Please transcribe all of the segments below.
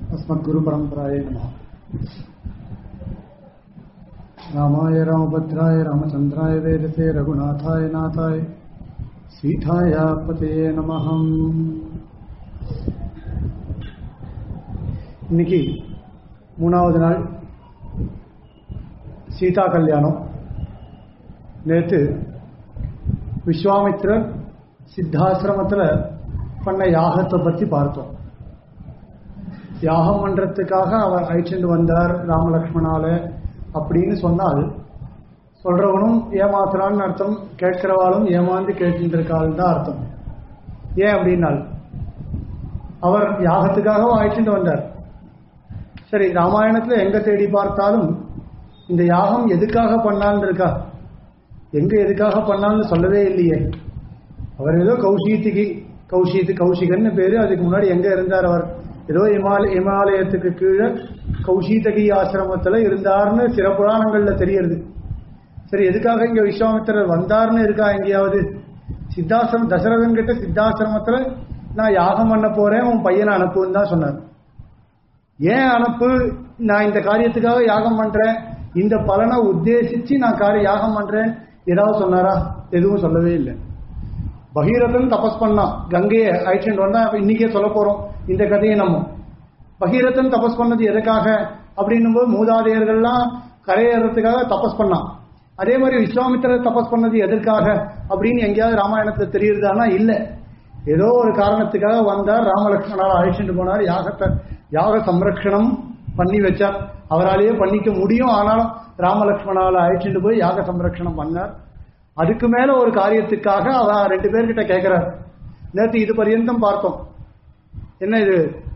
अस्मद्गुरुपरम्परायै नमः रामाय रामभद्राय रामचन्द्राय वेदसे रघुनाथाय नाथाय सीताय पतये நமः இன்னைக்கு மூணாவது நாள் சீதா கல்யாணம் நேற்று விஸ்வாமித்ரர் சித்தாசிரமத்தில் பண்ண யாகத்தை பற்றி பார்த்தோம் யாகம் பண்றதுக்காக அவர் அழைச்சிட்டு வந்தார் ராமலக்ஷ்மணால அப்படின்னு சொன்னால் சொல்றவனும் ஏமாத்துறான்னு அர்த்தம் கேட்கிறவாளும் ஏமாந்து கேட்டுட்டு இருக்காள் தான் அர்த்தம் ஏன் அப்படின்னால் அவர் யாகத்துக்காக அழைச்சிட்டு வந்தார் சரி ராமாயணத்துல எங்க தேடி பார்த்தாலும் இந்த யாகம் எதுக்காக பண்ணான்னு இருக்கா எங்க எதுக்காக பண்ணான்னு சொல்லவே இல்லையே அவர் ஏதோ கௌஷித்துக்கு கௌஷித்து கௌஷிகன்னு பேரு அதுக்கு முன்னாடி எங்க இருந்தார் அவர் ஏதோ இமாலய இமாலயத்துக்கு கீழே கௌஷிதகி ஆசிரமத்துல இருந்தார்னு சில புராணங்கள்ல தெரியறது சரி எதுக்காக இங்க விஸ்வாமித்திரர் வந்தார்னு இருக்கா எங்கேயாவது சித்தாசிரமம் தசரதன் கிட்ட சித்தாசிரமத்துல நான் யாகம் பண்ண போறேன் உன் பையனை அனுப்புன்னு தான் சொன்னார் ஏன் அனுப்பு நான் இந்த காரியத்துக்காக யாகம் பண்றேன் இந்த பலனை உத்தேசிச்சு நான் காரிய யாகம் பண்றேன் ஏதாவது சொன்னாரா எதுவும் சொல்லவே இல்லை பகீரதன் தபஸ் பண்ணான் கங்கையை அழைச்சிட்டு வந்தா இன்னைக்கே சொல்ல போறோம் இந்த கதையை நம்ம பகீரதன் தபஸ் பண்ணது எதுக்காக அப்படின்னும் போது மூதாதையர்கள்லாம் கரையேறதுக்காக தபஸ் பண்ணான் அதே மாதிரி விஸ்வாமித்திரர் தபஸ் பண்ணது எதற்காக அப்படின்னு எங்கேயாவது ராமாயணத்துல தெரியுறதானா இல்ல ஏதோ ஒரு காரணத்துக்காக வந்தார் ராமலட்சுமணால் அழைச்சிட்டு போனார் யாகத்தை யாக சம்ரக்ஷணம் பண்ணி வச்சார் அவராலேயே பண்ணிக்க முடியும் ஆனாலும் ராமலட்சுமணால அழைச்சிட்டு போய் யாக சம்ரக்ஷணம் பண்ணார் அதுக்கு மேல ஒரு காரியத்துக்காக அவ ரெண்டு பேர்கிட்ட கேட்கிறார் நேற்று இது பரியந்தம் பார்த்தோம் என்ன இது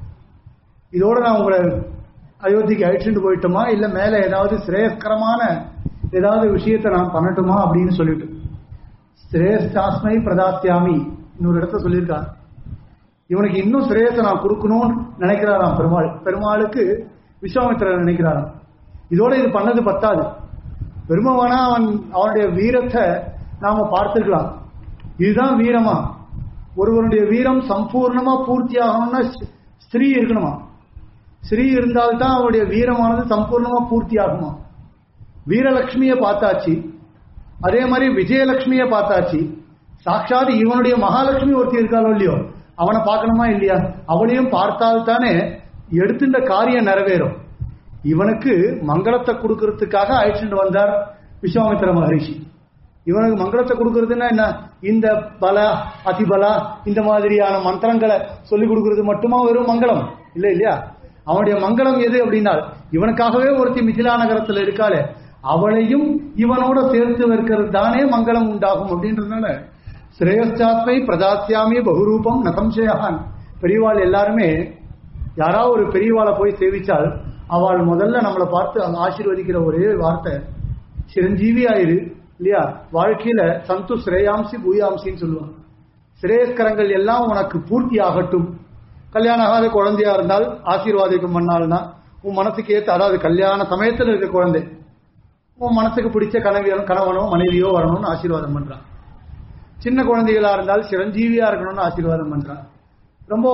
இதோட நான் உங்களை அயோத்திக்கு அழைச்சிட்டு போயிட்டோமா இல்ல மேல ஏதாவது சிரேயஸ்கரமான ஏதாவது விஷயத்தை நான் பண்ணட்டுமா அப்படின்னு சொல்லிட்டு சிரேஷ்டாஸ்மை பிரதாத்தியாமி இன்னொரு இடத்த சொல்லியிருக்கான் இவனுக்கு இன்னும் சிரேயத்தை நான் கொடுக்கணும்னு நினைக்கிறாராம் பெருமாள் பெருமாளுக்கு விஸ்வாமித்திரர் நினைக்கிறாராம் இதோட இது பண்ணது பத்தாது பெருமவனா அவன் அவனுடைய வீரத்தை நாம பார்த்திருக்கலாம் இதுதான் வீரமா ஒருவனுடைய வீரம் சம்பூர்ணமா பூர்த்தி ஆகணும்னா ஸ்திரீ இருக்கணுமா ஸ்ரீ இருந்தால்தான் அவருடைய வீரமானது சம்பூர்ணமா பூர்த்தி ஆகுமா வீரலட்சுமியை பார்த்தாச்சு அதே மாதிரி விஜயலட்சுமியை பார்த்தாச்சு சாட்சாத் இவனுடைய மகாலட்சுமி ஒருத்தி இருக்காளோ இல்லையோ அவனை பார்க்கணுமா இல்லையா அவளையும் பார்த்தால்தானே எடுத்துட்ட காரியம் நிறைவேறும் இவனுக்கு மங்களத்தை கொடுக்கறதுக்காக அழைச்சிட்டு வந்தார் விஸ்வாமித்திர மகரிஷி இவனுக்கு மங்களத்தை கொடுக்கறதுன்னா என்ன இந்த பல அதிபலா இந்த மாதிரியான மந்திரங்களை சொல்லி கொடுக்கறது மட்டுமா வெறும் மங்களம் இல்ல இல்லையா அவனுடைய மங்களம் எது அப்படின்னா இவனுக்காகவே ஒருத்தி மிथिला நகரத்துல இருக்காளே அவளையும் இவனோட சேர்த்து வைக்கிறது தானே மங்களம் உண்டாகும் அப்படின்றதுனால சிரேஷ்டாத்மை பிரதாத்தியாமி பகுரூபம் நசம்சயான் பெரியவாள் எல்லாருமே யாராவது ஒரு பெரியவாளை போய் சேவிச்சால் அவள் முதல்ல நம்மளை பார்த்து ஆசீர்வதிக்கிற ஒரே வார்த்தை சிரஞ்சீவி ஆயிரு இல்லையா வாழ்க்கையில சந்து ஸ்ரேயாம்சி பூயாம்சின்னு சொல்லுவாங்க சிரேஸ்கரங்கள் எல்லாம் உனக்கு பூர்த்தி ஆகட்டும் கல்யாணம் ஆகாத குழந்தையா இருந்தால் ஆசீர்வாதிக்கும் பண்ணால்னா உன் மனசுக்கு ஏற்ற அதாவது கல்யாண சமயத்தில் இருக்க குழந்தை உன் மனசுக்கு பிடிச்ச கனவியோ கணவனோ மனைவியோ வரணும்னு ஆசீர்வாதம் பண்றான் சின்ன குழந்தைகளா இருந்தால் சிரஞ்சீவியா இருக்கணும்னு ஆசீர்வாதம் பண்றான் ரொம்ப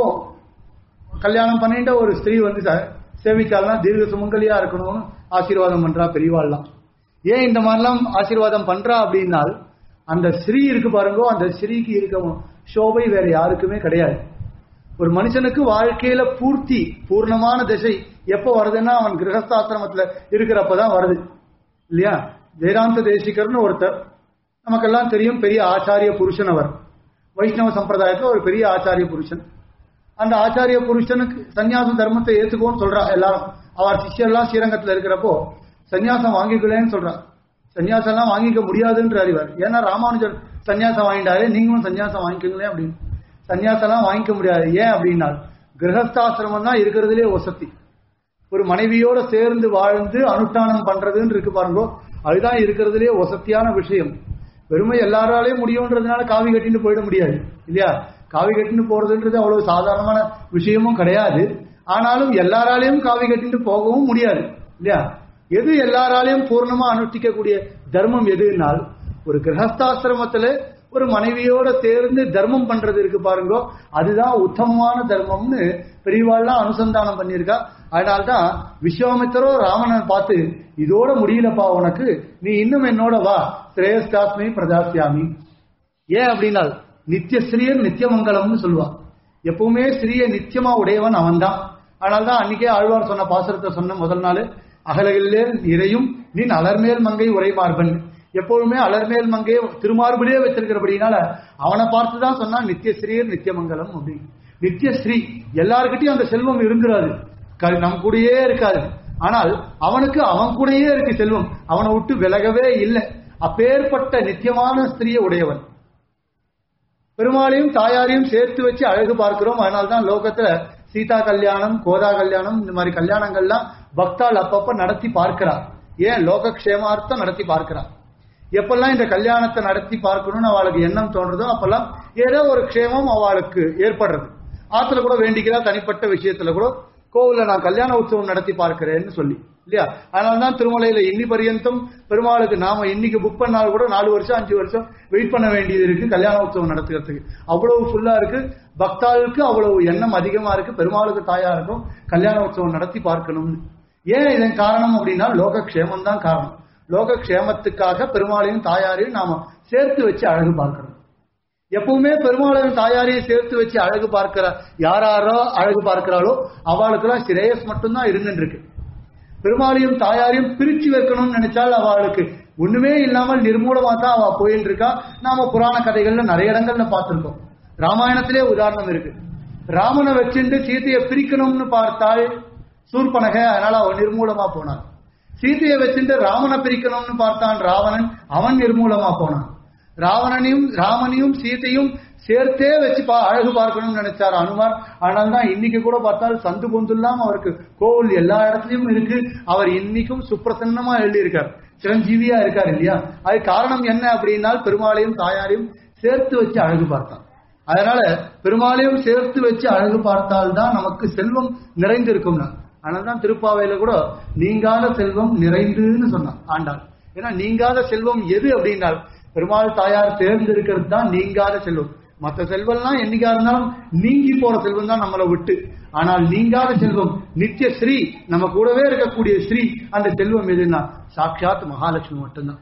கல்யாணம் பண்ணிட்ட ஒரு ஸ்திரீ வந்து சேவிச்சால்னா தீர்க்க சுமங்கலியா இருக்கணும்னு ஆசீர்வாதம் பண்றா பெரியவாள்லாம் ஏன் இந்த மாதிரிலாம் ஆசீர்வாதம் பண்றா அப்படின்னால் அந்த ஸ்ரீ இருக்கு பாருங்கோ அந்த ஸ்ரீக்கு இருக்க சோபை வேற யாருக்குமே கிடையாது ஒரு மனுஷனுக்கு வாழ்க்கையில பூர்த்தி பூர்ணமான திசை எப்போ வருதுன்னா அவன் கிரகஸ்தாசிரமத்துல இருக்கிறப்பதான் வருது இல்லையா வேதாந்த தேசிகர்னு ஒருத்தர் நமக்கெல்லாம் தெரியும் பெரிய ஆச்சாரிய புருஷன் அவர் வைஷ்ணவ சம்பிரதாயத்துல ஒரு பெரிய ஆச்சாரிய புருஷன் அந்த ஆச்சாரிய புருஷனுக்கு சன்னியாச தர்மத்தை ஏத்துக்கோன்னு சொல்றா எல்லாரும் அவர் சிஷ்யர்லாம் ஸ்ரீரங்கத்துல இருக்கிறப்போ சன்னியாசம் வாங்கிக்கலன்னு சொல்றா சன்னியாசம் எல்லாம் வாங்கிக்க முடியாதுன்ற அறிவார் ஏன்னா ராமானுஜர் சன்னியாசம் வாங்கிட்டாரு நீங்களும் சன்னியாசம் வாங்கிக்கோங்களேன் அப்படின்னு சன்னியாசம் எல்லாம் வாங்கிக்க முடியாது ஏன் அப்படின்னா கிரகஸ்தாசிரமம் தான் இருக்கிறதுலே வசதி ஒரு மனைவியோட சேர்ந்து வாழ்ந்து அனுஷ்டானம் பண்றதுன்னு இருக்கு பாருங்க அதுதான் இருக்கிறதுலே வசத்தியான விஷயம் வெறுமை எல்லாராலையும் முடியும்ன்றதுனால காவி கட்டின்னு போயிட முடியாது இல்லையா காவி கட்டின்னு போறதுன்றது அவ்வளவு சாதாரணமான விஷயமும் கிடையாது ஆனாலும் எல்லாராலையும் காவி கட்டிட்டு போகவும் முடியாது இல்லையா எது எல்லாராலையும் பூர்ணமா அனுஷ்டிக்கக்கூடிய தர்மம் எதுனால் ஒரு கிரகஸ்தாசிரமத்துல ஒரு மனைவியோட சேர்ந்து தர்மம் பண்றது இருக்கு பாருங்க அதுதான் உத்தமமான தர்மம்னு பெரியவாள்லாம் அனுசந்தானம் பண்ணியிருக்கா அதனால்தான் விஸ்வாமித்திரோ ராவணனை பார்த்து இதோட முடியலப்பா உனக்கு நீ இன்னும் என்னோட வா ஸ்ரேயஸ்காஸ்மி பிரதாசியாமி ஏன் அப்படின்னா நித்தியஸ்ரீயர் நித்தியமங்கலம்னு சொல்லுவா எப்பவுமே ஸ்ரீய நித்தியமா உடையவன் அவன்தான் அதனால்தான் அன்னைக்கே ஆழ்வார் சொன்ன பாசுரத்தை சொன்ன முதல் நாள் அகலகிலே இறையும் நின் அலர்மேல் மங்கை உரைமார்பன் எப்பொழுதுமே அலர்மேல் மங்கையை திருமார்பிலே வச்சிருக்கிறபடினால அவனை பார்த்து தான் சொன்னா நித்தியஸ்ரீயர் நித்தியமங்கலம் அப்படின்னு நித்தியஸ்ரீ எல்லாருக்கிட்டையும் அந்த செல்வம் இருந்துராது க- நம் கூடயே இருக்காது ஆனால் அவனுக்கு அவன் கூடயே இருக்கு செல்வம் அவனை விட்டு விலகவே இல்லை அப்பேற்பட்ட நித்தியமான ஸ்திரீயை உடையவன் பெருமாளையும் தாயாரையும் சேர்த்து வச்சு அழகு பார்க்கிறோம் அதனால்தான் லோகத்துல சீதா கல்யாணம் கோதா கல்யாணம் இந்த மாதிரி கல்யாணங்கள்லாம் பக்தாள் அப்பப்ப நடத்தி பார்க்கிறார் ஏன் லோகக்ஷேமார்த்தம் நடத்தி பார்க்கிறார் எப்பெல்லாம் இந்த கல்யாணத்தை நடத்தி பார்க்கணும்னு அவளுக்கு எண்ணம் தோன்றதோ அப்பெல்லாம் ஏதோ ஒரு க்ஷேமம் அவளுக்கு ஏற்படுறது ஆத்துல கூட வேண்டிக்கிறா தனிப்பட்ட விஷயத்துல கூட கோவில்ல நான் கல்யாண உற்சவம் நடத்தி பார்க்கிறேன்னு சொல்லி இல்லையா அதனாலதான் திருமலையில இன்னி பரியந்தம் பெருமாளுக்கு நாம இன்னைக்கு புக் பண்ணாலும் கூட நாலு வருஷம் அஞ்சு வருஷம் வெயிட் பண்ண வேண்டியது இருக்கு கல்யாண உற்சவம் நடத்துறதுக்கு அவ்வளவு ஃபுல்லா இருக்கு பக்தாளுக்கு அவ்வளவு எண்ணம் அதிகமா இருக்கு பெருமாளுக்கு தாயா இருக்கும் கல்யாண உற்சவம் நடத்தி பார்க்கணும்னு ஏன் இதன் காரணம் அப்படின்னா லோக க்ஷேமம் தான் காரணம் லோக க்ஷேமத்துக்காக பெருமாளையும் தாயாரையும் நாம சேர்த்து வச்சு அழகு பார்க்கணும் எப்பவுமே பெருமாளையும் தாயாரையும் சேர்த்து வச்சு அழகு பார்க்கிற யாராரோ அழகு பார்க்கிறாளோ அவளுக்கெல்லாம் சிரேயஸ் மட்டும்தான் இருந்துட்டு இருக்கு பெருமாளையும் தாயாரையும் பிரிச்சு வைக்கணும்னு நினைச்சால் அவளுக்கு ஒண்ணுமே இல்லாமல் நிர்மூலமா தான் அவ போயிட்டு இருக்கா நாம புராண கதைகள்ல நிறைய இடங்கள்ல பார்த்திருக்கோம் ராமாயணத்திலே உதாரணம் இருக்கு ராமனை வச்சுட்டு சீதையை பிரிக்கணும்னு பார்த்தாள் சூர்பனகை அதனால அவன் நிர்மூலமா போனான் சீதையை வச்சுட்டு ராமனை பிரிக்கணும்னு பார்த்தான் ராவணன் அவன் நிர்மூலமா போனான் ராவணனையும் ராமனையும் சீதையும் சேர்த்தே வச்சு பா அழகு பார்க்கணும்னு நினைச்சார் அனுமார் ஆனால் தான் இன்னைக்கு கூட பார்த்தால் சந்து பொந்துலாம் அவருக்கு கோவில் எல்லா இடத்துலயும் இருக்கு அவர் இன்னைக்கும் சுப்பிரசன்னமா எழுதியிருக்கார் சிரஞ்சீவியா இருக்கார் இல்லையா அது காரணம் என்ன அப்படின்னா பெருமாளையும் தாயாரையும் சேர்த்து வச்சு அழகு பார்த்தான் அதனால பெருமாளையும் சேர்த்து வச்சு அழகு பார்த்தால்தான் நமக்கு செல்வம் நிறைந்திருக்கும்னா அதனால்தான் திருப்பாவையில கூட நீங்காத செல்வம் நிறைந்துன்னு சொன்னான் ஆண்டாள் ஏன்னா நீங்காத செல்வம் எது அப்படின்னால் பெருமாள் தாயார் சேர்ந்து இருக்கிறது தான் நீங்காத செல்வம் மற்ற செல்வம்லாம் என்னைக்கா இருந்தாலும் நீங்கி போற செல்வம் தான் நம்மளை விட்டு ஆனால் நீங்காத செல்வம் நித்திய ஸ்ரீ நம்ம கூடவே இருக்கக்கூடிய ஸ்ரீ அந்த செல்வம் எதுன்னா சாட்சாத் மகாலட்சுமி மட்டும்தான்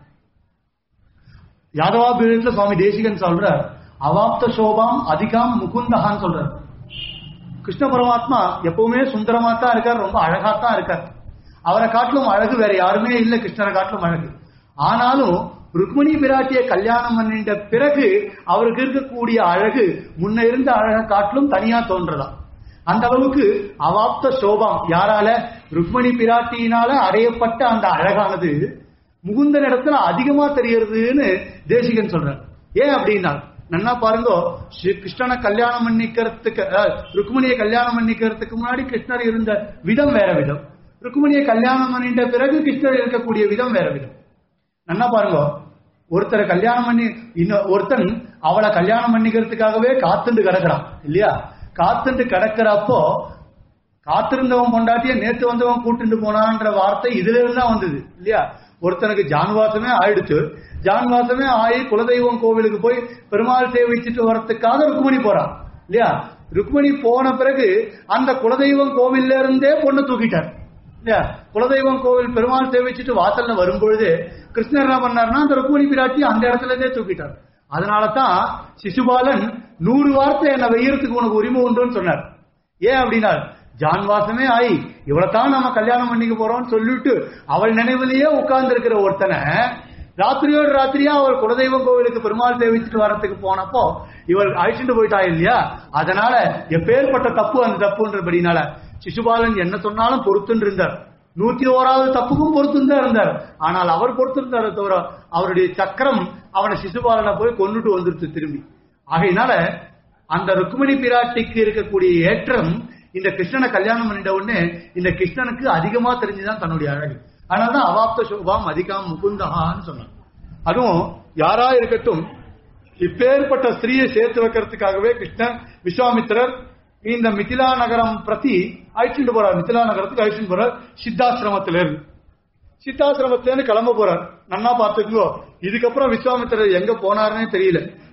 யாதவாபீடத்துல சுவாமி தேசிகன் சொல்ற அவாப்த சோபாம் அதிகாம் முகுந்தகான்னு சொல்றார் கிருஷ்ண பரமாத்மா எப்பவுமே சுந்தரமா தான் இருக்கார் ரொம்ப அழகா தான் இருக்கார் அவரை காட்டிலும் அழகு வேற யாருமே இல்லை கிருஷ்ணரை காட்டிலும் அழகு ஆனாலும் ருக்மிணி பிராட்டிய கல்யாணம் பண்ணிட்ட பிறகு அவருக்கு இருக்கக்கூடிய அழகு முன்ன இருந்த அழகை காட்டிலும் தனியா தோன்றதா அந்த அளவுக்கு அவாப்த சோபம் யாரால ருக்மிணி பிராட்டியினால அடையப்பட்ட அந்த அழகானது முகுந்தன் இடத்துல அதிகமா தெரியறதுன்னு தேசிகன் சொல்றார் ஏன் அப்படின்னா நன்னா பாருங்க ஸ்ரீ கிருஷ்ணனை கல்யாணம் பண்ணிக்கிறதுக்கு அதாவது, ருக்மிணியை கல்யாணம் பண்ணிக்கிறதுக்கு முன்னாடி கிருஷ்ணர் இருந்த விதம் வேற விதம் ருக்மிணியை கல்யாணம் பண்ணிட்ட பிறகு கிருஷ்ணர் இருக்கக்கூடிய விதம் வேற விதம் நன்னா பாருங்க ஒருத்தரை கல்யாணம் பண்ணி இன்னும் ஒருத்தன் அவளை கல்யாணம் பண்ணிக்கிறதுக்காகவே காத்துண்டு கிடக்குறான் இல்லையா காத்துண்டு கிடக்கிறப்போ காத்திருந்தவன் பொண்டாட்டிய நேத்து வந்தவன் கூட்டிட்டு போனான்ற வார்த்தை இதுல இருந்து தான் வந்தது இல்லையா ஒருத்தனுக்கு ஜான்வாசமே ஆயிடுச்சு ஜான்வாசமே ஆகி குலதெய்வம் கோவிலுக்கு போய் பெருமாள் சேவிச்சுட்டு வரத்துக்காக ருக்மணி போறான் இல்லையா ருக்மணி போன பிறகு அந்த குலதெய்வம் கோவில்ல இருந்தே பொண்ணு தூக்கிட்டார் இல்லையா குலதெய்வம் கோவில் பெருமாள் சேவிச்சுட்டு வாசல்ல வரும்பொழுது கிருஷ்ணர் என்ன பண்ணாருன்னா அந்த ருக்மணி பிராட்டி அந்த இடத்துல இருந்தே தூக்கிட்டார் அதனால தான் சிசுபாலன் நூறு வார்த்தை என்ன வெய்யறதுக்கு உனக்கு உரிமை உண்டுன்னு சொன்னார் ஏன் அப்படின்னா ஜான்வாசமே ஆயி இவளைத்தான் நம்ம கல்யாணம் பண்ணிக்க போறோம்னு சொல்லிட்டு அவள் நினைவிலேயே உட்கார்ந்து இருக்கிற ஒருத்தனை ராத்திரியோடு ராத்திரியா அவள் குலதெய்வம் கோவிலுக்கு பெருமாள் சேவிச்சுட்டு வரத்துக்கு போனப்போ இவள் அழிச்சுட்டு போயிட்டா இல்லையா அதனால எப்பேற்பட்ட தப்பு அந்த தப்புன்றபடினால சிசுபாலன் என்ன சொன்னாலும் பொறுத்துன்னு இருந்தார் நூத்தி ஓராவது தப்புக்கும் பொறுத்துன்னு தான் இருந்தார் ஆனால் அவர் பொறுத்திருந்தாரே தவிர அவருடைய சக்கரம் அவனை சிசுபாலனை போய் கொண்டுட்டு வந்துருச்சு திரும்பி ஆகையினால அந்த ருக்மிணி பிராட்டிக்கு இருக்கக்கூடிய ஏற்றம் இந்த கிருஷ்ணனை கல்யாணம் பண்ணிட்ட உடனே இந்த கிருஷ்ணனுக்கு அதிகமா தெரிஞ்சுதான் தன்னுடைய அழகு அதனாலதான் அவாப்த சோபாம் அதிகாம் முகுந்தகான்னு சொன்னான் அதுவும் யாரா இருக்கட்டும் இப்பேற்பட்ட ஸ்திரீயை சேர்த்து வைக்கிறதுக்காகவே கிருஷ்ணன் விஸ்வாமித்திரர் இந்த மிதிலா நகரம் பிரதி அழைச்சிட்டு போறார் மிதிலா நகரத்துக்கு அழைச்சிட்டு போறார் சித்தாசிரமத்தில இருந்து சித்தாசிரமத்துல இருந்து கிளம்ப போறார் நன்னா பாத்துக்கோ இதுக்கப்புறம் விஸ்வாமித்திரர் எங்க போனாருன்னே தெரியல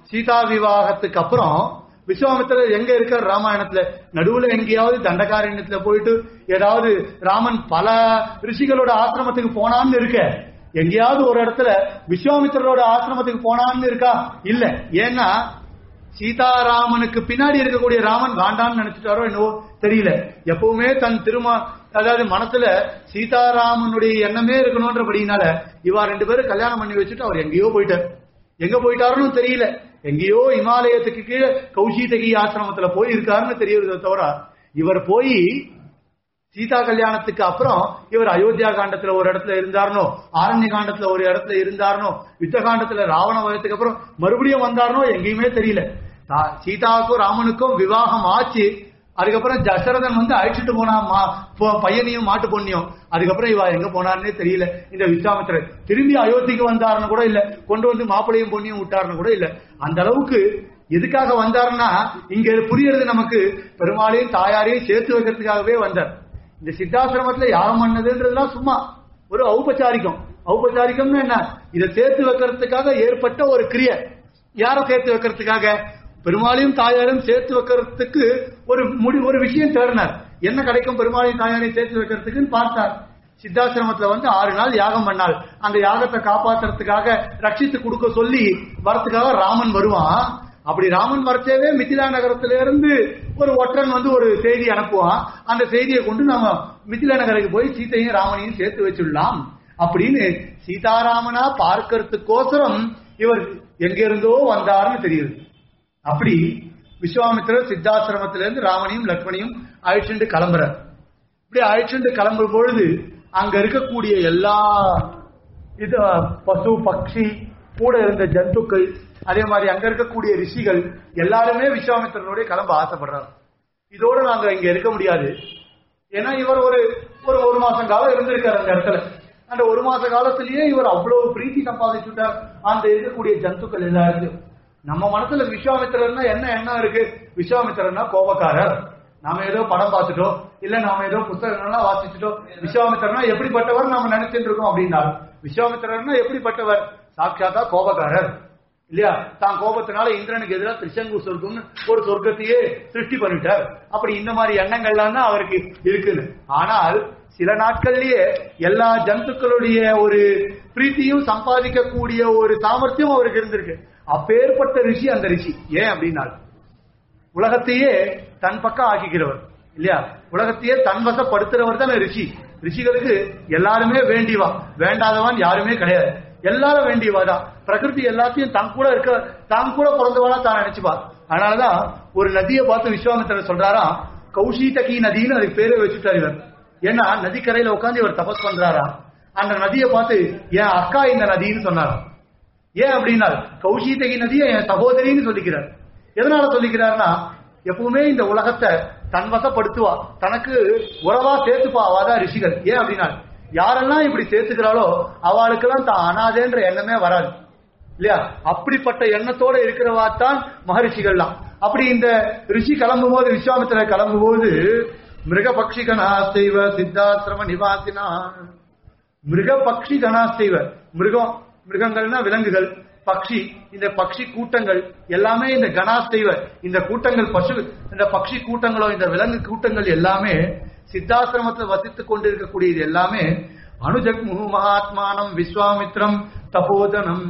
சீதா விவாகத்துக்கு அப்புறம் விஸ்வாமித்திரர் எங்க இருக்கார் ராமாயணத்துல நடுவுல எங்கேயாவது தண்டகாரண்யத்துல போயிட்டு ஏதாவது ராமன் பல ரிஷிகளோட ஆசிரமத்துக்கு போனான்னு இருக்க எங்கேயாவது ஒரு இடத்துல விஸ்வாமித்திரரோட ஆசிரமத்துக்கு போனான்னு இருக்கா இல்ல ஏன்னா சீதாராமனுக்கு பின்னாடி இருக்கக்கூடிய ராமன் வேண்டான்னு நினைச்சிட்டாரோ என்னவோ தெரியல எப்பவுமே தன் திருமா அதாவது மனசுல சீதாராமனுடைய எண்ணமே இருக்கணும்ன்றபடினால இவா ரெண்டு பேரும் கல்யாணம் பண்ணி வச்சுட்டு அவர் எங்கேயோ போயிட்டார் எங்க போயிட்டாருன்னு தெரியல எங்கேயோ இமாலயத்துக்கு கீழே கௌஷிதகி ஆசிரமத்துல போய் இருக்காருன்னு தெரியறதை தவிர இவர் போய் சீதா கல்யாணத்துக்கு அப்புறம் இவர் அயோத்தியா காண்டத்துல ஒரு இடத்துல இருந்தாருனோ ஆரண்ய காண்டத்துல ஒரு இடத்துல இருந்தாருனோ யுத்த காண்டத்துல ராவண வயத்துக்கு அப்புறம் மறுபடியும் வந்தாருனோ எங்கேயுமே தெரியல தா- சீதாவுக்கும் ராமனுக்கும் விவாகம் ஆச்சு அதுக்கப்புறம் தசரதன் வந்து அழைச்சிட்டு போனா மா- பொ- பையனையும் மாட்டு பொண்ணையும் அதுக்கப்புறம் இவ எங்க போனாருன்னே தெரியல இந்த விஸ்வாமித்திரர் திரும்பி அயோத்திக்கு வந்தாருன்னு கூட இல்ல கொண்டு வந்து மாப்பிளையும் பொண்ணையும் விட்டாருன்னு கூட இல்ல அந்த அளவுக்கு எதுக்காக வந்தாருன்னா இங்க புரியறது நமக்கு பெருமாளையும் தாயாரையும் சேர்த்து வைக்கிறதுக்காகவே வந்தார் இந்த சித்தாசிரமத்துல யாகம் பண்ணதுன்றதுலாம் சும்மா ஒரு ஔபச்சாரிகம் ஔபச்சாரிகம்னு என்ன இதை சேர்த்து வைக்கிறதுக்காக ஏற்பட்ட ஒரு கிரியை யாரை சேர்த்து வைக்கிறதுக்காக பெருமாளையும் தாயாரையும் சேர்த்து வைக்கிறதுக்கு ஒரு முடி ஒரு விஷயம் தேடினார் என்ன கிடைக்கும் பெருமாளையும் தாயாரையும் சேர்த்து வைக்கிறதுக்குன்னு பார்த்தார் சித்தாசிரமத்துல வந்து ஆறு நாள் யாகம் பண்ணால் அந்த யாகத்தை காப்பாத்துறதுக்காக ரட்சித்து கொடுக்க சொல்லி வரத்துக்காக ராமன் வருவான் அப்படி ராமன் வரச்சேவே மிथिला நகரத்தில இருந்து ஒரு ஒற்றன் வந்து ஒரு செய்தி அனுப்புவான் அந்த செய்தியை கொண்டு நாம மிथिला நகருக்கு போய் சீத்தையும் ராமனையும் சேர்த்து வச்சுடலாம் அப்படின்னு சீதாராமனா பார்க்கறதுக்கோசரம் இவர் எங்க இருந்தோ வந்தாருன்னு தெரியுது அப்படி விஸ்வாமித்திரர் சித்தாசிரமத்திலிருந்து ராமனையும் லக்ஷ்மணையும் அழைச்சிட்டு கிளம்புறார் இப்படி அழைச்சிட்டு கிளம்பும் பொழுது அங்க இருக்கக்கூடிய எல்லா இது பசு பக்ஷி கூட இருந்த ஜந்துக்கள் அதே மாதிரி அங்க இருக்கக்கூடிய ரிஷிகள் எல்லாருமே விஸ்வாமித்திரனோட கிளம்ப ஆசைப்படுறாங்க இதோட நாங்க இங்க இருக்க முடியாது ஏன்னா இவர் ஒரு ஒரு ஒரு மாசம் காலம் இருந்திருக்காரு அந்த இடத்துல அந்த ஒரு மாச காலத்திலேயே இவர் அவ்வளவு பிரீத்தி சம்பாதிச்சுட்டார் அந்த இருக்கக்கூடிய ஜந்துக்கள் எல்லாருக்கும் நம்ம மனசுல விஸ்வாமித்திரர்னா என்ன எண்ணம் இருக்கு விஸ்வாமித்திரர்னா கோபக்காரர் நாம ஏதோ படம் பார்த்துட்டோம் இல்ல நாம ஏதோ புத்தகங்கள்லாம் வாசிச்சுட்டோம் விஸ்வாமித்திரனா எப்படிப்பட்டவர் நாம நினைச்சிட்டு இருக்கோம் அப்படின்னா விஸ்வாமித்திரர்னா எப்படிப்பட்டவர் சாட்சாத்தா கோபக்காரர் இல்லையா தான் கோபத்தினால இந்திரனுக்கு எதிராக திருச்செங்கூர் சொர்க்கம்னு ஒரு சொர்க்கத்தையே சிருஷ்டி பண்ணிட்டார் அப்படி இந்த மாதிரி எண்ணங்கள்லாம் தான் அவருக்கு இருக்குன்னு ஆனால் சில நாட்கள்லயே எல்லா ஜந்துக்களுடைய ஒரு பிரீத்தியும் சம்பாதிக்கக்கூடிய ஒரு சாமர்த்தியம் அவருக்கு இருந்திருக்கு அப்பேற்பட்ட ரிஷி அந்த ரிஷி ஏன் அப்படின்னா உலகத்தையே தன் பக்கம் ஆக்கிக்கிறவர் இல்லையா உலகத்தையே தன் வசப்படுத்துறவர் தானே ரிஷி ரிஷிகளுக்கு எல்லாருமே வேண்டிவா வேண்டாதவன் யாருமே கிடையாது எல்லாரும் வேண்டியவா தான் பிரகிருதி எல்லாத்தையும் தன் கூட இருக்க தான் கூட பிறந்தவாளா தான் நினைச்சுப்பா அதனாலதான் ஒரு நதியை பார்த்து விஸ்வாமித்திரர் சொல்றாராம் கௌஷிதகி நதின்னு அதுக்கு பேரே வச்சுட்டார் இவர் ஏன்னா நதிக்கரையில உட்காந்து இவர் தபஸ் பண்றாரா அந்த நதியை பார்த்து என் அக்கா இந்த நதின்னு சொன்னாராம் ஏன் அப்படின்னா கௌஷிதகி நதியை என் சகோதரின்னு சொல்லிக்கிறார் எதனால சொல்லிக்கிறார்னா எப்பவுமே இந்த உலகத்தை தன் வசப்படுத்துவா தனக்கு உறவா சேர்த்துப்பா அவாதான் ரிஷிகள் ஏன் அப்படின்னா யாரெல்லாம் இப்படி சேர்த்துக்கிறாளோ அவளுக்கெல்லாம் தான் அனாதேன்ற எண்ணமே வராது இல்லையா அப்படிப்பட்ட எண்ணத்தோட இருக்கிறவா தான் மகரிஷிகள்லாம் அப்படி இந்த ரிஷி கிளம்பும் போது விஸ்வாமித்திரர் கிளம்பும் போது மிருக பக்ஷி கணாஸ்தைவ சித்தாசிரம நிவாசினா மிருக பக்ஷி கணாஸ்தைவ மிருகம் மிருகங்கள்னா விலங்குகள் பக்ஷி இந்த பக்ஷி கூட்டங்கள் எல்லாமே இந்த கணாஸ்தைவ இந்த கூட்டங்கள் பசு இந்த பக்ஷி கூட்டங்களோ இந்த விலங்கு கூட்டங்கள் எல்லாமே சித்தாசிரமத்தில் வசித்துக் கொண்டிருக்கக்கூடிய இது எல்லாமே அணுஜக்முகு மகாத்மானம் விஸ்வாமித்ரம் தபோதனம்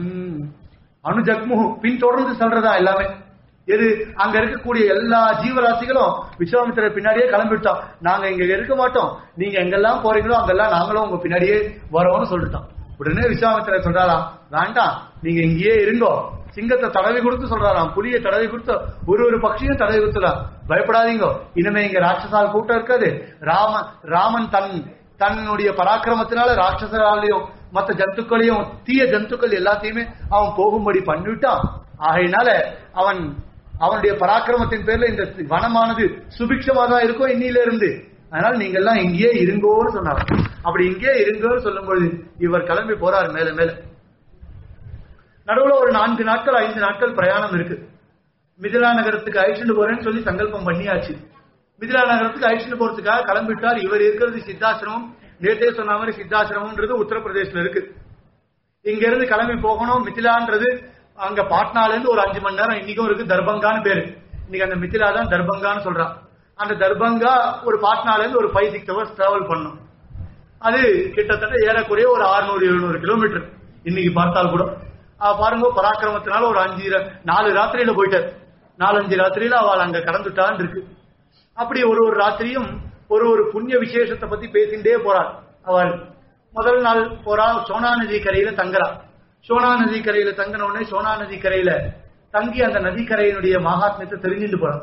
அணுஜக்முகு பின்தொடர்ந்து சொல்றதா எல்லாமே எது அங்க இருக்கக்கூடிய எல்லா ஜீவராசிகளும் விஸ்வாமித்திரர் பின்னாடியே கிளம்பிட்டோம் நாங்க இங்க இருக்க மாட்டோம் நீங்க எங்கெல்லாம் போறீங்களோ அங்கெல்லாம் நாங்களும் உங்க பின்னாடியே வரோம்னு சொல்லிட்டோம் உடனே விஸ்வாமித்திரர் சொல்றாராம் வேண்டாம் நீங்க இங்கேயே இருங்கோ சிங்கத்தை தடவி கொடுத்து சொல்றாராம் புலியை தடவி கொடுத்து ஒரு ஒரு பட்சியும் தடவி கொடுத்துலாம் பயப்படாதீங்க இனிமே இங்க ராட்சசால் கூட்டம் இருக்காது ராம ராமன் தன் தன்னுடைய பராக்கிரமத்தினால ராட்சசராலையும் மற்ற ஜந்துக்களையும் தீய ஜந்துக்கள் எல்லாத்தையுமே அவன் போகும்படி பண்ணிவிட்டான் ஆகையினால அவன் அவனுடைய பராக்கிரமத்தின் பேர்ல இந்த வனமானது சுபிக்ஷமா தான் இருக்கும் இன்னில இருந்து அதனால நீங்க எல்லாம் இங்கேயே இருங்கோன்னு சொன்னார் அப்படி இங்கேயே இருங்கோன்னு சொல்லும்போது இவர் கிளம்பி போறார் மேல மேல நடுவுல ஒரு நான்கு நாட்கள் ஐந்து நாட்கள் பிரயாணம் இருக்கு மிதிலா நகரத்துக்கு அழிச்சுட்டு போறேன்னு சொல்லி சங்கல்பம் பண்ணியாச்சு மிதிலா நகரத்துக்கு அழிச்சுட்டு போறதுக்காக கிளம்பிட்டார் இவர் இருக்கிறது சித்தாசிரமம் நேற்றே சொன்ன மாதிரி சித்தாசிரமம்ன்றது உத்தரப்பிரதேசல இருக்கு இங்க இருந்து கிளம்பி போகணும் மிதிலான்றது அங்க பாட்னால இருந்து ஒரு அஞ்சு மணி நேரம் இன்னைக்கும் இருக்கு தர்பங்கான்னு பேரு இன்னைக்கு அந்த மிथिला தான் தர்பங்கான்னு சொல்றான் அந்த தர்பங்கா ஒரு பாட்னால இருந்து ஒரு ஃபைவ் சிக்ஸ் ஹவர்ஸ் டிராவல் பண்ணும் அது கிட்டத்தட்ட ஏறக்குறைய ஒரு 600 எழுநூறு கிலோமீட்டர் இன்னைக்கு பார்த்தால் கூட ஆ, பாருங்க பராக்கிரமத்தினால ஒரு அஞ்சு ர- நாலு ராத்திரியில போயிட்டார் நாலஞ்சு ராத்திரியில அவள் அங்க கடந்துட்டான் இருக்கு அப்படி ஒரு ஒரு ராத்திரியும் ஒரு ஒரு புண்ணிய விசேஷத்தை பத்தி பேசிண்டே போறாள் அவள் முதல் நாள் போறா சோனா நதி கரையில தங்குறா சோனா நதி கரையில தங்கின உடனே சோனா நதி கரையில தங்கி அந்த நதிக்கரையினுடைய மகாத்மியத்தை தெரிஞ்சுட்டு போறான்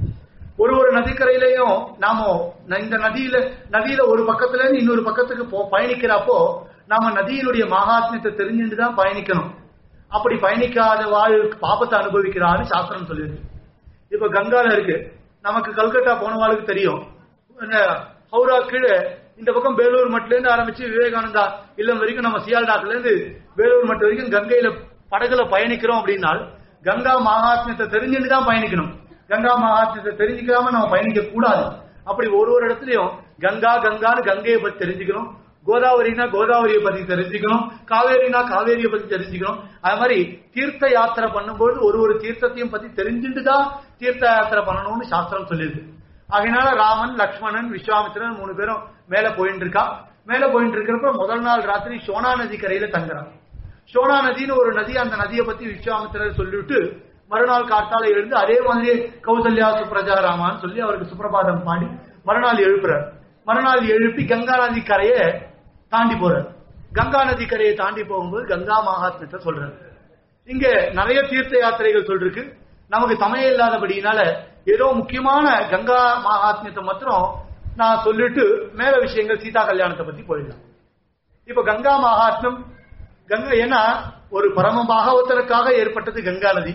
ஒரு ஒரு நதிக்கரையிலையும் நாம ந- இந்த நதியில நதியில ஒரு பக்கத்துல இருந்து இன்னொரு பக்கத்துக்கு போ பயணிக்கிறப்போ நாம நதியினுடைய மகாத்மியத்தை தெரிஞ்சுட்டு தான் பயணிக்கணும் அப்படி பயணிக்காத வாழ் பாபத்தை அனுபவிக்கிறான்னு சாஸ்திரம் சொல்லியிருக்கு இப்ப கங்கால இருக்கு நமக்கு கல்கத்தா போனவாளுக்கு தெரியும் இந்த ஹவுரா கீழே இந்த பக்கம் வேலூர் மட்டில இருந்து ஆரம்பிச்சு விவேகானந்தா இல்லம் வரைக்கும் நம்ம சியால்டாக்ல இருந்து வேலூர் மட்டு வரைக்கும் கங்கையில படகுல பயணிக்கிறோம் அப்படின்னால் கங்கா மகாத்மியத்தை தெரிஞ்சுட்டு தான் பயணிக்கணும் கங்கா மகாத்மியத்தை தெரிஞ்சுக்காம நம்ம பயணிக்க கூடாது அப்படி ஒரு ஒரு இடத்துலயும் கங்கா கங்கான்னு கங்கையை பத்தி தெரிஞ்சுக்கணும் கோதாவரினா கோதாவரியை பத்தி தெரிஞ்சுக்கணும் காவேரினா காவேரியை பத்தி தெரிஞ்சுக்கணும் அது மாதிரி தீர்த்த யாத்திரை பண்ணும்போது ஒரு ஒரு தீர்த்தத்தையும் பத்தி தெரிஞ்சுட்டு தான் தீர்த்த யாத்திரை பண்ணணும்னு சாஸ்திரம் சொல்லியிருக்கு ஆகையினால ராமன் லக்ஷ்மணன் விஸ்வாமித்திரன் மூணு பேரும் மேல போயிட்டு இருக்கா மேல போயிட்டு இருக்கிறப்ப முதல் நாள் ராத்திரி சோனா நதி கரையில தங்குறான் சோனா நதின்னு ஒரு நதி அந்த நதியை பத்தி விஸ்வாமித்திரர் சொல்லிவிட்டு மறுநாள் காத்தால எழுந்து அதே மாதிரி கௌசல்யா சுப்ரஜா ராமான்னு சொல்லி அவருக்கு சுப்பிரபாதம் பாடி மறுநாள் எழுப்புறார் மறுநாள் எழுப்பி கங்கா நதி கரையை தாண்டி போறார் கங்கா நதி கரையை தாண்டி போகும்போது கங்கா மகாத்மியத்தை சொல்றாரு இங்க நிறைய தீர்த்த யாத்திரைகள் சொல்லிருக்கு நமக்கு சமயம் இல்லாதபடியினால ஏதோ முக்கியமான கங்கா மகாத்மியத்தை மாத்திரம் நான் சொல்லிட்டு மேல விஷயங்கள் சீதா கல்யாணத்தை பத்தி போயிடலாம் இப்ப கங்கா மகாத்மியம் கங்கா ஏன்னா ஒரு பரம பாகவதற்காக ஏற்பட்டது கங்கா நதி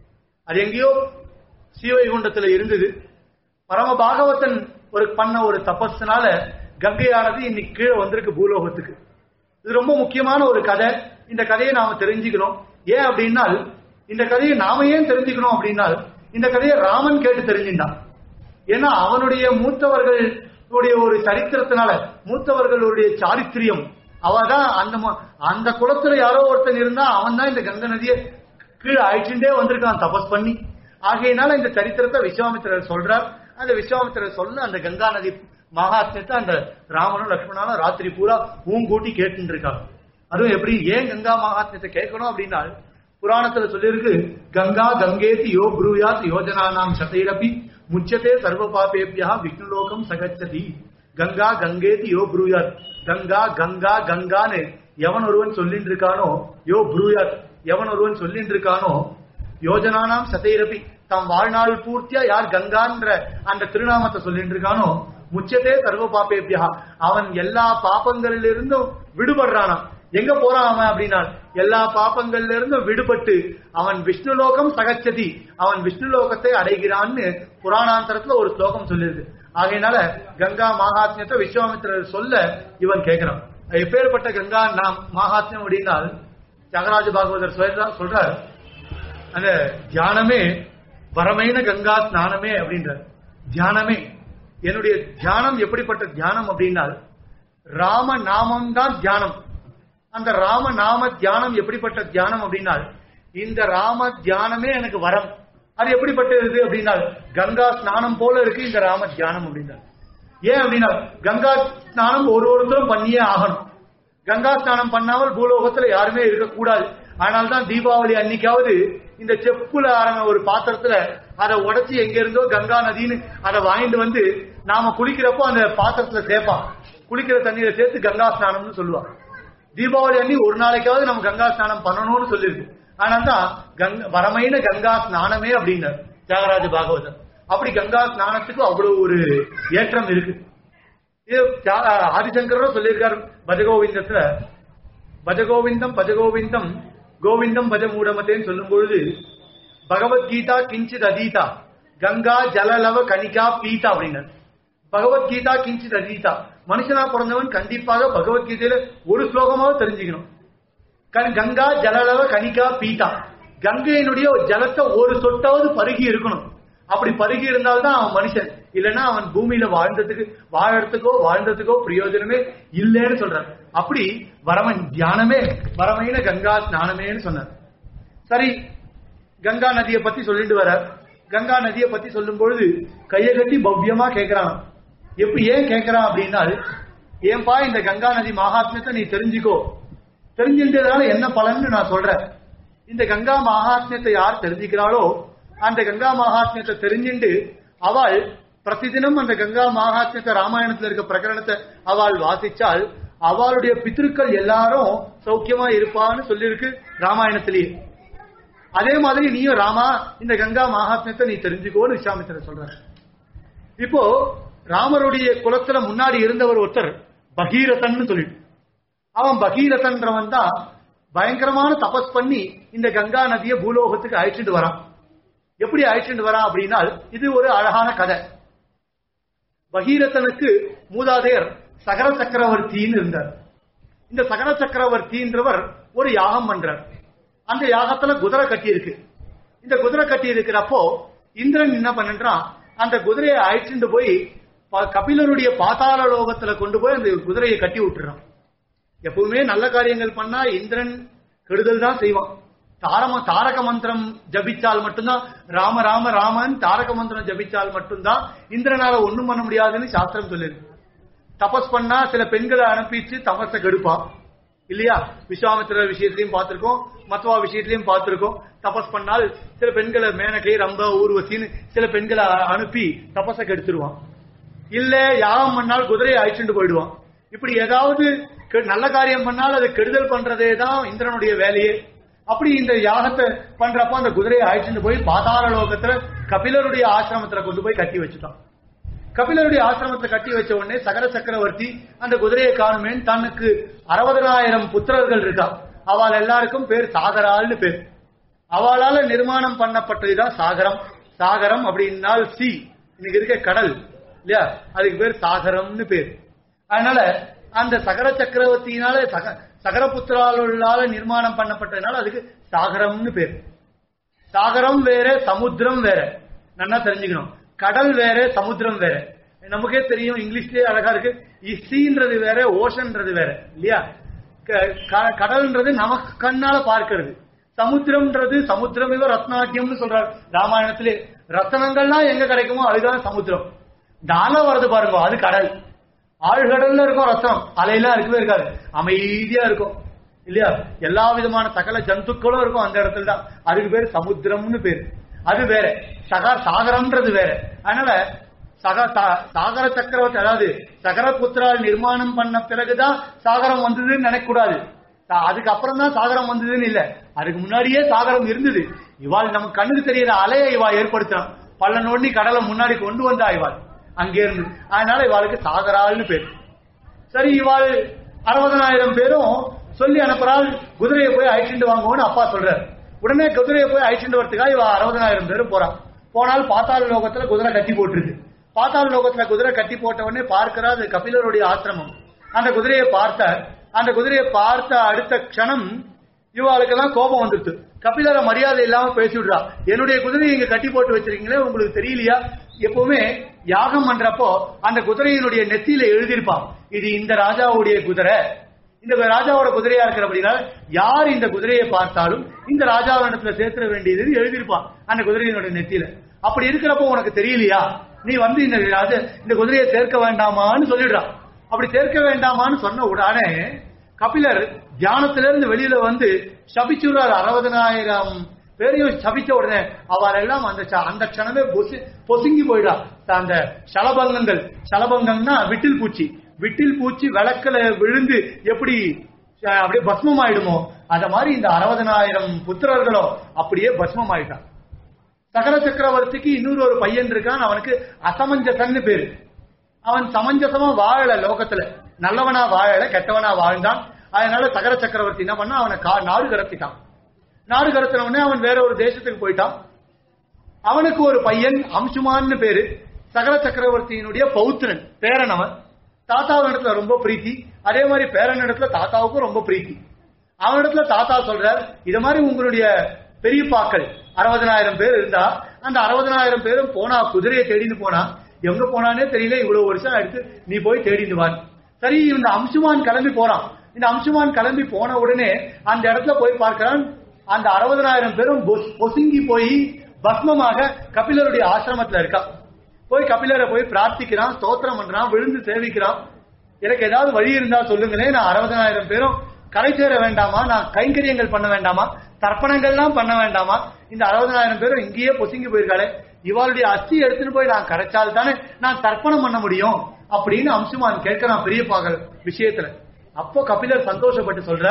அது எங்கேயோ சீவைகுண்டத்துல இருந்தது பரம பாகவதன் ஒரு பண்ண ஒரு தபஸ்னால கங்கையானது இன்னைக்கு கீழே வந்திருக்கு பூலோகத்துக்கு இது ரொம்ப முக்கியமான ஒரு கதை இந்த கதையை நாம தெரிஞ்சுக்கணும் ஏன் அப்படின்னால் இந்த கதையை நாம ஏன் தெரிஞ்சுக்கணும் அப்படின்னால் இந்த கதையை ராமன் கேட்டு தெரிஞ்சின்றான் ஏன்னா அவனுடைய மூத்தவர்களுடைய ஒரு சரித்திரத்தினால மூத்தவர்களுடைய சாரித்திரியம் அவதான் அந்த ம- அந்த குளத்துல யாரோ ஒருத்தன் இருந்தா அவன் தான் இந்த கங்கை நதியை கீழே அழிச்சுட்டே வந்திருக்கான் தபஸ் பண்ணி ஆகையினால இந்த சரித்திரத்தை விஸ்வாமித்திரர் சொல்றார் அந்த விஸ்வாமித்திரர் சொல்ல அந்த கங்கா நதி மகாத்மியத்தை அந்த ராமனும் லக்ஷ்மணனும் ராத்திரி பூரா ஊங்கூட்டி கேட்டுட்டு இருக்காங்க அதுவும் எப்படி ஏன் கங்கா மகாத்மியத்தை கேட்கணும் அப்படின்னா புராணத்துல சொல்லியிருக்கு கங்கா கங்கேதி யோ ப்ரூயாத் யோஜனானாம் சதைரபி முச்சதே சர்வ பாபேபியா விஷ்ணுலோகம் சகச்சதி கங்கா கங்கேதி யோ ப்ரூயாத் கங்கா கங்கா கங்கான்னு எவன் ஒருவன் சொல்லிட்டு இருக்கானோ யோ ப்ரூயாத் எவன் ஒருவன் சொல்லிட்டு இருக்கானோ யோஜனானாம் சதைரபி தம் வாழ்நாள் பூர்த்தியா யார் கங்கான்ற அந்த திருநாமத்தை சொல்லிட்டு இருக்கானோ முச்சதே சர்வ பாபேபியா அவன் எல்லா பாப்பங்களிலிருந்தும் விடுபடுறானாம் எங்க போறான் அவன் அப்படின்னா எல்லா பாப்பங்கள்ல இருந்தும் விடுபட்டு அவன் விஷ்ணுலோகம் சகச்சதி அவன் விஷ்ணுலோகத்தை அடைகிறான்னு புராணாந்தரத்துல ஒரு ஸ்லோகம் சொல்லிருக்கு ஆகையினால கங்கா மகாத்மியத்தை விஸ்வாமித்திரர் சொல்ல இவன் கேட்கிறான் எப்பேற்பட்ட கங்கா நாம் மகாத்மியம் அப்படின்னால் தியாகராஜ பாகவதர் சொல்றார் சொல்றார் அந்த தியானமே வரமைன கங்கா ஸ்நானமே அப்படின்றார் தியானமே என்னுடைய தியானம் எப்படிப்பட்ட தியானம் அப்படின்னால் ராம நாமம் தான் தியானம் அந்த ராம நாம தியானம் எப்படிப்பட்ட தியானம் அப்படின்னால் இந்த ராம தியானமே எனக்கு வரம் அது எப்படிப்பட்டது அப்படின்னால் கங்கா ஸ்நானம் போல இருக்கு இந்த ராம தியானம் அப்படின்னால் ஏன் அப்படின்னா கங்கா ஸ்நானம் ஒரு ஒருத்தரும் பண்ணியே ஆகணும் கங்கா ஸ்நானம் பண்ணாமல் பூலோகத்துல யாருமே இருக்கக்கூடாது ஆனால் தான் தீபாவளி அன்னைக்காவது இந்த செப்புல ஆரம்ப ஒரு பாத்திரத்துல அதை உடைச்சு எங்க இருந்தோ கங்கா நதின்னு அதை வாங்கிட்டு வந்து நாம குளிக்கிறப்போ அந்த பாத்திரத்துல சேர்ப்பான் குளிக்கிற தண்ணீரை சேர்த்து கங்கா ஸ்நானம்னு சொல்லுவாங்க தீபாவளி அன்னி ஒரு நாளைக்காவது நம்ம கங்கா ஸ்நானம் பண்ணணும்னு சொல்லியிருக்கு ஆனால் தான் கங்க வரமைன கங்கா ஸ்நானமே அப்படின்னார் தியாகராஜ பாகவதர் அப்படி கங்கா ஸ்நானத்துக்கு அவ்வளவு ஒரு ஏற்றம் இருக்கு இது தியா- ஆதிசங்கரும் சொல்லியிருக்காரு பஜகோவிந்தத்துல பஜகோவிந்தம் பஜகோவிந்தம் கோவிந்தம் பஜ மூடமத்தேன்னு சொல்லும் பொழுது பகவத்கீதா கிஞ்சித் அதீதா கங்கா ஜலலவ கணிகா பீதா அப்படின்னார் பகவத்கீதா கிஞ்சித் அதீதா மனுஷனா பிறந்தவன் கண்டிப்பாக பகவத்கீதையில ஒரு ஸ்லோகமாவது தெரிஞ்சுக்கணும் கண்- கங்கா ஜலலவ கணிகா பீதா கங்கையினுடைய ஜலத்தை ஒரு சொட்டாவது பருகி இருக்கணும் அப்படி பருகி இருந்தால்தான் அவன் மனுஷன் இல்லைன்னா அவன் பூமியில வாழ்ந்ததுக்கு வாழறதுக்கோ வாழ்ந்ததுக்கோ பிரயோஜனமே இல்லைன்னு சொல்றான் அப்படி வரமன் தியானமே வரமைன கங்கா ஸ்நானமேன்னு சொன்னார் சரி கங்கா நதியை பத்தி சொல்லிட்டு வரார் கங்கா நதியை பத்தி சொல்லும் பொழுது கையை கட்டி பவ்யமா கேட்கிறான் எப்படி ஏன் கேட்கிறான் அப்படின்னா ஏன்பா இந்த கங்கா நதி மகாத்மியத்தை நீ தெரிஞ்சுக்கோ தெரிஞ்சுட்டதுனால என்ன பலன்னு நான் சொல்றேன் இந்த கங்கா மகாத்மியத்தை யார் தெரிஞ்சுக்கிறாளோ அந்த கங்கா மகாத்மியத்தை தெரிஞ்சுண்டு அவள் பிரதிதினம் அந்த கங்கா மகாத்மியத்தை ராமாயணத்துல இருக்க பிரகரணத்தை அவள் வாசிச்சால் அவளுடைய பித்திருக்கள் எல்லாரும் சௌக்கியமா இருப்பான்னு சொல்லியிருக்கு ராமாயணத்திலேயே அதே மாதிரி நீயும் ராமா இந்த கங்கா மகாத்மியத்தை நீ தெரிஞ்சுக்கோன்னு விஸ்வாமித்திரர் சொல்றாரு இப்போ ராமருடைய குலத்துல முன்னாடி இருந்தவர் ஒருத்தர் பகீரதன் சொல்லிட்டு அவன் பகீரதன்றவன் தான் பயங்கரமான தபஸ் பண்ணி இந்த கங்கா நதியை பூலோகத்துக்கு அழைச்சிட்டு வரான் எப்படி அழைச்சிட்டு வரான் அப்படின்னா இது ஒரு அழகான கதை பகீரதனுக்கு மூதாதையர் சகர சக்கரவர்த்தின்னு இருந்தார் இந்த சகர சக்கரவர்த்தின்றவர் ஒரு யாகம் பண்றார் அந்த யாகத்துல குதிரை கட்டி இருக்கு இந்த குதிரை கட்டி இருக்கிறப்போ இந்திரன் என்ன பண்றான் அந்த குதிரையை அழைச்சிட்டு போய் ப- கபிலருடைய பாதாள லோகத்துல கொண்டு போய் அந்த குதிரையை கட்டி விட்டுறான் எப்பவுமே நல்ல காரியங்கள் பண்ணா இந்திரன் கெடுதல் தான் செய்வான் தாரம தாரக மந்திரம் ஜபிச்சால் மட்டும்தான் ராம ராம ராமன் தாரக மந்திரம் ஜபிச்சால் மட்டும்தான் இந்திரனால ஒண்ணும் பண்ண முடியாதுன்னு சாஸ்திரம் சொல்லிருக்கு தபஸ் பண்ணா சில பெண்களை அனுப்பிச்சு தபஸை கெடுப்பான் இல்லையா விஸ்வாமித்திரர் விஷயத்திலையும் பார்த்திருக்கோம் மத்வா விஷயத்திலையும் பார்த்திருக்கோம் தபஸ் பண்ணால் சில பெண்களை மேனகை ரம்ப ஊர்வசின்னு சில பெண்களை அ- அனுப்பி தபஸை கெடுத்துருவான் இல்ல யாகம் பண்ணால் குதிரையை அழிச்சுட்டு போயிடுவான் இப்படி ஏதாவது கெ- நல்ல காரியம் பண்ணால் அது கெடுதல் பண்றதே தான் இந்திரனுடைய வேலையே அப்படி இந்த யாகத்தை பண்றப்ப அந்த குதிரையை அழிச்சுட்டு போய் பாதாள லோகத்துல கபிலருடைய ஆசிரமத்துல கொண்டு போய் கட்டி வச்சுட்டான் கபிலருடைய ஆசிரமத்துல கட்டி வச்ச உடனே சகர சக்கரவர்த்தி அந்த குதிரையை காணுமேன்னு தனக்கு அறுபதனாயிரம் புத்திரர்கள் இருக்கா அவள் எல்லாருக்கும் பேர் சாகரால்னு பேர் அவளால நிர்மாணம் பண்ணப்பட்டதுதான் சாகரம் சாகரம் அப்படின்னால் சி இன்னைக்கு இருக்க கடல் இல்லையா அதுக்கு பேர் சாகரம்னு பேர் அதனால அந்த சகர சக்கரவர்த்தியினால சக சகரபுத்திராளால நிர்மாணம் பண்ணப்பட்டதுனால அதுக்கு சாகரம்னு பேர் சாகரம் வேற சமுத்திரம் வேற நல்லா தெரிஞ்சுக்கணும் கடல் வேற சமுத்திரம் வேற நமக்கே தெரியும் இங்கிலீஷ்லயே அழகா இருக்கு இசின்றது வேற ஓஷன்ன்றது வேற இல்லையா க- க- கடல்ன்றது நமக்கு கண்ணால பார்க்கிறது சமுத்திரம்ன்றது சமுத்திரம் இவ ரத்னாக்கியம்னு சொல்றாரு ராமாயணத்திலே ரத்தனங்கள்லாம் எங்க கிடைக்குமோ அதுதான் சமுத்திரம் தானம் வருது பாருங்க அது கடல் ஆழ்கடல்ல இருக்கும் ரத்தனம் அலையெல்லாம் இருக்கவே இருக்காது அமைதியா இருக்கும் இல்லையா எல்லா விதமான சகல ஜந்துக்களும் இருக்கும் அந்த இடத்துல தான் அதுக்கு பேர் சமுத்திரம்னு பேர் அது வேற சகா சாகரம்ன்றது வேற அதனால சக சா- சாகர சக்கரவர்த்தி அதாவது சகரபுத்திரால் நிர்மாணம் பண்ண பிறகுதான் சாகரம் வந்ததுன்னு நினைக்க கூடாது சா- அதுக்கப்புறம் தான் சாகரம் வந்ததுன்னு இல்ல அதுக்கு முன்னாடியே சாகரம் இருந்தது இவாள் நமக்கு கண்ணுக்கு தெரியற அலையை இவா ஏற்படுத்தினான் பள்ள நோண்டி கடலை முன்னாடி கொண்டு வந்தா இவாள் அங்கே இருந்து அதனால இவாளுக்கு சாகரால்னு பேர் சரி இவாள் அறுபதனாயிரம் பேரும் சொல்லி அனுப்புறாள் குதிரையை போய் அழைச்சிட்டு வாங்குவோன்னு அப்பா சொல்றாரு உடனே குதிரையை போய் அழைச்சிட்டு வரதுக்காக இவ அறுபதனாயிரம் பேரும் போறான் போனால் பாத்தாள லோகத்துல குதிரை கட்டி போட்டிருக்கு பாத்தாள லோகத்துல குதிரை கட்டி போட்ட உடனே பார்க்கிறா அது கபிலருடைய ஆசிரமம் அந்த குதிரையை பார்த்தார் அந்த குதிரையை பார்த்த அடுத்த க்ஷணம் இவாளுக்கெல்லாம் கோபம் வந்துருச்சு கபிலரை மரியாதை இல்லாம பேசி விடுறா என்னுடைய குதிரையை இங்க கட்டி போட்டு வச்சிருக்கீங்களே உங்களுக்கு தெரியலையா எப்பவுமே யாகம் பண்றப்போ அந்த குதிரையினுடைய நெத்தியில எழுதியிருப்பான் இது இந்த ராஜாவுடைய குதிரை இந்த ராஜாவோட குதிரையா இருக்கிற அப்படின்னா யார் இந்த குதிரையை பார்த்தாலும் இந்த ராஜாவிடத்துல சேர்த்துட வேண்டியது எழுதியிருப்பான் அந்த குதிரையினுடைய நெத்தியில அப்படி இருக்கிறப்போ உனக்கு தெரியலையா நீ வந்து இந்த ராஜ இந்த குதிரையை சேர்க்க வேண்டாமான்னு சொல்லிடுறான் அப்படி சேர்க்க வேண்டாமான்னு சொன்ன உடனே கபிலர் தியானத்திலிருந்து வெளியில வந்து சபிச்சுறார் அறுபதனாயிரம் பேரையும் சபிச்ச உடனே அவர் எல்லாம் அந்த ச- அந்த க்ஷணமே பொசி- பொசுங்கி போயிடா அந்த சலபங்கங்கள் சலபங்கம்னா விட்டில் பூச்சி விட்டில் பூச்சி விளக்குல விழுந்து எப்படி அஹ், அப்படியே பஸ்மம் ஆயிடுமோ அத மாதிரி இந்த அறுபதனாயிரம் புத்திரர்களும் அப்படியே பஸ்மம் ஆயிட்டான் சகர சக்கரவர்த்திக்கு இன்னொரு ஒரு பையன் இருக்கான் அவனுக்கு அசமஞ்சசன்னு பேரு அவன் சமஞ்சசமா வாழல லோகத்துல நல்லவனா வாழல கெட்டவனா வாழ்ந்தான் அதனால சகர சக்கரவர்த்தி என்ன பண்ணா அவனை கா- நாடு கடத்திட்டான் நாடு கடத்தின உடனே அவன் வேற ஒரு தேசத்துக்கு போயிட்டான் அவனுக்கு ஒரு பையன் அம்சுமான்னு பேரு சகர சக்கரவர்த்தியினுடைய பௌத்திரன் பேரன் அவன் தாத்தாவினிடத்துல ரொம்ப பிரீத்தி அதே மாதிரி பேரனிடத்துல தாத்தாவுக்கும் ரொம்ப பிரீத்தி அவனிடத்துல தாத்தா சொல்றார் இது மாதிரி உங்களுடைய பெரியப்பாக்கள் அறுபதனாயிரம் பேர் இருந்தா அந்த அறுபதனாயிரம் பேரும் போனா குதிரையை தேடின்னு போனா எங்க போனானே தெரியல இவ்வளவு வருஷம் எடுத்து நீ போய் தேடிட்டு வா சரி இந்த அம்சுமான் கிளம்பி போறான் இந்த அம்சுமான் கிளம்பி போன உடனே அந்த இடத்துல போய் பார்க்கிறான் அந்த அறுபதனாயிரம் பேரும் பொஸ்- பொசுங்கி போய் பஸ்மமாக கபிலருடைய ஆசிரமத்துல இருக்கா போய் கபிலரை போய் பிரார்த்திக்கிறான் ஸ்தோத்திரம் பண்றான் விழுந்து சேவிக்கிறான் எனக்கு ஏதாவது வழி இருந்தா சொல்லுங்களேன் நான் அறுபதனாயிரம் பேரும் கரை சேர வேண்டாமா நான் கைங்கரியங்கள் பண்ண வேண்டாமா தர்ப்பணங்கள்லாம் பண்ண வேண்டாமா இந்த அறுபதனாயிரம் பேரும் இங்கேயே பொசுங்கி போயிருக்காளே இவாளுடைய அஸ்தி எடுத்துட்டு போய் நான் கரைச்சால் தானே நான் தர்ப்பணம் பண்ண முடியும் அப்படின்னு அம்சுமான் கேட்கிறான் பெரியப்பாக்கள் விஷயத்துல அப்போ கபிலர் சந்தோஷப்பட்டு சொல்ற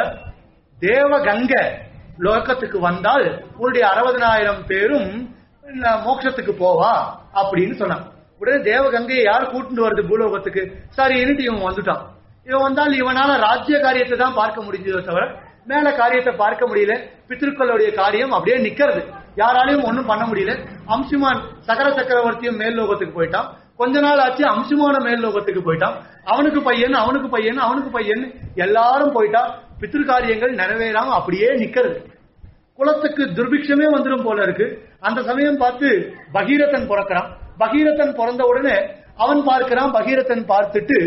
தேவ கங்கை லோகத்துக்கு வந்தால் உன்னுடைய அறுபதனாயிரம் பேரும் ந- மோட்சத்துக்கு போவா அப்படின்னு சொன்னான் உடனே தேவ கங்கையை யார் கூட்டிட்டு வருது பூலோகத்துக்கு சரின்னுட்டு இவன் வந்துட்டான் இவன் வந்தால் இவனால ராஜ்ய காரியத்தை தான் பார்க்க முடிஞ்சதோ தவிர மேல காரியத்தை பார்க்க முடியல பித்திருக்களுடைய காரியம் அப்படியே நிக்கிறது யாராலையும் ஒண்ணும் பண்ண முடியல அம்சுமான் சகர சக்கரவர்த்தியும் மேல் லோகத்துக்கு போயிட்டான் கொஞ்ச நாள் ஆச்சு அம்சுமான மேல் லோகத்துக்கு போயிட்டான் அவனுக்கு பையன் அவனுக்கு பையன் அவனுக்கு பையன் எல்லாரும் போயிட்டா பித்திரு காரியங்கள் நிறைவேறாம அப்படியே நிக்கிறது குலத்துக்கு துர்பிக்ஷமே வந்துடும் போல இருக்கு அந்த சமயம் பார்த்து பகீரதன் பிறக்கிறான் பகீரதன் பிறந்த உடனே அவன் பார்க்கிறான் பகீரதன் பார்த்துட்டு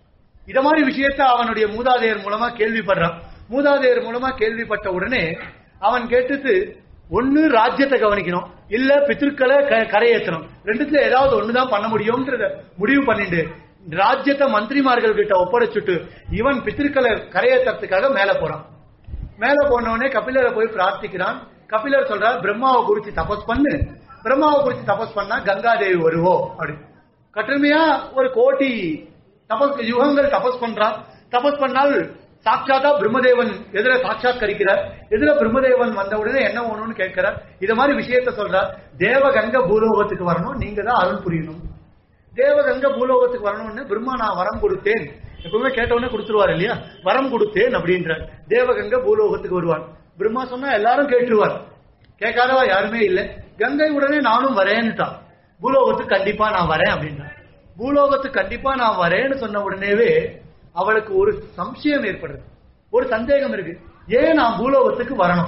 இத மாதிரி விஷயத்த அவனுடைய மூதாதையர் மூலமா கேள்விப்படுறான் மூதாதையர் மூலமா கேள்விப்பட்ட உடனே அவன் கேட்டுட்டு ஒண்ணு ராஜ்யத்தை கவனிக்கணும் இல்ல பித்திருக்களை க- கரையேற்றணும் ரெண்டுத்துல ஏதாவது ஒண்ணுதான் பண்ண முடியும்ன்றத முடிவு பண்ணிட்டு ராஜ்யத்தை மந்திரிமார்கள் கிட்ட ஒப்படைச்சுட்டு இவன் பித்திருக்களை கரையேற்றத்துக்காக மேல போறான் மேல போன உடனே கபிலரை போய் பிரார்த்திக்கிறான் கபிலர் சொல்றார் பிரம்மாவை குறிச்சு தபஸ் பண்ணு பிரம்மாவை குறிச்சு தபஸ் பண்ணா கங்காதேவி வருவோம் அப்படி கட்டுமையா ஒரு கோட்டி தபஸ் யுகங்கள் தபஸ் பண்றான் தபஸ் பண்ணால் சாட்சாத்தா பிரம்மதேவன் எதிர சாட்சாத்கரிக்கிறார் எதிர பிரம்மதேவன் வந்த உடனே என்ன வேணும்னு கேட்கிறார் இது மாதிரி விஷயத்த சொல்றார் தேவகங்க பூலோகத்துக்கு வரணும் நீங்க தான் அருள் புரியணும் தேவகங்க பூலோகத்துக்கு வரணும்னு பிரம்மா நான் வரம் கொடுத்தேன் எப்பவுமே கேட்ட உடனே கொடுத்துருவார் இல்லையா வரம் கொடுத்தேன் அப்படின்ற தேவகங்க பூலோகத்துக்கு வருவான் பிரம்மா சொன்னா எல்லாரும் கேட்டுருவார் கேட்காதவா யாருமே இல்ல கங்கை உடனே நானும் வரேன்னுட்டான் பூலோகத்துக்கு கண்டிப்பா நான் வரேன் அப்படின்றான் பூலோகத்துக்கு கண்டிப்பா நான் வரேன்னு சொன்ன உடனேவே அவளுக்கு ஒரு சம்சயம் ஏற்படுது ஒரு சந்தேகம் இருக்கு ஏன் நான் பூலோகத்துக்கு வரணும்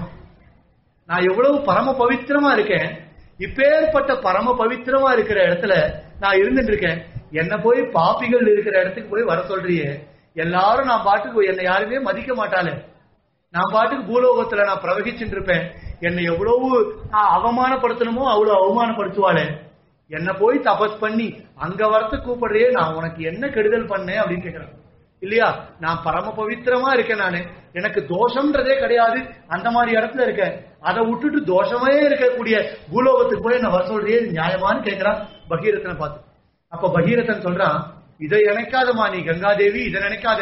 நான் எவ்வளவு பரம பவித்திரமா இருக்கேன் இப்பேற்பட்ட பரம பவித்திரமா இருக்கிற இடத்துல நான் இருந்துட்டு இருக்கேன் என்ன போய் பாப்பிகள் இருக்கிற இடத்துக்கு போய் வர சொல்றியே எல்லாரும் நான் பாட்டுக்கு என்னை யாருமே மதிக்க மாட்டாளே நான் பாட்டுக்கு பூலோகத்துல நான் பிரவகிச்சுட்டு இருப்பேன் என்னை எவ்வளவு நான் அவமானப்படுத்தணுமோ அவ்வளவு அவமானப்படுத்துவாளே என்ன போய் தபஸ் பண்ணி அங்க வரத்து கூப்பிடுறியே நான் உனக்கு என்ன கெடுதல் பண்ணேன் அப்படின்னு கேக்குறான் இல்லையா நான் பரம பவித்திரமா இருக்கேன் நானு எனக்கு தோஷம்ன்றதே கிடையாது அந்த மாதிரி இடத்துல இருக்கேன் அதை விட்டுட்டு தோஷமே இருக்கக்கூடிய பூலோகத்துக்கு போய் என்ன வர சொல்றியே இது நியாயமான்னு கேக்குறான் பகீரதனை பார்த்து அப்ப பகீரதன் சொல்றான் இதை நினைக்காதமா நீ கங்காதேவி இதை நினைக்காத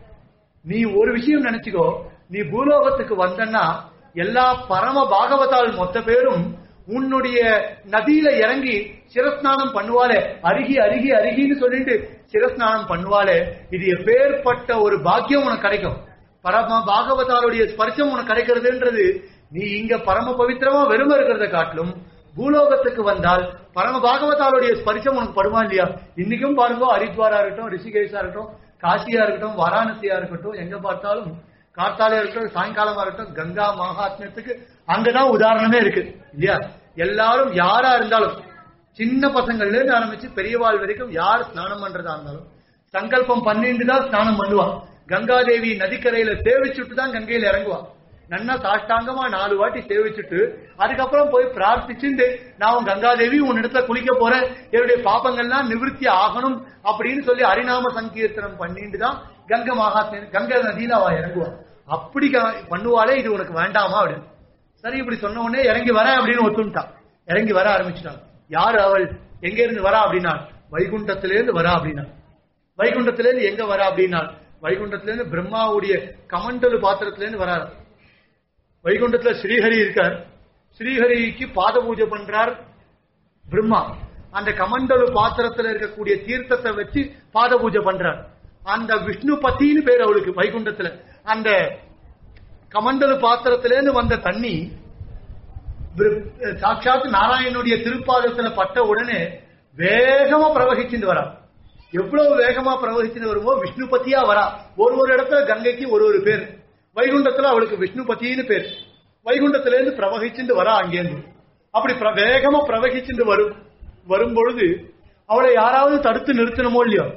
நீ ஒரு விஷயம் நினைச்சுக்கோ நீ பூலோகத்துக்கு வந்தன்னா எல்லா பரம பாகவதால் மொத்த பேரும் உன்னுடைய நதியில இறங்கி சிரஸ்நானம் பண்ணுவாளே அருகி அருகி அருகின்னு சொல்லிட்டு சிரஸ்நானம் பண்ணுவாளே இது எப்பேற்பட்ட ஒரு பாக்கியம் உனக்கு கிடைக்கும் பரம பாகவதாருடைய ஸ்பர்சம் உனக்கு கிடைக்கிறதுன்றது நீ இங்க பரம பவித்திரமா வெறும இருக்கிறத காட்டிலும் பூலோகத்துக்கு வந்தால் பரம பாகவதாருடைய ஸ்பரிசம் உனக்கு படுமா இல்லையா இன்னைக்கும் பாருங்க ஹரித்வாரா இருக்கட்டும் ரிஷிகேஷா இருக்கட்டும் காசியா இருக்கட்டும் வாராணசியா இருக்கட்டும் எங்க பார்த்தாலும் கார்த்தாலே இருக்கட்டும் சாயங்காலமா இருக்கட்டும் கங்கா மகாத்மியத்துக்கு அங்கதான் உதாரணமே இருக்கு இல்லையா எல்லாரும் யாரா இருந்தாலும் சின்ன பசங்கள்ல இருந்து ஆரம்பிச்சு பெரியவாள் வரைக்கும் யார் ஸ்நானம் பண்றதா இருந்தாலும் சங்கல்பம் பண்ணிட்டு தான் ஸ்நானம் பண்ணுவா கங்காதேவி நதிக்கரையில சேவிச்சுட்டு தான் கங்கையில இறங்குவா நன்னா சாஷ்டாங்கமா நாலு வாட்டி சேவிச்சுட்டு அதுக்கப்புறம் போய் பிரார்த்திச்சுட்டு நான் உன் கங்காதேவி உன் இடத்துல குளிக்க போறேன் என்னுடைய பாப்பங்கள்லாம் நிவிருத்தி ஆகணும் அப்படின்னு சொல்லி ஹரிநாம சங்கீர்த்தனம் பண்ணிட்டு தான் கங்கை மகாத்மிய கங்கை நதியில அவ இறங்குவா அப்படி க- பண்ணுவாளே இது உனக்கு வேண்டாமா அப்படின்னு சரி இப்படி சொன்ன உடனே இறங்கி வரேன் அப்படின்னு ஒத்துட்டான் இறங்கி வர ஆரம்பிச்சிட்டான் யார் அவள் எங்க இருந்து வரா அப்படின்னா வைகுண்டத்திலிருந்து வரா அப்படின்னா வைகுண்டத்திலிருந்து எங்க வரா அப்படின்னா வைகுண்டத்திலிருந்து பிரம்மாவுடைய கமண்டலு பாத்திரத்திலிருந்து வராரு வைகுண்டத்துல ஸ்ரீஹரி இருக்கார் ஸ்ரீஹரிக்கு பாத பூஜை பண்றார் பிரம்மா அந்த கமண்டலு பாத்திரத்துல இருக்கக்கூடிய தீர்த்தத்தை வச்சு பாத பூஜை பண்றார் அந்த விஷ்ணு பத்தின்னு பேர் அவளுக்கு வைகுண்டத்துல அந்த கமண்டலு பாத்திரத்திலேருந்து வந்த தண்ணி பிர- சாட்சாத் நாராயணனுடைய திருப்பாதத்துல பட்ட உடனே வேகமா பிரவகிச்சுட்டு வரா எவ்வளவு வேகமா பிரவகிச்சுட்டு வருமோ விஷ்ணு பத்தியா வரா ஒரு ஒரு இடத்துல கங்கைக்கு ஒரு ஒரு பேர் வைகுண்டத்துல அவளுக்கு விஷ்ணு பத்தின்னு பேர் வைகுண்டத்துல இருந்து பிரவகிச்சுட்டு வரா அங்கேருந்து அப்படி பிர- வேகமா பிரவகிச்சுட்டு வரும் வரும் பொழுது அவளை யாராவது தடுத்து நிறுத்தணுமோ இல்லையோ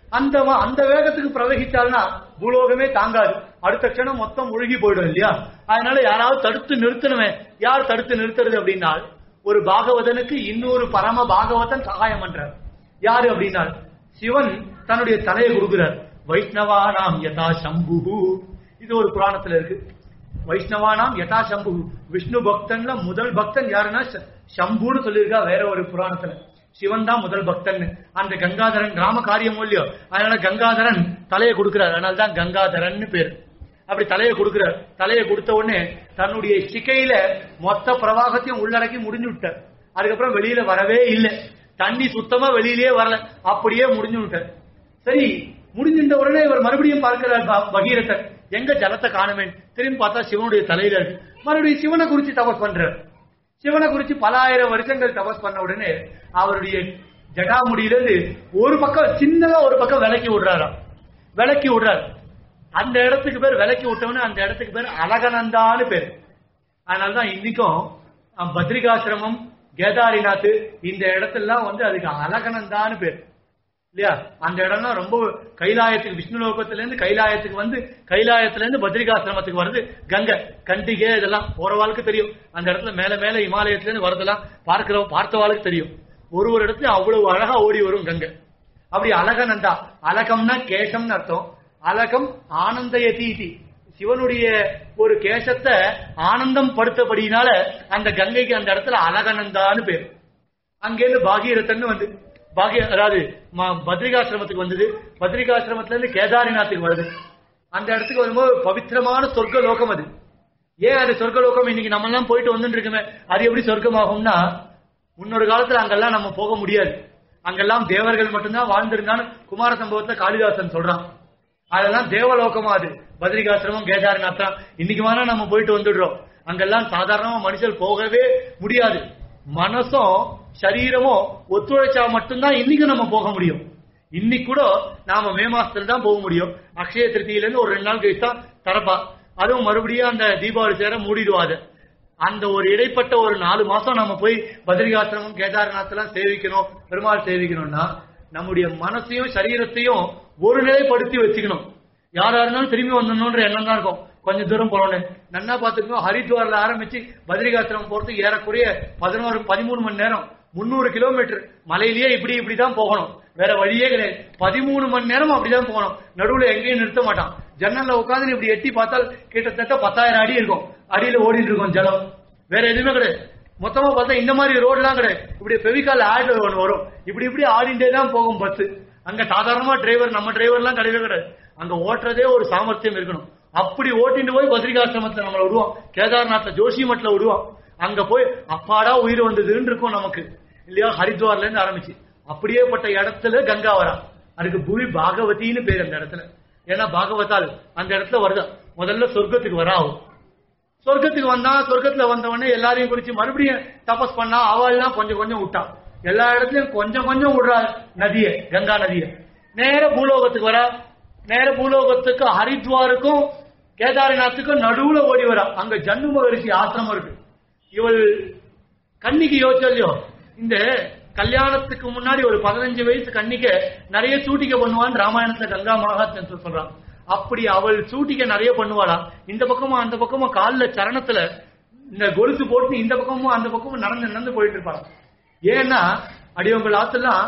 அந்த வ- அந்த வேகத்துக்கு பிரவகிச்சால்னா பூலோகமே தாங்காது அடுத்த க்ஷணம் மொத்தம் முழுகி போயிடும் இல்லையா அதனால யாராவது தடுத்து நிறுத்தணுமே யார் தடுத்து நிறுத்துறது அப்படின்னா ஒரு பாகவதனுக்கு இன்னொரு பரம பாகவதன் சகாயம் பண்றார் யாரு அப்படின்னா சிவன் தன்னுடைய தலையை கொடுக்கிறார் வைஷ்ணவானாம் யதா சம்பு இது ஒரு புராணத்துல இருக்கு வைஷ்ணவானாம் யதா சம்பு விஷ்ணு பக்தன்ல முதல் பக்தன் யாருன்னா ச- சம்புன்னு சொல்லியிருக்கா வேற ஒரு புராணத்துல சிவன் தான் முதல் பக்தன் அந்த கங்காதரன் ராம காரியம் இல்லையோ அதனால கங்காதரன் தலையை கொடுக்கிறார் அதனால தான் கங்காதரன் பேர் அப்படி தலையை கொடுக்கிறார் தலையை கொடுத்த உடனே தன்னுடைய சிக்கையில மொத்த பிரவாகத்தையும் உள்ளடக்கி முடிஞ்சு விட்டார் அதுக்கப்புறம் வெளியில வரவே இல்லை தண்ணி சுத்தமா வெளியிலேயே வரல அப்படியே முடிஞ்சு விட்டார் சரி முடிஞ்சின்ற உடனே இவர் மறுபடியும் பார்க்கிறார் ப- பகீரதன் எங்க ஜலத்தை காணுமே திரும்பி பார்த்தா சிவனுடைய தலையில இருக்கு மறுபடியும் சிவனை குறிச்சு தபஸ் பண்றார் சிவனை குறிச்சு பல ஆயிரம் வருஷங்கள் தபஸ் பண்ண உடனே அவருடைய ஜடாமுடியிலிருந்து ஒரு பக்கம் சின்னதா ஒரு பக்கம் விலக்கி விடுறாராம் விலக்கி விடுறாரு அந்த இடத்துக்கு பேர் விலக்கி விட்டவனே அந்த இடத்துக்கு பேர் அழகனந்தான்னு பேர் அதனாலதான் இன்னைக்கும் அஹ், பத்ரிகாசிரமம் கேதாரிநாத் இந்த இடத்துலலாம் வந்து அதுக்கு அழகனந்தான்னு பேர் இல்லையா அந்த இடம்லாம் ரொம்ப கைலாயத்துக்கு விஷ்ணு லோகத்துல இருந்து கைலாயத்துக்கு வந்து கைலாயத்துல இருந்து பத்ரிகாசிரமத்துக்கு வருது கங்கை கண்டிகை இதெல்லாம் போறவாளுக்கு தெரியும் அந்த இடத்துல மேல மேல இமாலயத்துல இருந்து வரதெல்லாம் பார்க்கிற பார்த்தவாளுக்கு தெரியும் ஒரு ஒரு இடத்துல அவ்வளவு அழகா ஓடி வரும் கங்கை அப்படி அழகனந்தா அழகம்னா கேசம்னு அர்த்தம் அழகம் ஆனந்தயதீதி சிவனுடைய ஒரு கேசத்தை ஆனந்தம் படுத்தபடினால அந்த கங்கைக்கு அந்த இடத்துல அழகனந்தான்னு பேர் அங்கேருந்து பாகீரதன் வந்து பாகிய அதாவது ம- பத்ரிகாசிரமத்துக்கு வந்தது பத்ரிகாசிரமத்துல இருந்து கேதாரிநாத்துக்கு வருது அந்த இடத்துக்கு வரும்போது பவித்திரமான சொர்க்க லோகம் அது ஏன் அது சொர்க்க லோகம் இன்னைக்கு நம்ம எல்லாம் போயிட்டு வந்துட்டு இருக்குமே அது எப்படி சொர்க்கமாகும்னா முன்னொரு காலத்துல அங்கெல்லாம் நம்ம போக முடியாது அங்கெல்லாம் தேவர்கள் மட்டும்தான் வாழ்ந்திருந்தான்னு குமார சம்பவத்துல காளிதாசன் சொல்றான் அதெல்லாம் தேவலோகமா அது பத்ரிகாசிரமம் கேதார்நாத் தான் இன்னைக்கு வேணா நம்ம போயிட்டு வந்துடுறோம் அங்கெல்லாம் சாதாரணமா மனுஷர் போகவே முடியாது மனசும் சரீரமும் ஒத்துழைச்சா மட்டும்தான் இன்னைக்கு நம்ம போக முடியும் இன்னைக்கு கூட நாம மே மாசத்துல தான் போக முடியும் அக்ஷய திருத்தியில இருந்து ஒரு ரெண்டு நாள் கழிச்சு தான் திறப்பா அதுவும் மறுபடியும் அந்த தீபாவளி சேர மூடிடுவாது அந்த ஒரு இடைப்பட்ட ஒரு நாலு மாசம் நம்ம போய் பத்ரிகாசிரமம் கேதார்நாத் எல்லாம் சேவிக்கணும் பெருமாள் சேவிக்கணும்னா நம்முடைய மனசையும் சரீரத்தையும் ஒரு நிலைப்படுத்தி வச்சுக்கணும் யாரா இருந்தாலும் திரும்பி வந்துடணும்ன்ற எண்ணம் தான் இருக்கும் கொஞ்சம் தூரம் போனோன்னு நன்னா பாத்துக்கணும் ஹரித்வார்ல ஆரம்பிச்சு பத்ரிகாசிரமம் போறதுக்கு ஏறக்குறைய பதினோரு பதிமூணு மணி நேரம் முந்நூறு கிலோமீட்டர் மலையிலேயே இப்படி இப்படி தான் போகணும் வேற வழியே கிடையாது பதிமூணு மணி நேரம் அப்படிதான் போகணும் நடுவுல எங்கேயும் நிறுத்த மாட்டான் ஜன்னல்ல உட்காந்து இப்படி எட்டி பார்த்தால் கிட்டத்தட்ட பத்தாயிரம் அடி இருக்கும் அடியில ஓடிட்டு இருக்கும் ஜலம் வேற எதுவுமே கிடையாது மொத்தமா பார்த்தா இந்த மாதிரி ரோட்லாம் கிடையாது இப்படி பெவிகால் ஆடு ஒன்று வரும் இப்படி இப்படி ஆடிண்டே தான் போகும் பஸ் அங்க சாதாரணமா டிரைவர் நம்ம டிரைவர்லாம் கிடையவே கிடையாது அங்க ஓட்டுறதே ஒரு சாமர்த்தியம் இருக்கணும் அப்படி ஓட்டிட்டு போய் பத்ரிகாசிரமத்துல நம்மள விடுவோம் கேதார்நாத்ல ஜோஷி மட்டில் விடுவோம் அங்க போய் அப்பாடா உயிர் வந்ததுன்னு இருக்கும் நமக்கு இல்லையா ஹரித்வார்ல இருந்து ஆரம்பிச்சு அப்படியேப்பட்ட இடத்துல கங்கா வரா அதுக்கு புவி பாகவதின்னு பேர் அந்த இடத்துல ஏன்னா பாகவதால் அந்த இடத்துல வருதா முதல்ல சொர்க்கத்துக்கு வரா அவ. சொர்க்கத்துக்கு வந்தா சொர்க்கத்துல வந்தவொடனே எல்லாரையும் குறிச்சு மறுபடியும் தபஸ் பண்ணா அவள்லாம் கொஞ்சம் கொஞ்சம் விட்டா எல்லா இடத்துலயும் கொஞ்சம் கொஞ்சம் விடுறா நதிய கங்கா நதிய நேர பூலோகத்துக்கு வரா நேர பூலோகத்துக்கு ஹரித்வாருக்கும் கேதாரிநாத்துக்கும் நடுவுல ஓடி வரா அங்க ஜன்னு மகரிஷி ஆசிரமம் இருக்கு இவள் கன்னிக்கு யோசிச்சோ இந்த கல்யாணத்துக்கு முன்னாடி ஒரு பதினஞ்சு வயசு கன்னிக்கு நிறைய சூட்டிக்க பண்ணுவான்னு ராமாயணத்துல கங்கா மகாத்மன் சொல்றான் அப்படி அவள் சூட்டிக்க நிறைய பண்ணுவாளாம் இந்த பக்கமும் அந்த பக்கமும் கால்ல சரணத்துல இந்த கொலுசு போட்டு இந்த பக்கமும் அந்த பக்கமும் நடந்து நடந்து போயிட்டு இருப்பாளாம் ஏன்னா அடியவங்கள் ஆத்தெல்லாம்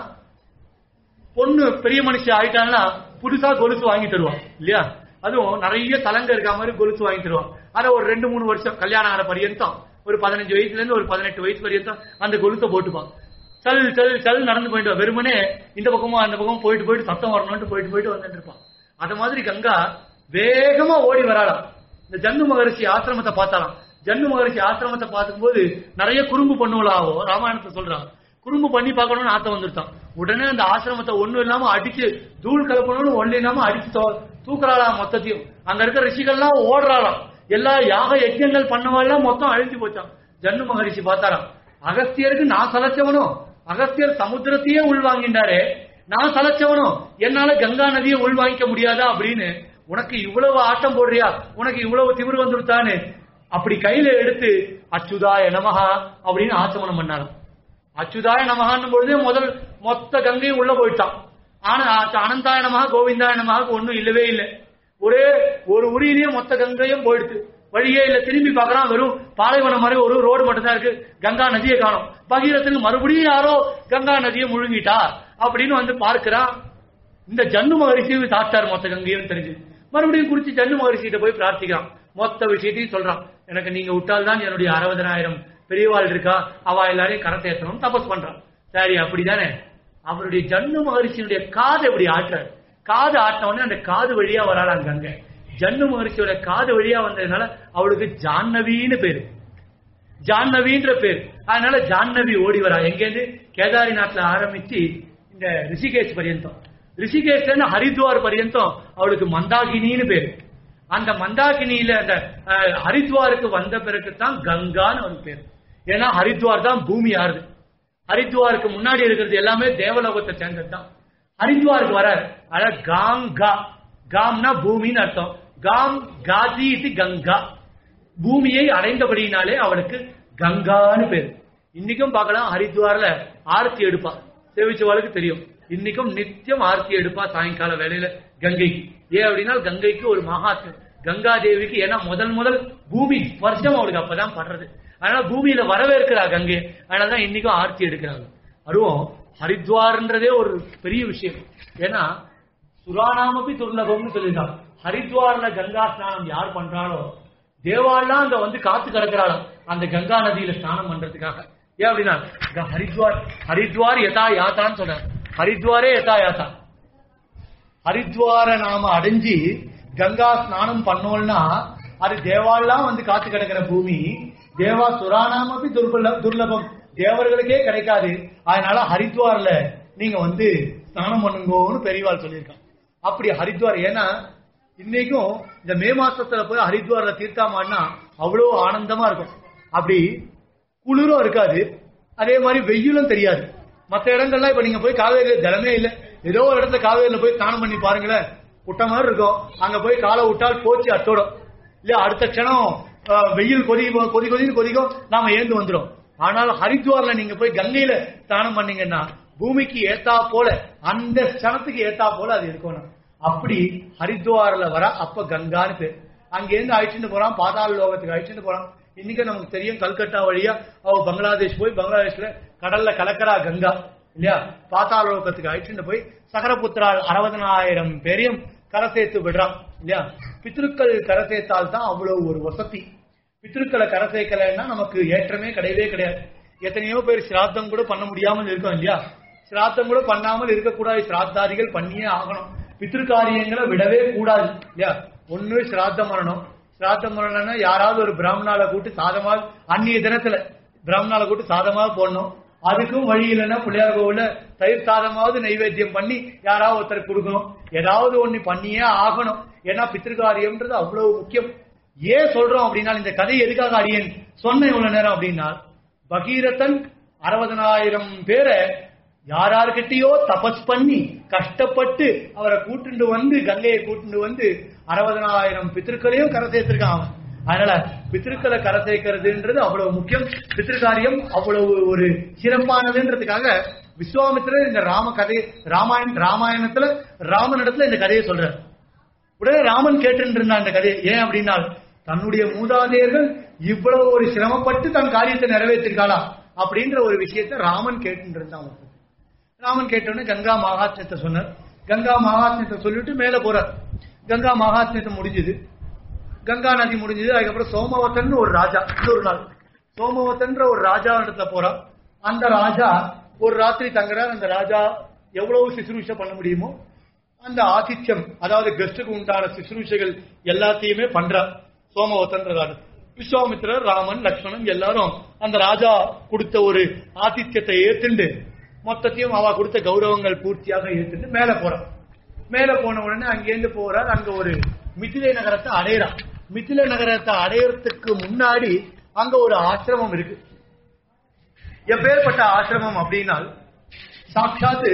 பொண்ணு பெரிய மனுஷி ஆயிட்டாங்கன்னா புதுசா கொலுசு வாங்கி தருவான் இல்லையா அதுவும் நிறைய தலங்க இருக்க மாதிரி கொலுசு வாங்கி தருவான் அத ஒரு ரெண்டு மூணு வருஷம் கல்யாணம் ஆன பரியந்தம் ஒரு பதினஞ்சு வயசுல இருந்து ஒரு பதினெட்டு வயசு வரையும் அந்த கொலுசை போட்டுப்பான் சல் சல் சல் நடந்து போயிட்டு வா. வெறுமனே இந்த பக்கமும் அந்த பக்கமும் போயிட்டு போயிட்டு சத்தம் வரணும்னு போயிட்டு போயிட்டு வந்துட்டு இருப்பான் அத மாதிரி கங்கா வேகமா ஓடி வராளாம் இந்த ஜன்னு மகரிஷி ஆசிரமத்தை பார்த்தாலாம் ஜன்னு மகரிஷி ஆசிரமத்தை பார்க்கும்போது நிறைய குறும்பு பண்ணுவலாவோ ராமாயணத்தை சொல்றான் குறும்பு பண்ணி பார்க்கணும்னு ஆத்தம் வந்துருச்சான் உடனே அந்த ஆசிரமத்தை ஒண்ணும் இல்லாம அடிச்சு தூள் கலப்பணும்னு ஒண்ணு இல்லாம அடிச்சு தோ- தூக்குறாளாம் மொத்தத்தையும் அங்க இருக்க ரிஷிகள்லாம் ஓடுறாளாம் எல்லா யாக யஜ்யங்கள் பண்ணவாள்லாம் மொத்தம் அழிஞ்சு போச்சான் ஜன்னு மகரிஷி பார்த்தாராம் அகஸ்தியருக்கு நான் சலைச்சவனோ அகஸ்தியர் சமுத்திரத்தையே உள்வாங்கின்றாரே நான் சலைச்சவனோ என்னால கங்கா நதியை உள்வாங்கிக்க முடியாதா அப்படின்னு உனக்கு இவ்வளவு ஆட்டம் போடுறியா உனக்கு இவ்வளவு திமிரு வந்துருத்தான்னு அப்படி கையில எடுத்து அச்சுதாய நமஹா அப்படின்னு ஆச்சமனம் பண்ணாராம் அச்சுதாய நமகான்னு பொழுதே முதல் மொத்த கங்கையும் உள்ள போயிட்டான் ஆனா அனந்தாயனமாக கோவிந்தாயனமாக ஒண்ணும் இல்லவே இல்லை ஒரே ஒரு உரியிலேயே மொத்த கங்கையும் போயிடுது வழியே இல்ல திரும்பி பார்க்கறான் வெறும் பாலைவனம் மாதிரி ஒரு ரோடு மட்டும் தான் இருக்கு கங்கா நதியை காணும் பகீரத்துக்கு மறுபடியும் யாரோ கங்கா நதியை முழுங்கிட்டா அப்படின்னு வந்து பார்க்கிறான் இந்த ஜன்னு மகரிஷி சாப்பிட்டார் மொத்த கங்கையும் தெரிஞ்சு மறுபடியும் குறிச்சு ஜன்னு மகரிஷிட்ட போய் பிரார்த்திக்கிறான் மொத்த விஷயத்தையும் சொல்றான் எனக்கு நீங்க விட்டால் தான் என்னுடைய அறுபதனாயிரம் பெரியவாள் இருக்கா அவ எல்லாரையும் கரை தேத்தணும் தபஸ் பண்றான் சரி அப்படிதானே அவருடைய ஜன்னு மகரிஷியினுடைய காது எப்படி ஆட்டுறாரு காது ஆட்டின உடனே அந்த காது வழியா வராளாம் கங்கை ஜன்னு மகரிஷியோட காது வழியா வந்ததுனால அவளுக்கு ஜான்னவின்னு பேரு ஜான்னவின்ற பேர் அதனால ஜான்னவி ஓடி வரா எங்கேருந்து கேதாரிநாத்ல ஆரம்பிச்சு இந்த ரிஷிகேஷ் பரியந்தம் ரிஷிகேஷ்ல ஹரித்வார் பரியந்தம் அவளுக்கு மந்தாகினின்னு பேரு அந்த மந்தாகினியில அந்த அஹ், ஹரித்வாருக்கு வந்த பிறகு தான் கங்கான்னு ஒரு பேர் ஏன்னா ஹரித்வார் தான் பூமி ஆறுது ஹரித்வாருக்கு முன்னாடி இருக்கிறது எல்லாமே தேவலோகத்தை சேர்ந்தது தான் ஹரித்வாருக்கு வராரு அதாவது காங்கா காம்னா பூமின்னு அர்த்தம் காம் காதி இது கங்கா பூமியை அடைந்தபடியினாலே அவளுக்கு கங்கான்னு பேர் இன்னைக்கும் பார்க்கலாம் ஹரித்வார்ல ஆரத்தி எடுப்பா சேவிச்சவாளுக்கு தெரியும் இன்னைக்கும் நித்தியம் ஆரத்தி எடுப்பா சாயங்கால வேலையில கங்கைக்கு ஏன் அப்படின்னா கங்கைக்கு ஒரு மகாத்மியம் கங்கா தேவிக்கு ஏன்னா முதல் முதல் பூமி ஸ்பர்ஷம் அவளுக்கு அப்பதான் படுறது அதனால பூமியில வரவேற்கிறா கங்கை அதனாலதான் இன்னைக்கும் ஆர்த்தி எடுக்கிறாங்க அதுவும் ஹரித்வார்ன்றதே ஒரு பெரிய விஷயம் ஏன்னா சுரானாமப்பி துர்லபம்னு சொல்லியிருக்காங்க ஹரித்வார்ல கங்கா ஸ்நானம் யார் பண்றாளோ தேவாலாம் அங்க வந்து காத்து கிடக்கிறாளாம் அந்த கங்கா நதியில ஸ்நானம் பண்றதுக்காக ஏன் அப்படின்னா இங்க ஹரித்வார் ஹரித்வார் யதா யாத்தான்னு சொல்றாங்க ஹரித்வாரே யதா யாத்தா ஹரித்வார நாம அடைஞ்சு கங்கா ஸ்நானம் பண்ணோம்னா அது தேவாலாம் வந்து காத்து கிடக்கிற பூமி தேவா சுரானாமப்பி துர்பல துர்லபம் தேவர்களுக்கே கிடைக்காது அதனால ஹரித்வார்ல நீங்க வந்து ஸ்நானம் பண்ணுங்கோன்னு பெரியவாள் சொல்லியிருக்கான் அப்படி ஹரித்வார் ஏன்னா இன்னைக்கும் இந்த மே மாசத்துல போய் ஹரித்வார்ல தீர்த்தாமான்னா அவ்வளவு ஆனந்தமா இருக்கும் அப்படி குளிரும் இருக்காது அதே மாதிரி வெயிலும் தெரியாது மத்த இடங்கள்லாம் இப்ப நீங்க போய் காவேரி ஜலமே இல்ல ஏதோ ஒரு இடத்துல காவேரியில போய் ஸ்நானம் பண்ணி பாருங்களேன் குட்ட மாதிரி இருக்கும் அங்க போய் காலை விட்டால் போச்சு அத்தோடும் இல்ல அடுத்த க்ஷணம் அஹ், வெயில் கொதி கொதி கொதின்னு கொதிக்கும் நாம ஏந்து வந்துரும் ஆனால் ஹரித்வார்ல நீங்க போய் கங்கையில ஸ்நானம் பண்ணீங்கன்னா பூமிக்கு ஏத்தா போல அந்த க்ஷணத்துக்கு ஏத்தா போல அது இருக்கணும் அப்படி ஹரித்வார்ல வர அப்ப கங்கான்னு பேர் அங்கேருந்து அழிச்சுட்டு போறான் பாதாள லோகத்துக்கு அழிச்சுட்டு போறான் இன்னைக்கு நமக்கு தெரியும் கல்கட்டா வழியா அவ பங்களாதேஷ் போய் பங்களாதேஷ்ல கடல்ல கலக்கறா கங்கா இல்லையா பாதாள லோகத்துக்கு அழிச்சுட்டு போய் சகரபுத்திரால் அறுபதனாயிரம் பேரையும் கரை சேர்த்து விடுறான் இல்லையா பித்ருக்கள் கரை சேர்த்தால் தான் அவ்வளவு ஒரு வசதி பித்ருக்களை கரை சேர்க்கலைன்னா நமக்கு ஏற்றமே கிடையவே கிடையாது எத்தனையோ பேர் சிராத்தம் கூட பண்ண முடியாமல் இருக்கோம் இல்லையா சிராத்தம் கூட பண்ணாமல் இருக்கக்கூடாது சிராத்தாதிகள் பண்ணியே ஆகணும் பித்ருக்காரியங்களை விடவே கூடாது இல்லையா ஒண்ணு சிராத்தம் பண்ணணும் சிராத்தம் பண்ணணும்னா யாராவது ஒரு பிராமணால கூட்டு சாதமா அந்நிய தினத்துல பிராமணால கூட்டு சாதமா போடணும் அதுக்கும் வழி இல்லைன்னா பிள்ளையார் கோவில தயிர் சாதமாவது நைவேத்தியம் பண்ணி யாராவது ஒருத்தருக்கு கொடுக்கணும் ஏதாவது ஒண்ணு பண்ணியே ஆகணும் ஏன்னா பித்திருக்காரியம்ன்றது அவ்வளவு முக்கியம் ஏன் சொல்றோம் அப்படின்னா இந்த கதை எதுக்காக அடியேன் சொன்னேன் இவ்வளவு நேரம் அப்படின்னா பகீரதன் அறுபதனாயிரம் பேரை யாரார்கிட்டயோ தபஸ் பண்ணி கஷ்டப்பட்டு அவரை கூட்டுண்டு வந்து கங்கையை கூட்டுண்டு வந்து அறுபதனாயிரம் பித்திருக்களையும் கரை சேர்த்திருக்கான் அவன் அதனால பித்திருக்களை கரை சேர்க்கிறதுன்றது அவ்வளவு முக்கியம் பித்திருக்காரியம் அவ்வளவு ஒரு சிறப்பானதுன்றதுக்காக விஸ்வாமித்திரர் இந்த ராம கதை ராமாயண ராமாயணத்துல ராமனிடத்துல இந்த கதையை சொல்றார் உடனே ராமன் கேட்டு இருந்தான் அந்த கதையை ஏன் அப்படின்னா தன்னுடைய மூதாதையர்கள் இவ்வளவு ஒரு சிரமப்பட்டு தன் காரியத்தை நிறைவேற்றிருக்காளா அப்படின்ற ஒரு விஷயத்தை ராமன் கேட்டு இருந்தான் அவனுக்கு. ராமன் கேட்டோன்னே கங்கா மகாத்மியத்தை சொன்னார் கங்கா மகாத்மியத்தை சொல்லிட்டு மேல போறார் கங்கா மகாத்மியத்தை முடிஞ்சது கங்கா நதி முடிஞ்சது அதுக்கப்புறம் சோமவத்தன் ஒரு ராஜா இன்னொரு நாள் சோமவத்தன்ற ஒரு ராஜா இடத்துல போறான் அந்த ராஜா ஒரு ராத்திரி தங்குறார் அந்த ராஜா எவ்வளவு சிசுரூஷை பண்ண முடியுமோ அந்த ஆதித்யம் அதாவது கெஸ்டுக்கு உண்டான சிசுரூஷைகள் எல்லாத்தையுமே பண்றார் சோமவத்தன்ற ராஜா விஸ்வாமித்திரர் ராமன் லக்ஷ்மணன் எல்லாரும் அந்த ராஜா கொடுத்த ஒரு ஆதித்யத்தை ஏத்துண்டு மொத்தத்தையும் அவ கொடுத்த கௌரவங்கள் பூர்த்தியாக ஏத்துண்டு மேல போறான் மேல போன உடனே அங்கேருந்து போறார் அங்க ஒரு மிथिले நகரத்தை அடையறான் மிथिले நகரத்தை அடையறதுக்கு முன்னாடி அங்க ஒரு ஆசிரமம் இருக்கு எப்பேற்பட்ட ஆசிரமம் அப்படின்னா சாட்சாத்து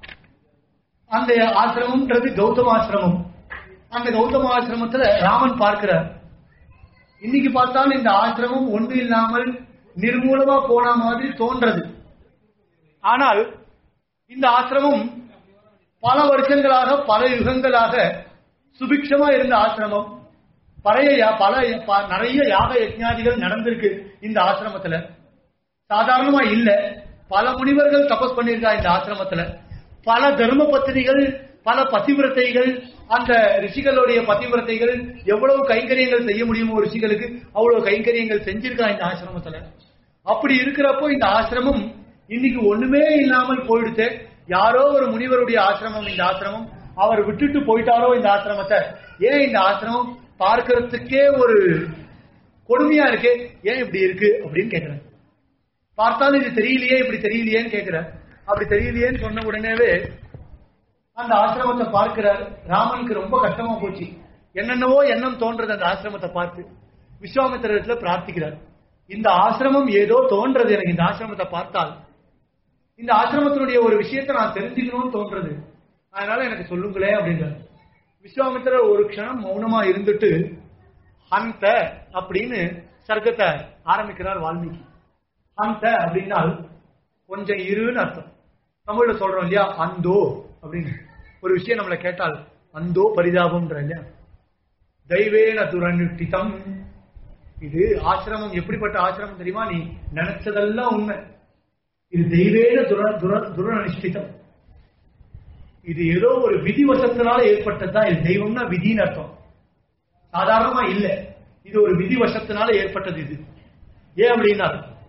அந்த ஆசிரமம்ன்றது கௌதம ஆசிரமம் அந்த கௌதம ஆசிரமத்துல ராமன் பார்க்கிறார் இன்னைக்கு பார்த்தாலும் இந்த ஆசிரமம் ஒன்று இல்லாமல் நிர்மூலமா போன மாதிரி தோன்றது ஆனால் இந்த ஆசிரமம் பல வருஷங்களாக பல யுகங்களாக சுபிக்ஷமா இருந்த ஆசிரமம் பழைய யா- பல ப- நிறைய யாக யஜ்ஞாதிகள் நடந்திருக்கு இந்த ஆசிரமத்துல சாதாரணமா இல்ல பல முனிவர்கள் தபஸ் பண்ணியிருக்கா இந்த ஆசிரமத்துல பல தர்ம பத்தினிகள் பல பதிவிரத்தைகள் அந்த ரிஷிகளுடைய பதிவிரத்தைகள் எவ்வளவு கைங்கரியங்கள் செய்ய முடியுமோ ரிஷிகளுக்கு அவ்வளவு கைங்கரியங்கள் செஞ்சிருக்கா இந்த ஆசிரமத்துல அப்படி இருக்கிறப்போ இந்த ஆசிரமம் இன்னைக்கு ஒண்ணுமே இல்லாமல் போயிடுச்சு யாரோ ஒரு முனிவருடைய ஆசிரமம் இந்த ஆசிரமம் அவர் விட்டுட்டு போயிட்டாரோ இந்த ஆசிரமத்தை ஏன் இந்த ஆசிரமம் பார்க்கறதுக்கே ஒரு கொடுமையா இருக்கு ஏன் இப்படி இருக்கு அப்படின்னு கேக்குறேன் பார்த்தாலும் இது தெரியலையே இப்படி தெரியலையேன்னு கேக்குறார் அப்படி தெரியலையேன்னு சொன்ன உடனேவே அந்த ஆசிரமத்தை பார்க்கிறார் ராமனுக்கு ரொம்ப கஷ்டமா போச்சு என்னென்னவோ எண்ணம் தோன்றது அந்த ஆசிரமத்தை பார்த்து விஸ்வாமித்திரத்துல பிரார்த்திக்கிறார் இந்த ஆசிரமம் ஏதோ தோன்றது எனக்கு இந்த ஆசிரமத்தை பார்த்தால் இந்த ஆசிரமத்தினுடைய ஒரு விஷயத்தை நான் தெரிஞ்சுக்கணும்னு தோன்றது அதனால எனக்கு சொல்லுங்களேன் அப்படின்றார் விஸ்வாமித்திரர் ஒரு க்ஷணம் மௌனமா இருந்துட்டு ஹந்த அப்படின்னு சர்க்கத்தை ஆரம்பிக்கிறார் வால்மீகி ஹந்த அப்படின்னால் கொஞ்சம் இருன்னு அர்த்தம் தமிழ்ல சொல்றோம் இல்லையா அந்தோ அப்படின்னு ஒரு விஷயம் நம்மள கேட்டால் அந்தோ பரிதாபம்ன்ற இல்லையா தெய்வேன துரநிட்டிதம் இது ஆசிரமம் எப்படிப்பட்ட ஆசிரமம் தெரியுமா நீ நினைச்சதெல்லாம் உண்மை இது தெய்வேன துர துர துரநிஷ்டிதம் இது ஏதோ ஒரு விதிவசத்தினால ஏற்பட்டதுதான் இது தெய்வம்னா விதின்னு அர்த்தம் சாதாரணமா இல்ல இது ஒரு விதிவசத்தினால ஏற்பட்டது இது ஏன் அப்படின்னா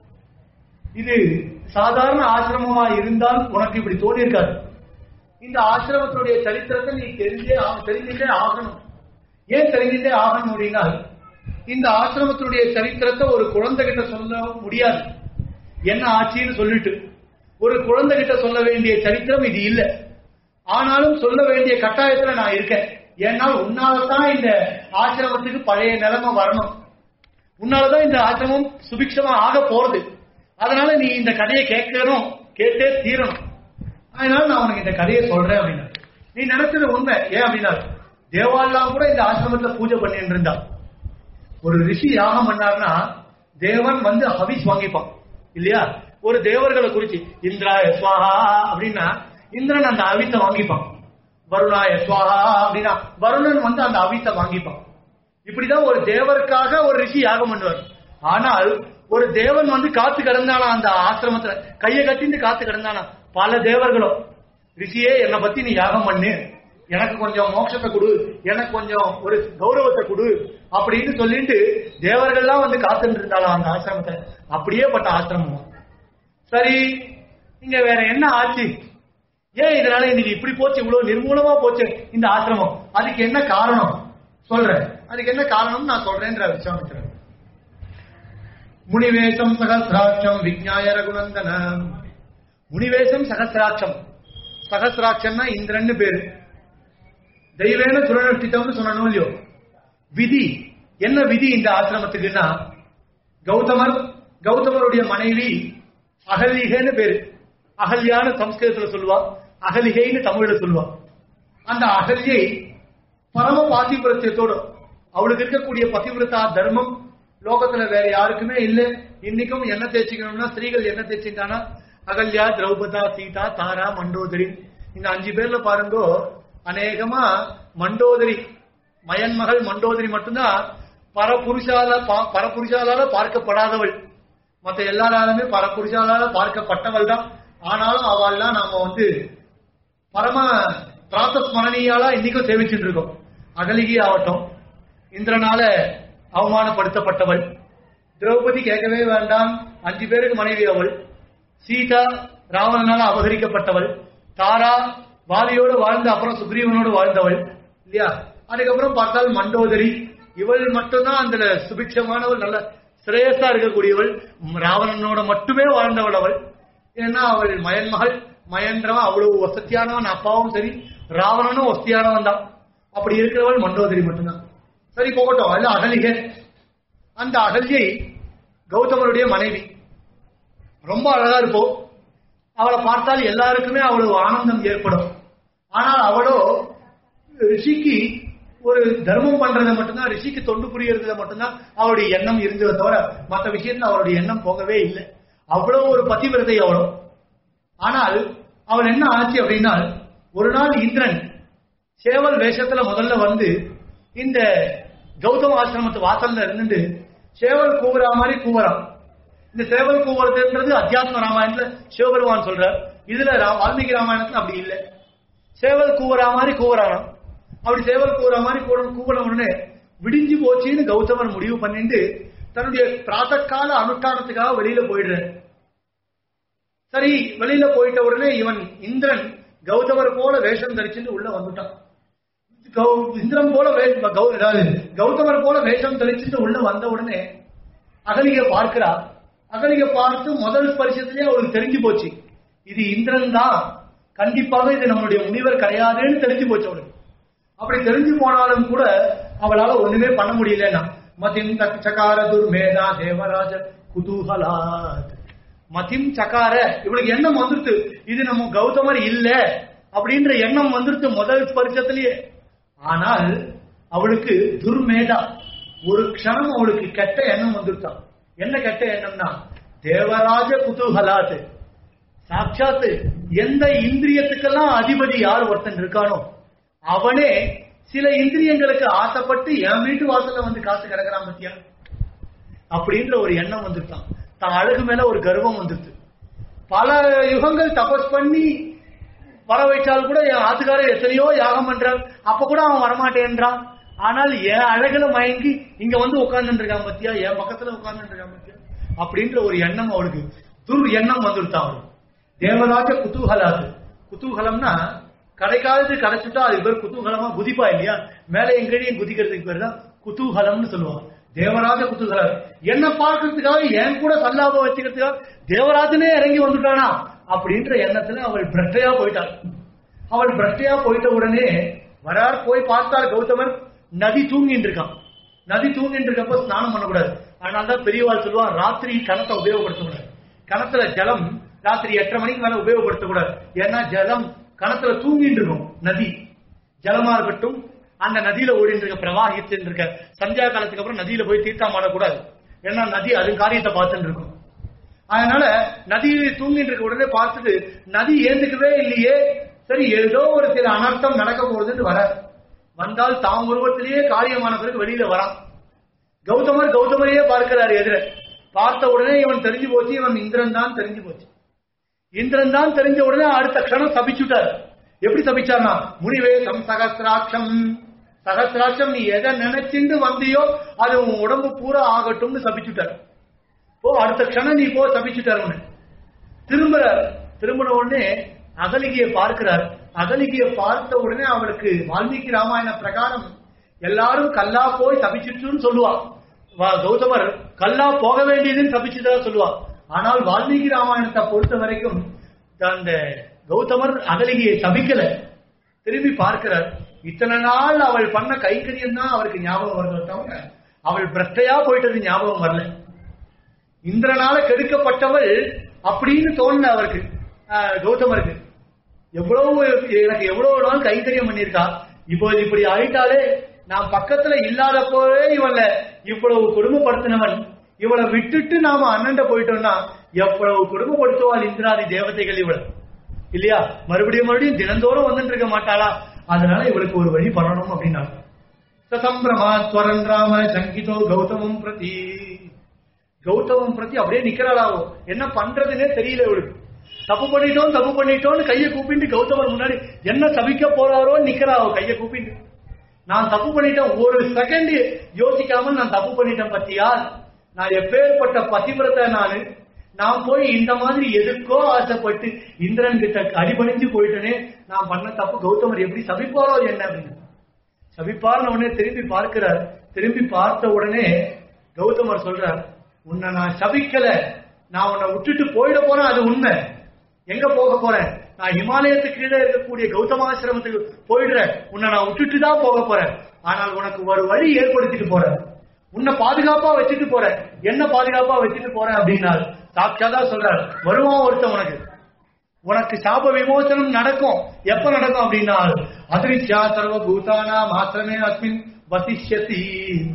இது சாதாரண ஆசிரமமா இருந்தால் உனக்கு இப்படி தோணி இருக்காது இந்த ஆசிரமத்தினுடைய சரித்திரத்தை நீ தெரிஞ்சே ஆக- தெரிஞ்சுட்டே ஆகணும் ஏன் தெரிஞ்சுட்டே ஆகணும் அப்படின்னா இந்த ஆசிரமத்தினுடைய சரித்திரத்தை ஒரு குழந்தை கிட்ட சொல்ல முடியாது என்ன ஆச்சுன்னு சொல்லிட்டு ஒரு குழந்தை கிட்ட சொல்ல வேண்டிய சரித்திரம் இது இல்ல ஆனாலும் சொல்ல வேண்டிய கட்டாயத்துல நான் இருக்கேன் ஏன்னால் உன்னாலதான் இந்த ஆசிரமத்துக்கு பழைய நிலைமை வரணும் உன்னாலதான் இந்த ஆசிரமம் சுபிக்ஷமா ஆக போறது அதனால நீ இந்த கதையை கேட்கணும் கேட்டே தீரணும் அதனால நான் உனக்கு இந்த கதையை சொல்றேன் அப்படின்னா நீ நினைச்சது உண்மை ஏன் அப்படின்னா தேவாலாம் கூட இந்த ஆசிரமத்துல பூஜை பண்ணிட்டு இருந்தா ஒரு ரிஷி யாகம் பண்ணாருன்னா தேவன் வந்து ஹவிஸ் வாங்கிப்பான் இல்லையா ஒரு தேவர்களை குறிச்சு இந்திராய ஸ்வாஹா அப்படின்னா இந்திரன் அந்த அவித்தை வாங்கிப்பான் வருணாய ஸ்வாஹா அப்படின்னா வருணன் வந்து அந்த அவித்தை வாங்கிப்பான் இப்படிதான் ஒரு தேவருக்காக ஒரு ரிஷி யாகம் பண்ணுவார் ஆனால் ஒரு தேவன் வந்து காத்து கிடந்தானா அந்த ஆசிரமத்துல கையை கட்டிந்து காத்து கிடந்தானா பல தேவர்களும் ரிஷியே என்னை பத்தி நீ யாகம் பண்ணு எனக்கு கொஞ்சம் மோட்சத்தை கொடு எனக்கு கொஞ்சம் ஒரு கௌரவத்தை கொடு அப்படின்னு சொல்லிட்டு தேவர்கள்லாம் வந்து காத்துட்டு இருந்தாலும் அந்த ஆசிரமத்தை அப்படியே பட்ட ஆசிரமம் சரி இங்க வேற என்ன ஆச்சு ஏன் இதனால இன்னைக்கு இப்படி போச்சு இவ்வளவு நிர்மூலமா போச்சு இந்த ஆசிரமம் அதுக்கு என்ன காரணம் சொல்றேன் அதுக்கு என்ன காரணம் நான் சொல்றேன்ற விஸ்வாமித்திரன் முனிவேசம் சகசிராட்சம் விஜ்ஞாய ரகுநந்தன முனிவேசம் சகசிராட்சம் சகசிராட்சம்னா இந்திரன்னு பேரு தெய்வேன சுரநஷ்டித்தம்னு சொன்னோம் இல்லையோ விதி என்ன விதி இந்த ஆசிரமத்துக்குன்னா கௌதமர் கௌதமருடைய மனைவி அகலிகைன்னு பேரு அகல்யான்னு சம்ஸ்கிருதத்துல சொல்லுவா அகலிகைன்னு தமிழ்ல சொல்லுவா அந்த அகல்யை பரம பாதிபிரத்தியத்தோடு அவளுக்கு இருக்கக்கூடிய பதிவிரதா தர்மம் லோகத்துல வேற யாருக்குமே இல்ல இன்னைக்கும் என்ன தேய்ச்சிக்கணும்னா ஸ்திரீகள் என்ன தேய்ச்சிட்டானா அகல்யா திரௌபதா சீதா தாரா மண்டோதரி இந்த அஞ்சு பேர்ல பாருங்கோ அநேகமா மண்டோதரி மயன்மகள் மண்டோதரி மட்டும்தான் பரபுருஷால பா- பரபுருஷாலால பார்க்கப்படாதவள் மத்த எல்லாராலுமே பரபுருஷாலால பார்க்கப்பட்டவள் தான் ஆனாலும் அவள்லாம் நாம வந்து பரம பிராத்தஸ்மரணியாலா இன்னைக்கும் சேவிச்சுட்டு இருக்கோம் அகலிகி ஆகட்டும் இந்திரனால அவமானப்படுத்தப்பட்டவள் திரௌபதி கேட்கவே வேண்டாம் அஞ்சு பேருக்கு மனைவி அவள் சீதா ராவணனால அபகரிக்கப்பட்டவள் தாரா வாலியோடு வாழ்ந்த அப்புறம் சுக்ரீவனோடு வாழ்ந்தவள் இல்லையா அதுக்கப்புறம் பார்த்தால் மண்டோதரி இவள் மட்டும்தான் அந்த சுபிக்ஷமானவள் நல்ல சிரேயஸா இருக்கக்கூடியவள் ராவணனோட மட்டுமே வாழ்ந்தவள் அவள் ஏன்னா அவள் மயன்மகள் மயன்றவன் அவ்வளவு வசதியானவன் அப்பாவும் சரி ராவணனும் வசதியானவன் தான் அப்படி இருக்கிறவள் மண்டோதரி மட்டும்தான் சரி போகட்டும் அல்ல அகலிகை அந்த அகல்யை கௌதமருடைய மனைவி ரொம்ப அழகா இருப்போம் அவளை பார்த்தால் எல்லாருக்குமே அவ்வளவு ஆனந்தம் ஏற்படும் ஆனால் அவளோ ரிஷிக்கு ஒரு தர்மம் பண்றதை மட்டும்தான் ரிஷிக்கு தொண்டு புரியறதுல மட்டும்தான் அவளுடைய எண்ணம் இருந்ததை தவிர மற்ற விஷயத்துல அவளுடைய எண்ணம் போகவே இல்லை அவ்வளவு ஒரு பதிவிரதை அவளோ ஆனால் அவள் என்ன ஆச்சு அப்படின்னா ஒரு நாள் இந்திரன் சேவல் வேஷத்துல முதல்ல வந்து இந்த கௌதம ஆசிரமத்து வாசல்ல இருந்துட்டு சேவல் கூவுறா மாதிரி கூவுறான் இந்த சேவல் கூவுறதுன்றது அத்தியாத்ம ராமாயணத்துல சிவபெருமான் சொல்றார் இதுல ரா- வால்மீகி ராமாயணத்துல அப்படி இல்லை சேவல் கூவுறா மாதிரி கூவுறானாம் அப்படி சேவல் கூவுற மாதிரி கூற கூவுன உடனே விடிஞ்சு போச்சுன்னு கௌதமர் முடிவு பண்ணிட்டு தன்னுடைய பிராத்தக்கால அனுஷ்டானத்துக்காக வெளியில போயிடுறார் சரி வெளியில போயிட்ட உடனே இவன் இந்திரன் கௌதமர் போல வேஷம் தரிச்சுட்டு உள்ள வந்துட்டான் கௌ- இந்திரன் போல வே- கௌ- அதாவது கௌதமர் போல வேஷம் தரிச்சுட்டு உள்ள வந்த உடனே அகலிகை பார்க்கிறா அகலிகை பார்த்து முதல் ஸ்பரிசத்திலே அவளுக்கு தெரிஞ்சு போச்சு இது இந்திரன் தான் கண்டிப்பாக இது நம்மளுடைய முனிவர் கிடையாதுன்னு தெரிஞ்சு போச்சு அவளுக்கு அப்படி தெரிஞ்சு போனாலும் கூட அவளால ஒண்ணுமே பண்ண முடியலன்னா மதிம் தக் சகார துர்மேதா தேவராஜ குதூகலாத் மதிம் சகார இவளுக்கு எண்ணம் வந்துருத்து இது நம்ம கௌதமர் இல்ல அப்படின்ற எண்ணம் வந்துருத்து முதல் ஸ்பரிசத்திலேயே ஆனால் அவளுக்கு துர்மேதா ஒரு க்ஷணம் அவளுக்கு கெட்ட எண்ணம் வந்துருத்தான் என்ன கெட்ட எண்ணம்னா தேவராஜ குதூகலாத் சாட்சாத்து எந்த இந்திரியத்துக்கெல்லாம் அதிபதி யார் ஒருத்தன் இருக்கானோ அவனே சில இந்திரியங்களுக்கு ஆசைப்பட்டு என் வீட்டு வாசல்ல வந்து காசு கிடக்குறான் பத்தியா அப்படின்ற ஒரு எண்ணம் வந்துட்டான் தான் அழகு மேல ஒரு கர்வம் வந்துருது பல யுகங்கள் தபஸ் பண்ணி வர வைச்சால் கூட என் ஆத்துக்காரர் எத்தனையோ யாகம் பண்றான் அப்ப கூட அவன் வரமாட்டேன்றான் ஆனால் என் அழகுல மயங்கி இங்க வந்து உட்கார்ந்துட்டு இருக்கான் பத்தியா என் பக்கத்துல உட்கார்ந்துட்டு இருக்கான் பத்தியா அப்படின்ற ஒரு எண்ணம் அவளுக்கு துர் எண்ணம் வந்துருத்தான் அவளுக்கு தேவராஜ குதூகலாது குதூகலம்னா கடைக்காலத்து கடைச்சுட்டா அது பேர் குதூகலமா குதிப்பா இல்லையா மேலே எங்கேயும் குதிக்கிறதுக்கு பேர் தான் குதூகலம்னு சொல்லுவாங்க தேவராஜ குதூகலம் என்ன பார்க்கறதுக்காக என் கூட சல்லாபம் வச்சுக்கிறதுக்காக தேவராஜனே இறங்கி வந்துட்டானா அப்படின்ற எண்ணத்துல அவள் பிரட்டையா போயிட்டாள் அவள் பிரட்டையா போயிட்ட உடனே வரார் போய் பார்த்தார் கௌதமர் நதி தூங்கிட்டு இருக்கான் நதி தூங்கிட்டு இருக்கப்போ ஸ்நானம் பண்ணக்கூடாது அதனால தான் பெரியவாள் சொல்லுவான் ராத்திரி கணத்தை உபயோகப்படுத்தக்கூடாது கணத்துல ஜலம் ராத்திரி எட்டரை மணிக்கு மேல உபயோகப்படுத்தக்கூடாது ஏன்னா ஜலம் கணத்துல தூங்கிட்டு இருக்கும் நதி ஜலமா இருக்கட்டும் அந்த நதியில ஓடிட்டு இருக்க பிரவாகிச்சுட்டு இருக்க சந்தியா காலத்துக்கு அப்புறம் நதியில போய் தீர்த்தம் ஆடக்கூடாது ஏன்னா நதி அது காரியத்தை பார்த்துட்டு இருக்கும் அதனால நதியை தூங்கிட்டு இருக்க உடனே பார்த்துட்டு நதி ஏந்துக்கவே இல்லையே சரி ஏதோ ஒரு சில அனர்த்தம் நடக்க போகுதுன்னு வர வந்தால் தாம் உருவத்திலேயே காரியமான பிறகு வெளியில வரான் கௌதமர் கௌதமரையே பார்க்கிறார் எதிர பார்த்த உடனே இவன் தெரிஞ்சு போச்சு இவன் இந்திரன் தான் தெரிஞ்சு போச்சு இந்திரன் தான் தெரிஞ்ச உடனே அடுத்த க்ஷணம் தப்பிச்சுட்டார் எப்படி தப்பிச்சார்னா முனிவே சம் சகசிராட்சம் சகசிராட்சம் நீ எதை நினைச்சிண்டு வந்தியோ அது உன் உடம்பு பூரா ஆகட்டும்னு தப்பிச்சுட்டார் போ அடுத்த க்ஷணம் நீ போ தப்பிச்சுட்டார் உன்னை திரும்புறார் திரும்பின உடனே அகலிகையை பார்க்கிறார் அகலிகையை பார்த்த உடனே அவளுக்கு வால்மீகி ராமாயண பிரகாரம் எல்லாரும் கல்லா போய் தப்பிச்சுட்டுன்னு சொல்லுவா வா- கௌதமர் கல்லா போக வேண்டியதுன்னு தப்பிச்சுதான் சொல்லுவா ஆனால் வால்மீகி ராமாயணத்தை பொறுத்த வரைக்கும் அந்த கௌதமர் அகலிகையை தவிக்கல திரும்பி பார்க்கிறார் இத்தனை நாள் அவள் பண்ண கைக்கரியம் தான் அவருக்கு ஞாபகம் வருது தவிர அவள் பிரஷ்டையா போயிட்டது ஞாபகம் வரல இந்திரனால கெடுக்கப்பட்டவள் அப்படின்னு தோணல அவருக்கு ஆஹ், கௌதமருக்கு எவ்வளவு எனக்கு எவ்வளவு நாள் கைத்தறியம் பண்ணியிருக்கா இப்போ இப்படி ஆயிட்டாலே நான் பக்கத்துல இல்லாதப்போவே இவள இவ்வளவு கொடுமைப்படுத்தினவன் இவளை விட்டுட்டு நாம அண்ணன்ட போயிட்டோம்னா எவ்வளவு கொடுமைப்படுத்துவாள் இந்திராதி தேவதைகள் இவள் இல்லையா மறுபடியும் மறுபடியும் தினந்தோறும் வந்துட்டு இருக்க மாட்டாளா அதனால இவளுக்கு ஒரு வழி பண்ணணும் அப்படின்னா சசம்பிரமாத்வரன் ராம சங்கிதோ கௌதமம் பிரதி கௌதமம் பிரதி அப்படியே நிக்கிறாளாவோ என்ன பண்றதுன்னே தெரியல இவளுக்கு தப்பு பண்ணிட்டோம் தப்பு பண்ணிட்டோம்னு கையை கூப்பிட்டு கௌதமர் முன்னாடி என்ன சபிக்க போறாரோ நிக்கிறாவோ கையை கூப்பிட்டு நான் தப்பு பண்ணிட்டேன் ஒரு செகண்ட் யோசிக்காமல் நான் தப்பு பண்ணிட்டேன் பத்தியா நான் எப்பேற்பட்ட பதிவிரத்தை நானு நான் போய் இந்த மாதிரி எதுக்கோ ஆசைப்பட்டு இந்திரன் கிட்ட அடிபணிஞ்சு போயிட்டேனே நான் பண்ண தப்பு கௌதமர் எப்படி சபிப்பாரோ என்ன அப்படின்னு சபிப்பார்னு உடனே திரும்பி பார்க்கிறார் திரும்பி பார்த்த உடனே கௌதமர் சொல்றார் உன்னை நான் சபிக்கல நான் உன்னை விட்டுட்டு போயிட போறேன் அது உண்மை எங்க போக போறேன் நான் ஹிமாலயத்துக்கு கீழே இருக்கக்கூடிய கௌதமாசிரமத்துக்கு போயிடுறேன் உன்னை நான் விட்டுட்டு தான் போக போறேன் ஆனால் உனக்கு ஒரு வழி ஏற்படுத்திட்டு போறேன் உன்னை பாதுகாப்பா வச்சுட்டு போறேன் என்ன பாதுகாப்பா வச்சுட்டு போறேன் அப்படின்னா சாட்சாதா சொல்றார் வருவான் ஒருத்தன் உனக்கு உனக்கு சாப விமோசனம் நடக்கும் எப்ப நடக்கும் அப்படின்னா அதிர்ஷ்யா சர்வ பூதானா மாத்திரமே அஸ்மின் வசிஷ்யதி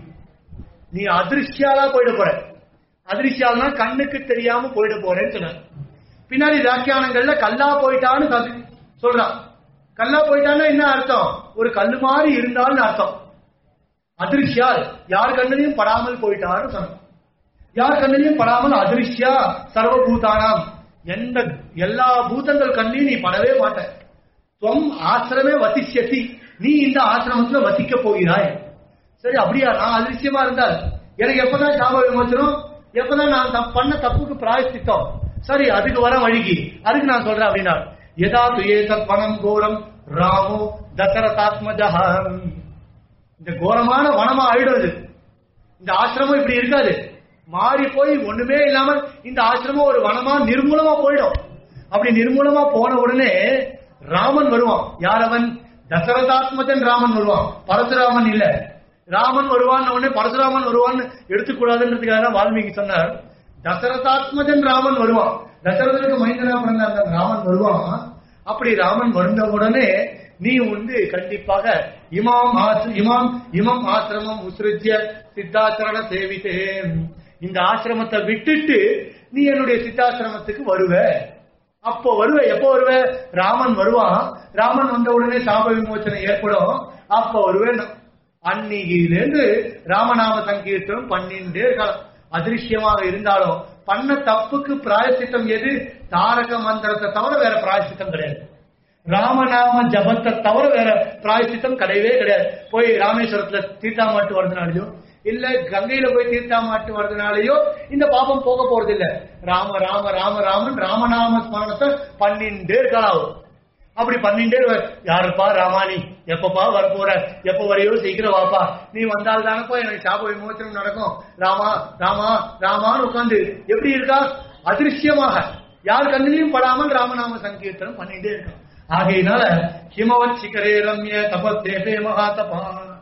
நீ அதிர்ஷ்யாலா போயிட போற அதிர்ஷ்யால்னா கண்ணுக்கு தெரியாம போயிட போறேன்னு சொன்னார் பின்னாடி வியாக்கியானங்கள்ல கல்லா போயிட்டான்னு கதி- சொல்றான் கல்லா போயிட்டான்னா என்ன அர்த்தம் ஒரு கல்லு மாதிரி இருந்தால்னு அர்த்தம் அதிருஷ்யால் யார் கண்ணிலையும் படாமல் போயிட்டாருன்னு சொன்னோம் யார் கண்ணிலையும் படாமல் அதிருஷ்யா சர்வபூதானாம் எந்த எல்லா பூதங்கள் கண்ணிலையும் நீ படவே மாட்ட துவம் ஆசிரமே வசிஷ்யசி நீ இந்த ஆசிரமத்துல வசிக்க போகிறாய் சரி அப்படியா நான் அதிருஷ்யமா இருந்தால் எனக்கு எப்பதான் சாப விமோசனம் எப்பதான் நான் தப்- பண்ண தப்புக்கு பிராயசித்தம் சரி அதுக்கு வர வழிக்கு அதுக்கு நான் சொல்றேன் அப்படின்னா எதா துயே தத் வனம் கோரம் ராமோ தசரதாத்மஜஹம் இந்த கோரமான வனமா ஆயிடுறது இந்த ஆசிரமம் இப்படி இருக்காது மாறி போய் ஒண்ணுமே இல்லாம இந்த ஆசிரமம் ஒரு வனமா நிர்மூலமா போயிடும் அப்படி நிர்மூலமா போன உடனே ராமன் வருவான் யார் அவன் தசரதாத்மஜன் ராமன் வருவான் பரசுராமன் இல்ல ராமன் வருவான் உடனே பரசுராமன் வருவான்னு எடுத்துக்கூடாதுன்றதுக்காக தான் வால்மீகி சொன்னார் தசரதாத்மஜன் ராமன் வருவான் தசரதனுக்கு மைந்தனா பிறந்த அந்த ராமன் வருவான் அப்படி ராமன் வந்த உடனே நீ வந்து கண்டிப்பாக இமாம் ஆச- இமாம் இமம் ஆசிரமம் உசிருஜ்ய சித்தாசிரண சேவித்தே இந்த ஆசிரமத்தை விட்டுட்டு நீ என்னுடைய சித்தாசிரமத்துக்கு வருவ அப்போ வருவ எப்போ வருவ ராமன் வருவான் ராமன் வந்த உடனே சாப விமோசனம் ஏற்படும் அப்போ வருவேன் அன்னியிலிருந்து ராமநாம சங்கீர்த்தனம் பண்ணிண்டே இருக்கலாம் அதிருஷ்யமாக இருந்தாலும் பண்ண தப்புக்கு பிராயசித்தம் எது தாரக மந்திரத்தை தவிர வேற பிராயசித்தம் கிடையாது ராமநாம ஜபத்தை தவிர வேற பிராயசித்தம் கிடையவே கிடையாது போய் ராமேஸ்வரத்துல தீர்த்தாமாட்டு வரதுனாலயோ இல்ல கங்கையில போய் தீர்த்தாமாட்டு வரதுனாலயோ இந்த பாபம் போக போறது இல்ல ராம ராம ராம ராமன் ராமநாம ஸ்மரணத்தை பண்ணிண்டே இருக்கலாம் அப்படி பண்ணிட்டே இருவ யாருப்பா ராமானி எப்பப்பா வரப்போற எப்ப வரையோ சீக்கிரம் வாப்பா நீ வந்தால் தானப்பா எனக்கு சாப விமோசனம் நடக்கும் ராமா ராமா ராமான்னு உட்காந்து எப்படி இருக்கா அதிருஷ்யமாக யார் கண்ணிலையும் படாமல் ராமநாம சங்கீர்த்தனம் பண்ணிட்டே இருக்கான் ஆகையினால ஹிமவத் சிகரே ரம்ய தபத்தேபே மகா தபா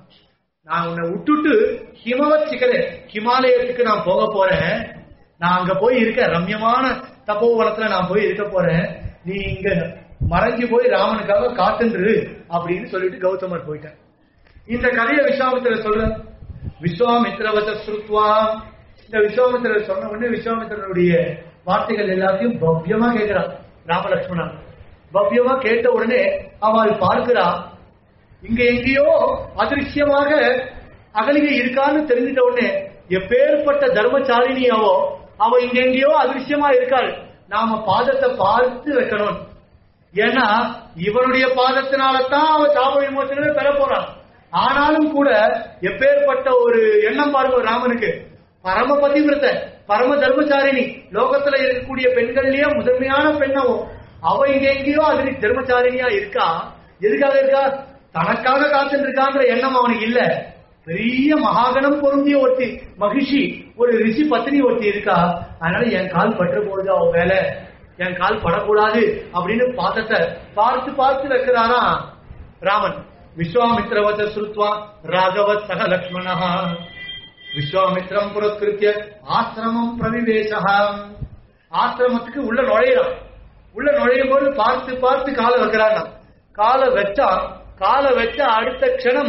நான் உன்னை விட்டுட்டு ஹிமவத் சிகரே ஹிமாலயத்துக்கு நான் போக போறேன் நான் அங்க போய் இருக்க ரம்யமான தபோவனத்துல நான் போய் இருக்க போறேன் நீ இங்க மறைஞ்சு போய் ராமனுக்காக காத்துன்று அப்படின்னு சொல்லிட்டு கௌதமர் போயிட்டார் இந்த கதையை விஸ்வாமித்திரர் சொல்ற விஸ்வாமித்திரவச ஸ்ருத்வா இந்த விஸ்வாமித்திரர் சொன்ன உடனே விஸ்வாமித்திரனுடைய வார்த்தைகள் எல்லாத்தையும் பவ்யமா கேட்கிறான் ராமலட்சுமணன் பவ்யமா கேட்ட உடனே அவள் பார்க்கிறா இங்க எங்கேயோ அதிருஷ்யமாக அகலிகை இருக்கான்னு தெரிஞ்சிட்ட உடனே எப்பேற்பட்ட தர்மச்சாரிணி அவோ அவ இங்க எங்கேயோ அதிருஷ்யமா இருக்காள் நாம பாதத்தை பார்த்து வைக்கணும் ஏன்னா இவனுடைய பாதத்தினால தான் அவ சாப விமோசனமே பெற போறான் ஆனாலும் கூட எப்பேற்பட்ட ஒரு எண்ணம் பாருங்க ராமனுக்கு பரம பதிவிரத பரம தர்மச்சாரிணி லோகத்துல இருக்கக்கூடிய பெண்கள்லயே முதன்மையான பெண்ணாவும் அவ இங்க எங்கேயோ அது தர்மச்சாரிணியா இருக்கா எதுக்காக இருக்கா தனக்காக காத்துட்டு இருக்கான்ற எண்ணம் அவனுக்கு இல்ல பெரிய மகாகணம் பொருந்திய ஒருத்தி மகிஷி ஒரு ரிஷி பத்தினி ஒருத்தி இருக்கா அதனால என் கால் பற்ற போகுது அவ வேலை என் கால் படக்கூடாது அப்படின்னு பாதத்தை பார்த்து பார்த்து வைக்கிறாரா ராமன் விஸ்வாமித்ரவத ஸ்ருத்வா ராகவத் சக லக்ஷ்மணா விஸ்வாமித்ரம் புரஸ்கிருத்திய ஆசிரமம் பிரவிவேசா ஆசிரமத்துக்கு உள்ள நுழையிறான் உள்ள நுழையும் போது பார்த்து பார்த்து காலை வைக்கிறான் காலை வச்சா காலை வச்ச அடுத்த க்ஷணம்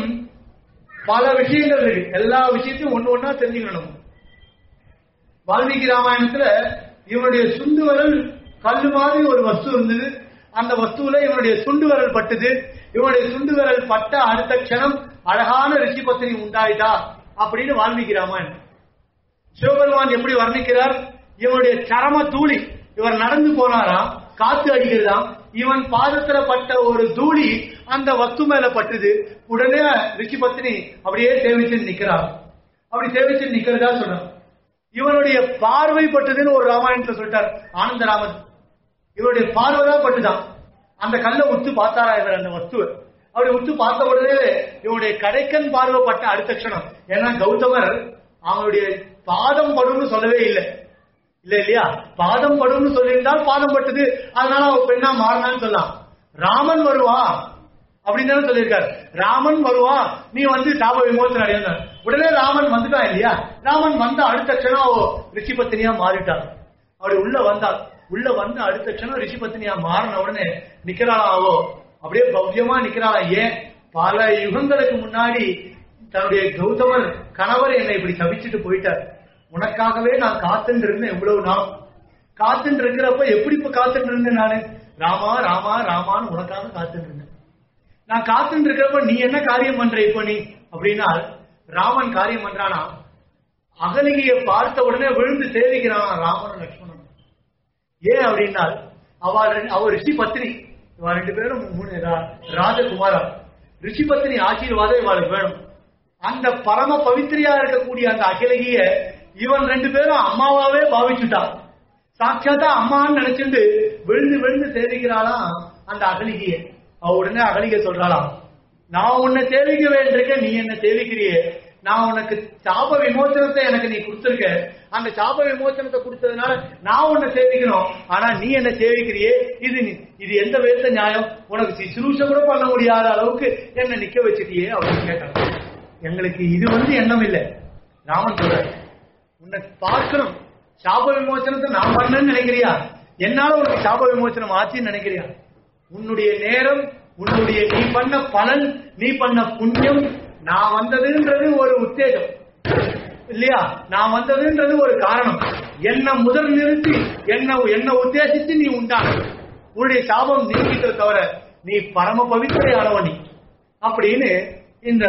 பல விஷயங்கள் இருக்கு எல்லா விஷயத்தையும் ஒண்ணு ஒண்ணா தெரிஞ்சுக்கணும் வால்மீகி ராமாயணத்துல இவனுடைய சுண்டு விரல் கல்லு மாதிரி ஒரு வஸ்து இருந்தது அந்த வஸ்துவில இவனுடைய சுண்டு விரல் பட்டுது இவனுடைய சுண்டு விரல் பட்ட அடுத்த க்ஷணம் அழகான ரிஷி பத்தினி உண்டாயிட்டா அப்படின்னு வால்மீகி ராமாயணம் சிவபெருமான் எப்படி வர்ணிக்கிறார் இவனுடைய சரம தூளி இவர் நடந்து போனாராம் காத்து அடிக்கிறதாம் இவன் பாதத்துல பட்ட ஒரு தூளி அந்த வஸ்து மேல பட்டுது உடனே ரிஷி பத்தினி அப்படியே சேவிச்சு நிக்கிறார் அப்படி சேவிச்சு நிக்கிறதா சொல்றான் இவனுடைய பார்வை பட்டதுன்னு ஒரு ராமாயணத்துல சொல்லிட்டார் ஆனந்தராமன் இவருடைய பார்வை தான் பட்டுதான் அந்த கல்லை உத்து பார்த்தாரா இவர் அந்த வஸ்துவை அப்படி உத்து பார்த்த உடனே இவனுடைய கடைக்கன் பார்வை பட்ட அடுத்த க்ஷணம் ஏன்னா கௌதமர் அவனுடைய பாதம் படும்னு சொல்லவே இல்லை இல்ல இல்லையா பாதம் படும்னு சொல்லியிருந்தால் பாதம் பட்டது அதனால அவன் பெண்ணா மாறினான்னு சொல்லலாம் ராமன் வருவான் அப்படின்னு தானே சொல்லியிருக்காரு ராமன் வருவான் நீ வந்து சாப விமோசனம் அடையான் உடனே ராமன் வந்துட்டான் இல்லையா ராமன் வந்த அடுத்த க்ஷணம் அவ ரிஷி பத்தினியா மாறிட்டான் அப்படி உள்ள வந்தாள் உள்ள வந்த அடுத்த க்ஷணம் ரிஷி பத்தினியா மாறின உடனே நிக்கிறாளா அவோ அப்படியே பவ்யமா நிக்கிறாளா ஏன் பல யுகங்களுக்கு முன்னாடி தன்னுடைய கௌதமர் கணவர் என்னை இப்படி சபிச்சுட்டு போயிட்டார் உனக்காகவே நான் காத்துட்டு இருந்தேன் எவ்வளவு நாள் காத்துட்டு இருக்கிறப்ப எப்படி இப்ப காத்துட்டு இருந்தேன் நானு ராமா ராமா ராமான்னு உனக்காக காத்துட்டு இருந்தேன் நான் காத்துட்டு இருக்கிறப்ப நீ என்ன காரியம் பண்ற இப்ப நீ அப்படின்னா ராமன் காரியம் பண்றானா அகலிகைய பார்த்த உடனே விழுந்து சேவிக்கிறான் ராமனும் லட்சுமணன் ஏன் அப்படின்னா அவள் ரெண்டு- அவ ரிஷி பத்னி இவ ரெண்டு பேரும் மூணு ரா- ராஜகுமாரா ரிஷி பத்னி ஆசீர்வாதம் இவாளுக்கு வேணும் அந்த பரம பவித்திரியா இருக்கக்கூடிய அந்த அகிலகிய இவன் ரெண்டு பேரும் அம்மாவாவே பாவிச்சுட்டான் சாட்சாத்தா அம்மான்னு நினைச்சிட்டு விழுந்து விழுந்து சேவிக்கிறாளாம் அந்த அகலிகிய அவ உடனே அகலிகை சொல்றாளாம் நான் உன்னை சேவிக்க வேண்டியிருக்க நீ என்ன சேவிக்கிறியே நான் உனக்கு சாப விமோசனத்தை எனக்கு நீ கொடுத்திருக்க அந்த சாப விமோசனத்தை கொடுத்ததுனால நான் உன்னை சேவிக்கணும் ஆனா நீ என்ன சேவிக்கிறியே இது நீ- இது எந்த விதத்த நியாயம் உனக்கு சிசுரூஷ கூட பண்ண முடியாத அளவுக்கு என்ன நிக்க வச்சிட்டியே அப்படின்னு கேட்டாங்க எங்களுக்கு இது வந்து எண்ணம் இல்லை ராமன் சொல்றாரு உன்னை பார்க்கணும் சாப விமோசனத்தை நான் பண்ணேன்னு நினைக்கிறியா என்னால உனக்கு சாப விமோசனம் ஆச்சுன்னு நினைக்கிறியா உன்னுடைய நேரம் உன்னுடைய நீ பண்ண பலன் நீ பண்ண புண்ணியம் நான் வந்ததுன்றது ஒரு உத்தேஜம் இல்லையா நான் வந்ததுன்றது ஒரு காரணம் என்ன முதல் நிறுத்தி என்ன என்ன உத்தேசித்து நீ உண்டான உன்னுடைய சாபம் நீங்கிட்ட தவிர நீ பரம பவித்திரையானவன் நீ அப்படின்னு இந்த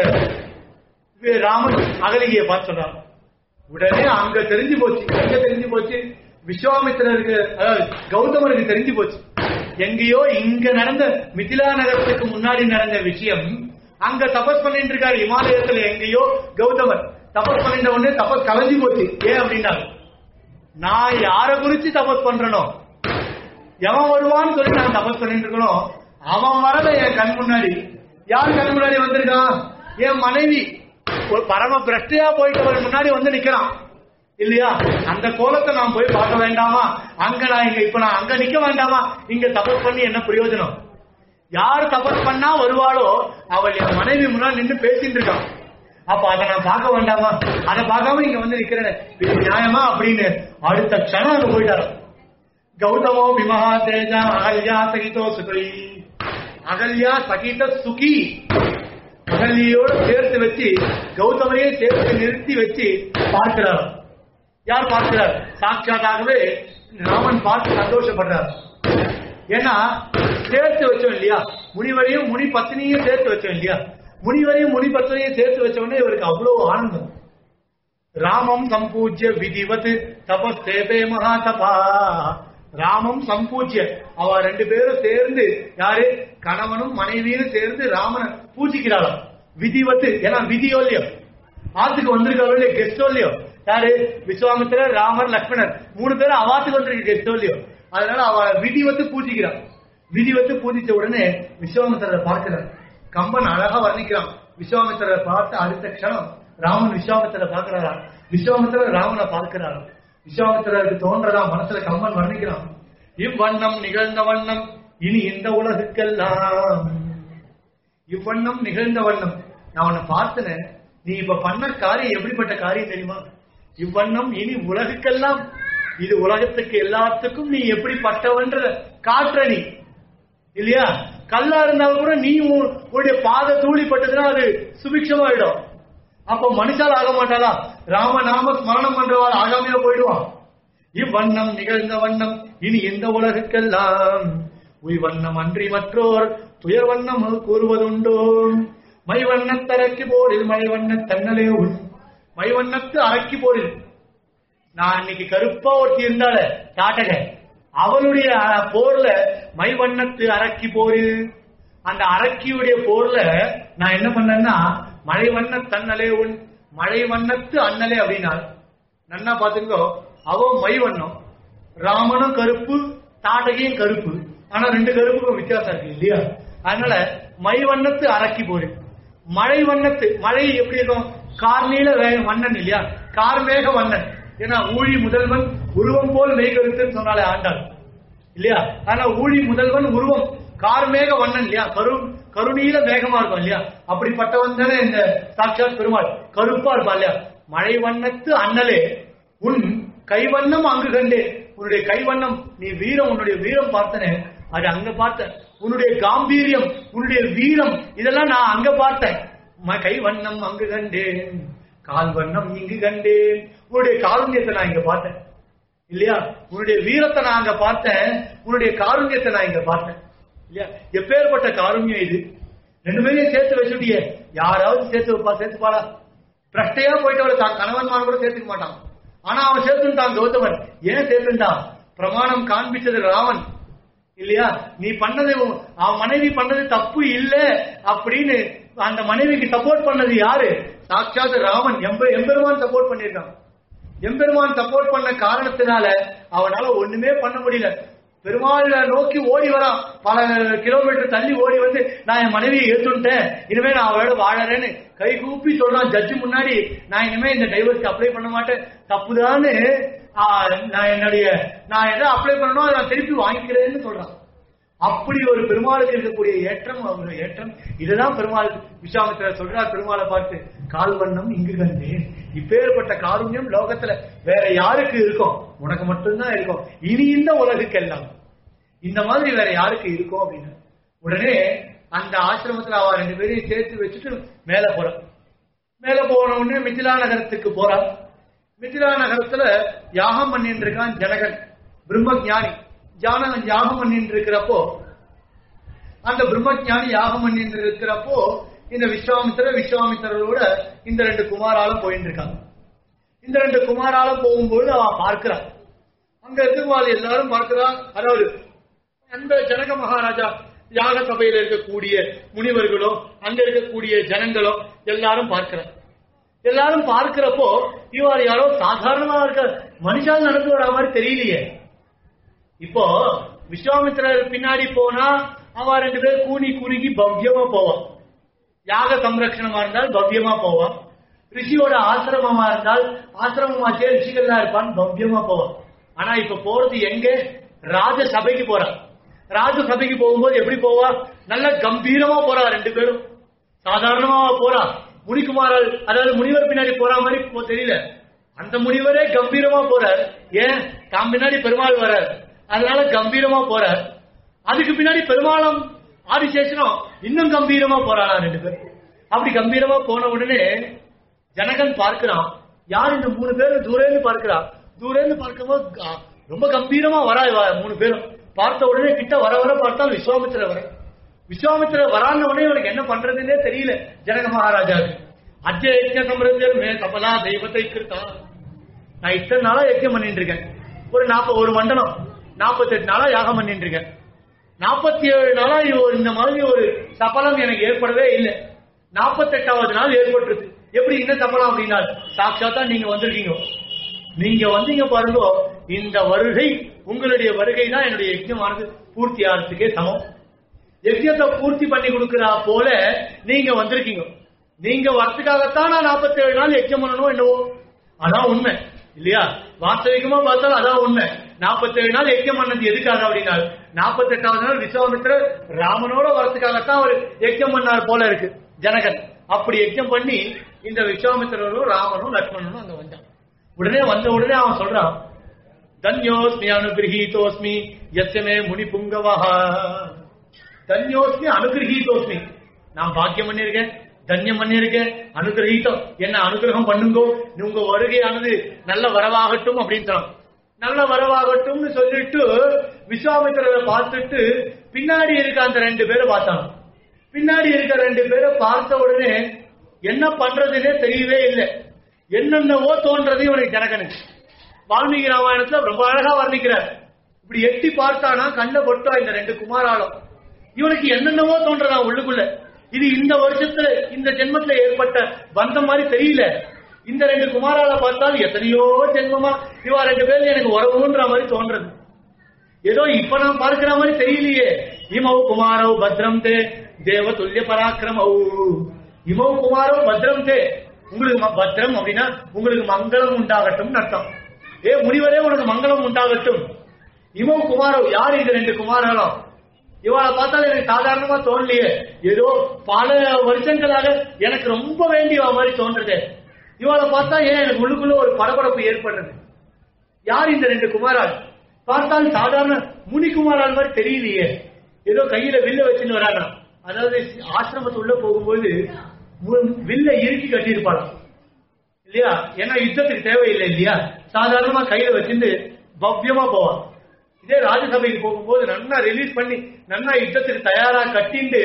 ராமன் அகலிகையை பார்த்து சொல்றான் உடனே அங்க தெரிஞ்சு போச்சு எங்க தெரிஞ்சு போச்சு விஸ்வாமித்திரருக்கு அதாவது கௌதமருக்கு தெரிஞ்சு போச்சு எங்கேயோ இங்க நடந்த மிதிலா நகரத்துக்கு முன்னாடி நடந்த விஷயம் அங்க தபஸ் பண்ணிட்டு இருக்காரு இமாலயத்துல எங்கேயோ கௌதமர் தபஸ் பண்ணிட்ட உடனே தபஸ் கலைஞ்சு போச்சு ஏன் அப்படின்னா நான் யார குறிச்சு தபஸ் பண்றனோ எவன் வருவான்னு சொல்லி நான் தபஸ் பண்ணிட்டு இருக்கணும் அவன் வரல என் கண் முன்னாடி யார் கண் முன்னாடி வந்திருக்கான் என் மனைவி ஒரு பரம பிரஷ்டையா போயிட்டு அவர் முன்னாடி வந்து நிக்கிறான் இல்லையா அந்த கோலத்தை நான் போய் பார்க்க வேண்டாமா அங்க நான் இங்க இப்ப நான் அங்க நிக்க வேண்டாமா இங்க தபஸ் பண்ணி என்ன பிரயோஜனம் யார் தபஸ் பண்ணா வருவாளோ அவள் என் மனைவி முன்னாடி நின்று பேசிட்டு இருக்கான் அப்ப அதை நான் பார்க்க வேண்டாமா அதை பார்க்காம இங்க வந்து நிக்கிறேன் இது நியாயமா அப்படின்னு அடுத்த க்ஷணம் அங்க போயிட்டாரு கௌதமோ விமஹா தேஜா அகல்யா சகிதோ சுகி அகல்யா சகித சுகி அகல்யோட சேர்த்து வச்சு கௌதமரையே சேர்த்து நிறுத்தி வச்சு பார்க்கிறார் யார் பார்க்கிறார் சாட்சாத்தாகவே ராமன் பார்த்து சந்தோஷப்படுறார் ஏன்னா சேர்த்து வச்சோம் இல்லையா முனிவரையும் முனி பத்னியும் சேர்த்து வச்சோம் இல்லையா முனிவரையும் முனி பத்னியும் சேர்த்து வச்ச உடனே இவருக்கு அவ்வளவு ஆனந்தம் ராமம் சம்பூஜ்ய விதிவத் தபஸ்தேபே மகாதபா ராமம் சம்பூஜ்ய அவ ரெண்டு பேரும் சேர்ந்து யாரு கணவனும் மனைவியும் சேர்ந்து ராமனை பூஜிக்கிறாளாம் விதிவத்து ஏன்னா விதியோ இல்லையோ ஆத்துக்கு வந்திருக்காரோ இல்லையோ கெஸ்டோ இல்லையோ யாரு விஸ்வாமித்திரர் ராமர் லக்ஷ்மணர் மூணு பேரும் அவாத்துக்கு வந்திருக்கு கெஸ்டோ இல்லையோ அதனால அவ விதிவத்து பூஜிக்கிறான் விதிவத்து பூஜிச்ச உடனே விஸ்வாமித்திரரை பார்க்கிறார் கம்பன் அழகா வர்ணிக்கிறான் விஸ்வாமித்திரரை பார்த்து அடுத்த க்ஷணம் ராமன் விஸ்வாமித்திரரை பார்க்கிறாரா விஸ்வாமித்திரர் ராமனை பார்க்கிறாரா விஸ்வாமித்திரருக்கு தோன்றதா மனசுல கம்பன் வர்ணிக்கிறான் இவ்வண்ணம் நிகழ்ந்த வண்ணம் இனி இந்த உலகுக்கெல்லாம் இவ்வண்ணம் நிகழ்ந்த வண்ணம் நான் உன்னை பார்த்தனேன் நீ இப்ப பண்ண காரியம் எப்படிப்பட்ட காரியம் தெரியுமா இவ்வண்ணம் இனி உலகுக்கெல்லாம் இது உலகத்துக்கு எல்லாத்துக்கும் நீ எப்படிப்பட்டவன்ற காட்டுற நீ இல்லையா கல்லா இருந்தாலும் கூட நீ உன்- உன்னுடைய பாத தூளிப்பட்டதுன்னா அது சுபிக்ஷமாயிடும் அப்ப மனுஷால் ஆக மாட்டாளா ராமநாம ஸ்மரணம் பண்றவாள் ஆகாமையா போயிடுவான் இவ்வண்ணம் நிகழ்ந்த வண்ணம் இனி எந்த உலகுக்கெல்லாம் உய் வண்ணம் அன்றி மற்றோர் துயர் வண்ணம் கூறுவதுண்டோ மை வண்ணத்தரக்கி போரில் மழை வண்ண தன்னலே உள் மை வண்ணத்து அரக்கி போரில் நான் இன்னைக்கு கருப்பா ஒருத்தி இருந்தால தாட்டக அவளுடைய அஹ், போர்ல மை வண்ணத்து அரக்கி போரில் அந்த அரக்கியுடைய போர்ல நான் என்ன பண்ணேன்னா மழை வண்ண தன்னலே உன் மழை வண்ணத்து அண்ணலே அப்படின்னா நன்னா பாத்துக்கோ அவ மை வண்ணம் ராமனும் கருப்பு தாட்டகையும் கருப்பு ஆனா ரெண்டு கருப்புக்கும் வித்தியாசம் இருக்கு இல்லையா அதனால மை வண்ணத்து அரக்கி போரில் மழை வண்ணத்து மழை எப்படி இருக்கும் கார்நீல வே- வண்ணன் இல்லையா கார்மேக வண்ணன் ஏன்னா ஊழி முதல்வன் உருவம் போல் மெய்கருத்துன்னு சொன்னாலே ஆண்டாள் இல்லையா ஆனா ஊழி முதல்வன் உருவம் கார்மேக வண்ணன் இல்லையா கரு கருநீல மேகமா இருக்கும் இல்லையா அப்படிப்பட்டவன் தானே இந்த சாட்சாத் பெருமாள் கருப்பா இருப்பா இல்லையா மழை வண்ணத்து அண்ணலே உன் கைவண்ணம் அங்கு கண்டே உன்னுடைய கைவண்ணம் நீ வீரம் உன்னுடைய வீரம் பார்த்தனே அது அங்க பார்த்தேன் உன்னுடைய காம்பீரியம் உன்னுடைய வீரம் இதெல்லாம் நான் அங்க பார்த்தேன் ம- கைவண்ணம் அங்கு கண்டேன் கால் வண்ணம் இங்கு கண்டேன் உன்னுடைய காருண்யத்தை நான் இங்க பார்த்தேன் இல்லையா உன்னுடைய வீரத்தை நான் அங்க பார்த்தேன் உன்னுடைய காருண்யத்தை நான் இங்க பார்த்தேன் இல்லையா எப்பேற்பட்ட காருண்யம் இது ரெண்டு பேரையும் சேர்த்து வச்சுட்டியே யாராவது சேர்த்து வைப்பா சேர்த்துப்பாளா பிரஷ்டையா போயிட்டு அவளை தான் கணவன்மார் கூட சேர்த்துக்க மாட்டான் ஆனா அவன் சேர்த்துட்டான் கௌதமன் ஏன் சேர்த்துட்டான் பிரமாணம் காண்பிச்சது ராமன் இல்லையா நீ பண்ணது உன்- அவன் மனைவி பண்ணது தப்பு இல்ல அப்படின்னு அந்த மனைவிக்கு சப்போர்ட் பண்ணது யாரு சாட்சாத் ராமன் எம்ப எம்பெருமான் சப்போர்ட் பண்ணிருக்கான் எம்பெருமான் சப்போர்ட் பண்ண காரணத்தினால அவனால ஒண்ணுமே பண்ண முடியல பெருமாளை நோக்கி ஓடி வரான் பல கிலோமீட்டர் தள்ளி ஓடி வந்து நான் என் மனைவியை ஏத்துட்டேன் இனிமே நான் அவளோட வாழறேன்னு கை கூப்பி சொல்றான் ஜட்ஜு முன்னாடி நான் இனிமே இந்த டைவர்ஸ்க்கு அப்ளை பண்ண மாட்டேன் தப்புதான்னு ஆ, நான் என்னுடைய நான் எதை அப்ளை பண்ணணும் அதை நான் திருப்பி வாங்கிக்கிறேன்னு சொல்றான் அப்படி ஒரு பெருமாளுக்கு இருக்கக்கூடிய ஏற்றம் அவருடைய ஏற்றம் இதுதான் பெருமாள் விஸ்வாமித்திரர் சொல்றார் பெருமாளை பார்த்து கால்வண்ணம் இங்கு கண்டேன் இப்பேற்பட்ட காருண்யம் லோகத்துல வேற யாருக்கு இருக்கும் உனக்கு மட்டும்தான் இருக்கும் இனி இந்த உலகுக்கெல்லாம் இந்த மாதிரி வேற யாருக்கு இருக்கும் அப்படின்னு உடனே அந்த ஆசிரமத்துல அவ ரெண்டு பேரையும் சேர்த்து வச்சுட்டு மேல போறான் மேல போன உடனே மிथिला நகரத்துக்கு போறான் மிथिला நகரத்துல யாகம் பண்ணிட்டு இருக்கான் ஜனகன் பிரம்ம ஞானி ஜான யாகம் பண்ணிட்டு இருக்கிறப்போ அந்த பிரம்ம ஞானி யாகம் பண்ணிட்டு இருக்கிறப்போ இந்த விஸ்வாமித்திரர் விஸ்வாமித்திரரோட இந்த ரெண்டு குமாராலும் போயிட்டு இருக்காங்க இந்த ரெண்டு குமாராலும் போகும்போது அவன் பார்க்கிறான் அங்க இருக்கிறவாள் எல்லாரும் பார்க்கிறான் அதாவது அந்த ஜனக மகாராஜா யாக சபையில இருக்கக்கூடிய முனிவர்களோ அங்க இருக்கக்கூடிய ஜனங்களோ எல்லாரும் பார்க்கிறார் எல்லாரும் பார்க்கிறப்போ இவர் யாரோ சாதாரணமா இருக்க மனுஷால் நடந்து வர மாதிரி தெரியலையே இப்போ விஸ்வாமித்திரர் பின்னாடி போனா அவன் ரெண்டு பேர் கூனி குறுகி பவ்யமா போவான் யாக சம்ரக்ஷணமா இருந்தால் பவ்யமா போவான் ரிஷியோட ஆசிரமமா இருந்தால் ஆசிரமமாச்சே ரிஷிகள்லாம் இருப்பான் பவ்யமா போவான் ஆனா இப்ப போறது எங்க ராஜ சபைக்கு போறான் ராஜ சபைக்கு போகும்போது எப்படி போவா நல்ல கம்பீரமா போறா ரெண்டு பேரும் சாதாரணமா போறா முனிக்குமாரல் அதாவது முனிவர் பின்னாடி போற மாதிரி இப்போ தெரியல அந்த முனிவரே கம்பீரமா போறார் ஏன் தாம் பின்னாடி பெருமாள் வரார் அதனால கம்பீரமா போறார் அதுக்கு பின்னாடி பெருமாளும் ஆதிசேஷனும் இன்னும் கம்பீரமா போறானா ரெண்டு பேர் அப்படி கம்பீரமா போன உடனே ஜனகன் பார்க்கிறான் யார் இந்த மூணு பேரும் தூரேந்து பார்க்கிறான் தூரேந்து பார்க்கும்போது க- ரொம்ப கம்பீரமா வரா இவ மூணு பேரும் பார்த்த உடனே கிட்ட வர வர பார்த்தா விஸ்வாமித்திர வர விஸ்வாமித்திர வரான்னு உடனே இவனுக்கு என்ன பண்றதுன்னே தெரியல ஜனக மகாராஜாவுக்கு அத்திய யஜ்ஞ சம்பிரத்தியர் மே சபலா தெய்வத்தை கிருத்தா நான் இத்தனை நாளா யஜ்ஞம் பண்ணிட்டு இருக்கேன் ஒரு நாற்பது ஒரு மண்டலம் நாற்பத்தெட்டு நாளா யாகம் பண்ணிட்டு இருக்கேன் நாற்பத்தி ஏழு நாளா இது ஒரு- இந்த மாதிரி ஒரு சபலம் எனக்கு ஏற்படவே இல்லை நாற்பத்தெட்டாவது நாள் ஏற்பட்டுருது எப்படி இந்த சபலம் அப்படின்னா சாட்சாத்தா நீங்க வந்திருக்கீங்க நீங்க வந்தீங்க பாருங்க இந்த வருகை உங்களுடைய வருகை தான் என்னுடைய யஜ்ஞமானது பூர்த்தி ஆகிறதுக்கே சமம் யஜ்ஞத்தை பூர்த்தி பண்ணி கொடுக்கிறா போல நீங்க வந்திருக்கீங்க நீங்க வரத்துக்காகத்தான் நான் 47 நாள் யஜ்ஞம் பண்ணணும் என்னவோ அதான் உண்மை இல்லையா வாஸ்தவிகமா பார்த்தாலும் அதான் உண்மை 47 நாள் யஜ்ஞம் பண்ணது எதுக்காக அப்படின்னா 48வது நாள் விஸ்வாமித்திரர் ராமனோட வரத்துக்காகத்தான் அவர் யஜ்ஞம் பண்ணார் போல இருக்கு ஜனகன் அப்படி யஜ்ஞம் பண்ணி இந்த விஸ்வாமித்திரரும் ராமனும் லக்ஷ்மணனும் அங்க வந்தான் உடனே வந்த உடனே அவன் சொல்றான் தன்யோஸ்மி அனுகிரகீதோஸ்மி எத்தமே முனி புங்கவஹா தன்யோஸ்மி அனுகிரகீதோஸ்மி நான் பாக்கியம் பண்ணியிருக்கேன் தன்யம் பண்ணியிருக்கேன் அனுகிரகீதம் என்ன அனுகிரகம் பண்ணுங்கோ உங்க வருகையானது நல்ல வரவாகட்டும் அப்படின்னு சொன்னான். நல்ல வரவாகட்டும்னு சொல்லிட்டு விஸ்வாமித்திரரை பார்த்துட்டு பின்னாடி இருக்க அந்த ரெண்டு பேரை பார்த்தாங்க பின்னாடி இருக்க ரெண்டு பேரை பார்த்த உடனே என்ன பண்றதுன்னே தெரியவே இல்லை என்னென்னவோ தோன்றது இவனுக்கு ஜனகனுக்கு வால்மீகி ராமாயணத்துல ரொம்ப அழகா வர்ணிக்கிறார் இப்படி எட்டி பார்த்தானா கண்ண பொட்டா இந்த ரெண்டு குமாராலும் இவனுக்கு என்னென்னவோ தோன்றதா உள்ளுக்குள்ள இது இந்த வருஷத்துல இந்த ஜென்மத்துல ஏற்பட்ட பந்தம் மாதிரி தெரியல இந்த ரெண்டு குமாரால பார்த்தால் எத்தனையோ ஜென்மமா இவா ரெண்டு பேரும் எனக்கு உறவுன்ற மாதிரி தோன்றது ஏதோ இப்ப நான் பார்க்கிற மாதிரி தெரியலையே இமௌ குமாரவ் பத்ரம் தே தேவ துல்லிய பராக்கிரமௌ இமௌ குமாரவ் பத்ரம் தே உங்களுக்கு ம- பத்ரம் அப்படின்னா உங்களுக்கு மங்களம் உண்டாகட்டும் அர்த்தம் ஏ முனிவரே உனக்கு மங்களம் உண்டாகட்டும் இமௌ குமாரவ் யார் இந்த ரெண்டு குமாரர்களும் இவளை பார்த்தாலும் எனக்கு சாதாரணமா தோணலையே ஏதோ பல வருஷங்களாக எனக்கு ரொம்ப வேண்டிய மாதிரி தோன்றது இவளை பார்த்தா ஏன் எனக்கு உள்ளுக்குள்ள ஒரு படபடப்பு ஏற்படுறது யார் இந்த ரெண்டு குமாரால் பார்த்தால் சாதாரண முனி குமாரால் மாதிரி தெரியலையே ஏதோ கையில வில்ல வச்சுன்னு வராங்க அதாவது ஆசிரமத்து உள்ள போகும்போது மு- வில்ல இறுக்கி கட்டியிருப்பாளாம் இல்லையா ஏன்னா யுத்தத்துக்கு தேவையில்லை இல்லையா சாதாரணமா கையில வச்சுட்டு பவ்யமா போவான் இதே ராஜசபைக்கு போகும்போது நன்னா ரிலீஸ் பண்ணி நன்னா யுத்தத்துக்கு தயாரா கட்டிண்டு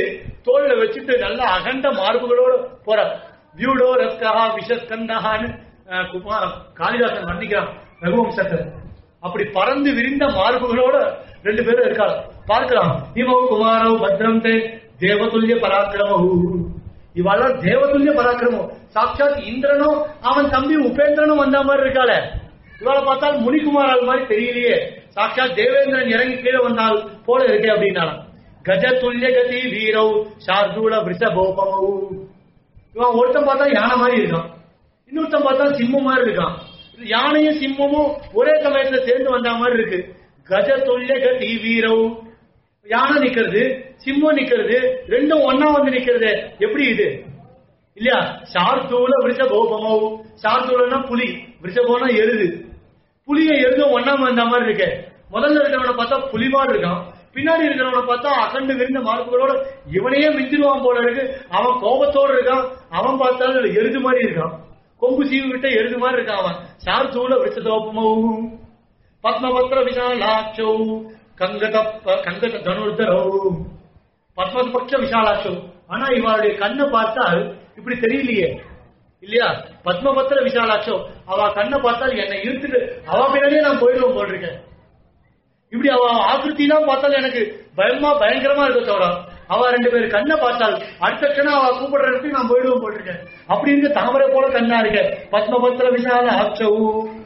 தோல்ல வச்சுட்டு நல்ல அகண்ட மார்புகளோடு போறார் வியூடோ ரஸ்கஹா விஷஸ்கந்தஹான்னு அஹ், குமாரம் காளிதாசன் வர்ணிக்கிறான் ரகுவம்சத்தில் அப்படி பறந்து விரிந்த மார்புகளோட ரெண்டு பேரும் இருக்காங்க பார்க்கலாம் இவோ குமாரோ பத்ரம் தே தேவதுல்ய பராக்கிரமஹு இவெல்லாம் தேவதுல்ய பராக்கிரமம் சாட்சாத் இந்திரனும் அவன் தம்பி உபேந்திரனும் வந்த மாதிரி இருக்காளே இவளை பார்த்தால் முனிகுமாரால் மாதிரி தெரியலையே சாட்சாத் தேவேந்திரன் இறங்கி கீழே வந்தால் போல இருக்கே அப்படின்னாலாம் கஜ துல்லிய கதி வீரவ் சார்தூல விருஷபோபமௌ இவன் ஒருத்தன் பார்த்தா யானை மாதிரி இருக்கான் இன்னொருத்தன் பார்த்தா சிம்மம் மாதிரி இருக்கான் இது யானையும் சிம்மமும் ஒரே சமயத்துல சேர்ந்து வந்த மாதிரி இருக்கு கஜ துல்லிய கதி வீரவ் யானை நிக்கிறது சிம்மம் நிக்கிறது ரெண்டும் ஒண்ணா வந்து நிக்கிறது எப்படி இது இல்லையா சார்தூல விருஷபோபமோ சார்தூலன்னா புலி விருஷபோனா எருது புலியை எருதும் ஒண்ணா வந்த மாதிரி இருக்கு முதல்ல இருக்கிறவனை பார்த்தா புலி மாதிரி இருக்கான் பின்னாடி இருக்கிறவனை பார்த்தா அகண்டு விரிந்த மார்புகளோட இவனையே மிஞ்சிருவான் போல இருக்கு அவன் கோபத்தோடு இருக்கான் அவன் பார்த்தாலும் எருது மாதிரி இருக்கான் கொம்பு சீவு விட்ட எருது மாதிரி இருக்கான் அவன் சார்தூல விருஷதோபமவும் பத்மபத்ர விஷாலாட்சோ கங்கத கங்கத தனுர்தரோ பத்மபக்ஷ விஷாலாட்சோ ஆனா இவளுடைய கண்ணை பார்த்தால் இப்படி தெரியலையே இல்லையா பத்மபத்திர விஷாலாட்சோ அவ கண்ணை பார்த்தால் என்னை இழுத்துட்டு அவ பின்னாடியே நான் போயிடுவோம் போல் இருக்கேன் இப்படி அவ ஆக்கிருத்திலாம் பார்த்தால் எனக்கு பயமா பயங்கரமா இருக்க தவிர அவ ரெண்டு பேர் கண்ணை பார்த்தால் அடுத்த கணம் அவ கூப்பிடுற இடத்துக்கு நான் போயிடுவோம் போல் இருக்கேன் அப்படி இருக்க தாமரை போல கண்ணா இருக்க பத்மபத்திர விஷால ஆட்சவு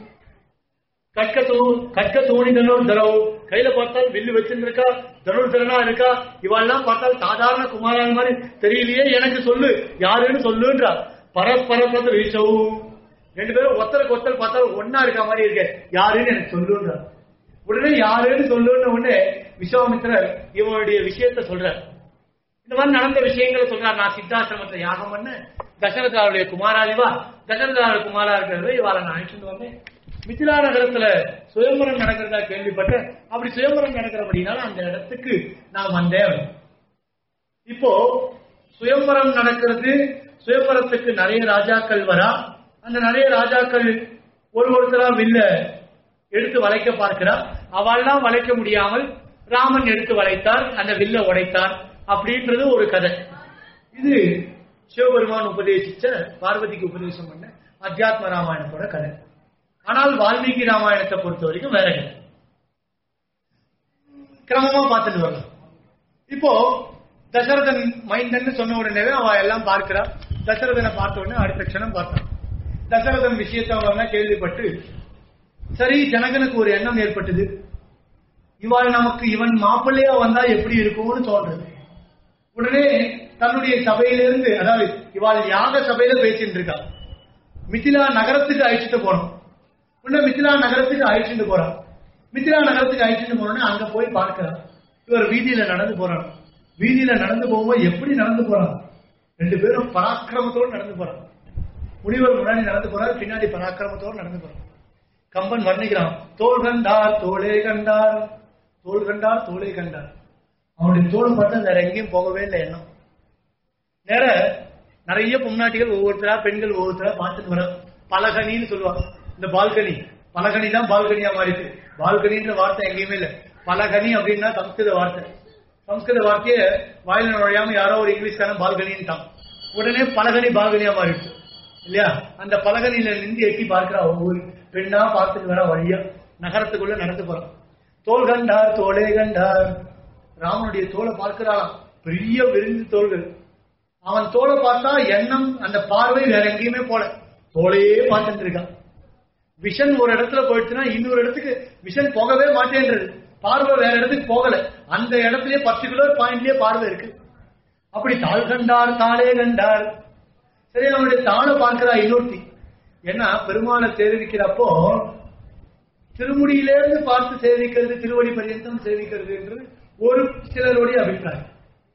கட்க தூ கட்க தூணி தனுர் தரவு கையில பார்த்தால் வில்லு வச்சிருக்கா தனுர் தரனா இருக்கா இவெல்லாம் பார்த்தால் சாதாரண குமாரன் மாதிரி தெரியலையே எனக்கு சொல்லு யாருன்னு சொல்லுன்றா பரஸ்பர பத்திர வீசவு ரெண்டு பேரும் ஒருத்தருக்கு ஒருத்தர் பார்த்தால் ஒன்னா இருக்க மாதிரி இருக்கு யாருன்னு எனக்கு சொல்லுன்றா உடனே யாருன்னு சொல்லுன்னு உடனே விஸ்வாமித்திரர் இவனுடைய விஷயத்த சொல்றார் இந்த மாதிரி நடந்த விஷயங்களை சொல்றார் நான் சித்தாசிரமத்தை யாகம் பண்ண தசரதாவுடைய குமாராதிவா தசரதாவுடைய குமாரா இருக்கிறத இவாளை நான் அழைச்சிட்டு வந்தேன் மிथिला நகரத்துல சுயம்பரம் நடக்கிறதா கேள்விப்பட்டேன் அப்படி சுயம்பரம் நடக்கிறபடினால அந்த இடத்துக்கு நான் வந்தேன் இப்போ சுயம்பரம் நடக்கிறது சுயம்பரத்துக்கு நிறைய ராஜாக்கள் வரா அந்த நிறைய ராஜாக்கள் ஒரு ஒருத்தரா வில்ல எடுத்து வளைக்க பார்க்கிறா அவள்லாம் வளைக்க முடியாமல் ராமன் எடுத்து வளைத்தார் அந்த வில்ல உடைத்தார் அப்படின்றது ஒரு கதை இது சிவபெருமான் உபதேசிச்ச பார்வதிக்கு உபதேசம் பண்ண அத்தியாத்ம ராமாயணத்தோட கதை ஆனால் வால்மீகி ராமாயணத்தை பொறுத்த வரைக்கும் வேற கதை கிரமமா பார்த்துட்டு வரலாம் இப்போ தசரதன் மைந்தன் சொன்ன உடனே அவ எல்லாம் பார்க்கிறா தசரதனை பார்த்த உடனே அடுத்த க்ஷணம் பார்த்தான் தசரதன் விஷயத்தை அவன் கேள்விப்பட்டு சரி ஜனகனுக்கு ஒரு எண்ணம் ஏற்பட்டது இவாள் நமக்கு இவன் மாப்பிள்ளையா வந்தா எப்படி இருக்கும்னு தோன்றது உடனே தன்னுடைய சபையிலிருந்து அதாவது இவாள் யாக சபையில பேசிட்டு இருக்கா மிथिला நகரத்துக்கு அழைச்சிட்டு போனோம் உடனே மிथिला நகரத்துக்கு அழைச்சிட்டு போறான் மிथिला நகரத்துக்கு அழைச்சிட்டு போனோடனே அங்க போய் பார்க்கிறான் இவர் வீதியில நடந்து போறான் வீதியில நடந்து போகும்போது எப்படி நடந்து போறான் ரெண்டு பேரும் பராக்கிரமத்தோடு நடந்து போறான் முனிவர் முன்னாடி நடந்து போறார் பின்னாடி பராக்கிரமத்தோடு நடந்து போறான் கம்பன் வர்ணிக்கிறான் தோல் கண்டார் தோளே கண்டார் தோல் கண்டார் தோளே கண்டார் அவனுடைய தோல் மட்டும் வேற எங்கேயும் போகவே இல்லை எண்ணம் நேர நிறைய பொம்நாட்டிகள் ஒவ்வொருத்தரா பெண்கள் ஒவ்வொருத்தரா பார்த்துட்டு வர பலகனின்னு சொல்லுவாங்க இந்த பால்கனி பலகனி தான் பால்கனியா மாறிட்டு பால்கனின்ற வார்த்தை எங்கேயுமே இல்லை பலகனி அப்படின்னா சம்ஸ்கிருத வார்த்தை சம்ஸ்கிருத வார்த்தையை வாயில நுழையாம யாரோ ஒரு இங்கிலீஷ்காரன் பால்கனின்ட்டான் உடனே பலகனி பால்கனியா மாறிடுச்சு இல்லையா அந்த பலகனியில நின்று எட்டி பார்க்கிறா ஒவ்வொரு பெண்ணா பார்த்துட்டு வர வழியா நகரத்துக்குள்ள நடந்து போறான் தோல் கண்டார் தோளே கண்டார் ராமனுடைய தோலை பார்க்கிறாளாம் பெரிய விரிஞ்சு தோள்கள் அவன் தோலை பார்த்தா எண்ணம் அந்த பார்வை வேற எங்கேயுமே போல தோலையே பார்த்துட்டு இருக்கான் விஷன் ஒரு இடத்துல போயிடுச்சுன்னா இன்னொரு இடத்துக்கு விஷன் போகவே மாட்டேன்றது பார்வை வேற இடத்துக்கு போகல அந்த இடத்துலயே பர்டிகுலர் பாயிண்ட்லயே பார்வை இருக்கு அப்படி தாள் கண்டார் தாளே கண்டார் சரி அவனுடைய தாளை பார்க்கிறா இன்னொருத்தி ஏன்னா பெருமாளை சேவிக்கிறப்போ திருமுடியிலிருந்து பார்த்து சேவிக்கிறது திருவடி பரியந்தம் சேவிக்கிறது என்று ஒரு சிலருடைய அபிப்பிராயம்